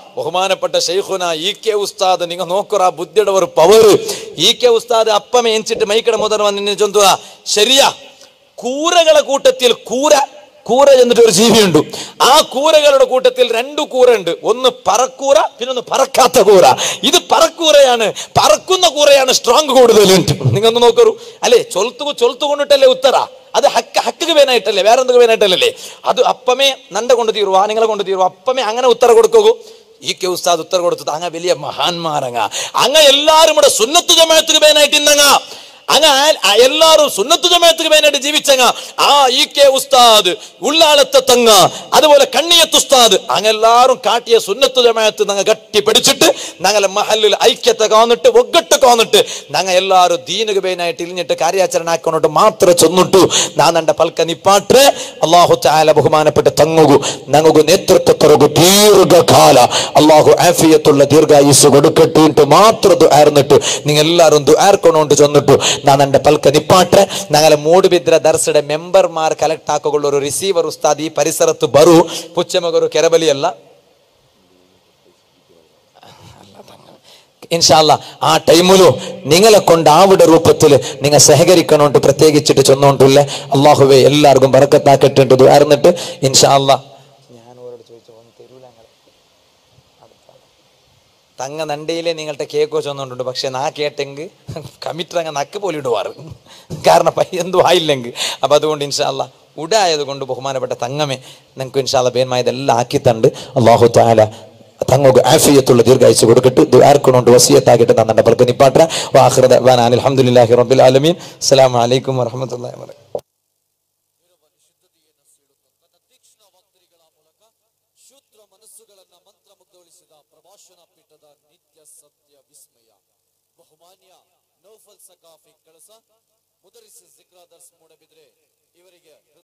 ബഹുമാനപ്പെട്ട ഷെയ്ഖുന ഇ കെ ഉസ്താദ് നിങ്ങൾ നോക്കുറ ബുദ്ധിയുടെ ഒരു പവർ ഇ കെ ഉസ്താദ് അപ്പമേ എഞ്ചിട്ട് മൈക്കട മുതൽ വന്നിന് ചൊന്തുക ശരിയാ കൂരകളെ കൂട്ടത്തിൽ കൂര കൂര എന്നിട്ട് ഒരു ജീവിയുണ്ട് ആ കൂരകളുടെ കൂട്ടത്തിൽ രണ്ടു കൂര ഉണ്ട് ഒന്ന് പറക്കൂര പിന്നെ ഒന്ന് പറക്കാത്ത കൂര ഇത് പറക്കൂരയാണ് പറക്കുന്ന കൂരയാണ് സ്ട്രോങ് കൂടുതൽ നിങ്ങൾ ഒന്ന് നോക്കൂ അല്ലേ ചൊൽത്തു ചൊൽത്തു കൊണ്ടിട്ടല്ലേ ഉത്തര അത് ഹക്ക ഹക്കക്ക് വേനായിട്ടല്ലേ വേറെ എന്തൊക്കെ വേനായിട്ടല്ലേ അത് അപ്പമേ നണ്ട കൊണ്ട് തീരുവ നിങ്ങളെ കൊണ്ട് തീരുവ അപ്പമേ അങ്ങനെ ഉത്തര കൊടുക്കൂ ഈ കെ ഉസ്താദ് ഉത്തര കൊടുത്തത് അങ്ങ വലിയ മഹാന്മാരങ്ങ അങ്ങ എല്ലാരും ഇവിടെ സുന്നത്ത് ജമാഅത്തുക്ക് വേനായിട്ട് ഇന്നങ്ങ അങ്ങ ആ- എല്ലാരും സുന്നത്ത് ജമാഅത്തുക്ക് വേനായിട്ട് ജീവിച്ചങ്ങ ആ ഈ കെ ഉസ്താദ് ഉള്ളാളത്തെ തങ്ങ അതുപോലെ കണ്ണിയത്ത് ഉസ്താദ് അങ്ങ എല്ലാരും കാട്ടിയ സുന്നത്ത് ജമാഅത്ത് ഞങ്ങൾ ഗട്ടി പിടിച്ചിട്ട് ഞങ്ങളെ മഹലിൽ ഐക്യത്തെ കാന്നിട്ട് ഒగ్గട്ട് കാന്നിട്ട് ഞങ്ങൾ എല്ലാരും ദീനുക വേനായിട്ട് ഇരിഞ്ഞിട്ട് കാര്യാചരണ ആക്കൊണ്ടിട്ട് മാത്രം ചെന്നിട്ടു നാ നണ്ട പൽക്ക നിപ്പാട്ರೆ അള്ളാഹു ചാല ബഹുമാനപ്പെട്ട് തങ്ങുകു ഞങ്ങൾക്കു നേതൃത്വ തുറകു ദീർഘകാല അള്ളാഹു ആഫിയത്തുള്ള ദീർഘായുസ് കൊടുക്കട്ടു ഇട്ട് മാത്രം ദുആർന്നിട്ട് നിങ്ങൾ എല്ലാവരും ദുആർക്കൊണ്ടോണ്ട് ചെന്നിട്ടു നാ നണ്ട പൽക്ക നിപ്പാട്ರೆ ഞങ്ങളെ മൂടുബിദ്ര ദർസയുടെ ಮೆಂಬರ್ಮಾರ್ ಕಲೆಕ್ಟ್ ಹಾಕೊಳ್ಳೋ ರಿಸೀವರ್ ಉಸ್ತಾದ್ ಈ ಪರಿಸರತ್ತು ಬರು ಪುಚ್ಚಮಗರು ಕೆರಬಲಿಯಲ್ಲ ഇൻഷാല്ല ആ ടൈമിലു നിങ്ങളെ കൊണ്ട് ആവിടെ രൂപത്തിൽ നിങ്ങൾ സഹകരിക്കണോണ്ട് പ്രത്യേകിച്ചിട്ട് ചെന്നോണ്ടില്ലേ അള്ളാഹുവെ എല്ലാവർക്കും ബറക്കത്താക്കിട്ടുണ്ട് ആയിരുന്നിട്ട് ഇൻഷാല്ല ഞാൻ ഓരോട് ചോദിച്ചു ഒന്ന് തരൂല തങ്ങ നണ്ടയിലെ നിങ്ങളുടെ കേക്കോ ചെന്നോണ്ടുണ്ട് പക്ഷെ നാ കേട്ടെങ്കിൽ കമ്മിറ്റർ അങ്ങ് നക്ക് പോലെ ഇടുവാറ് കാരണം പയ്യെന്തും ആയില്ലെങ്കിൽ അപ്പം അതുകൊണ്ട് ഇൻഷാല്ല ഉടായത് കൊണ്ട് ബഹുമാനപ്പെട്ട തങ്ങമേ നിങ്ങൾക്ക് ഇൻഷാല്ല പേന്മായതെല്ലാം ആക്കിത്തണ്ട് അള്ളാഹു താല തങ്ങൾക്ക് ആഫിയത്തുള്ള ദീർഘായുസ് കൊടുക്കട്ട് ദുആർക്കുണോണ്ട് വസിയത്താക്കിയിട്ട് തന്നെ പലക്ക് നിപ്പാട്ട വാഹൃദ വാനാൻ അൽഹംദുലില്ലാഹി റബ്ബിൽ ആലമീൻ അസ്സലാമു അലൈക്കും വറഹ്മത്തുള്ളാഹി വബറകാതുഹു ಶೂದ್ರ ಮನಸ್ಸುಗಳನ್ನ ಮಂತ್ರಮುಗ್ಧಗೊಳಿಸಿದ ಪ್ರಭಾಷಣ ಪೀಠದ ನಿತ್ಯ ಸತ್ಯ ವಿಸ್ಮಯ ಬಹುಮಾನ್ಯ ನೌಫಲ್ ಸಕಾಫಿ ಕಳಸ ಮುದರಿಸಿ ಜಿಕ್ರಾ ದರ್ಸ್ ಮೂಡಬಿದ್ರೆ ಇವರಿಗೆ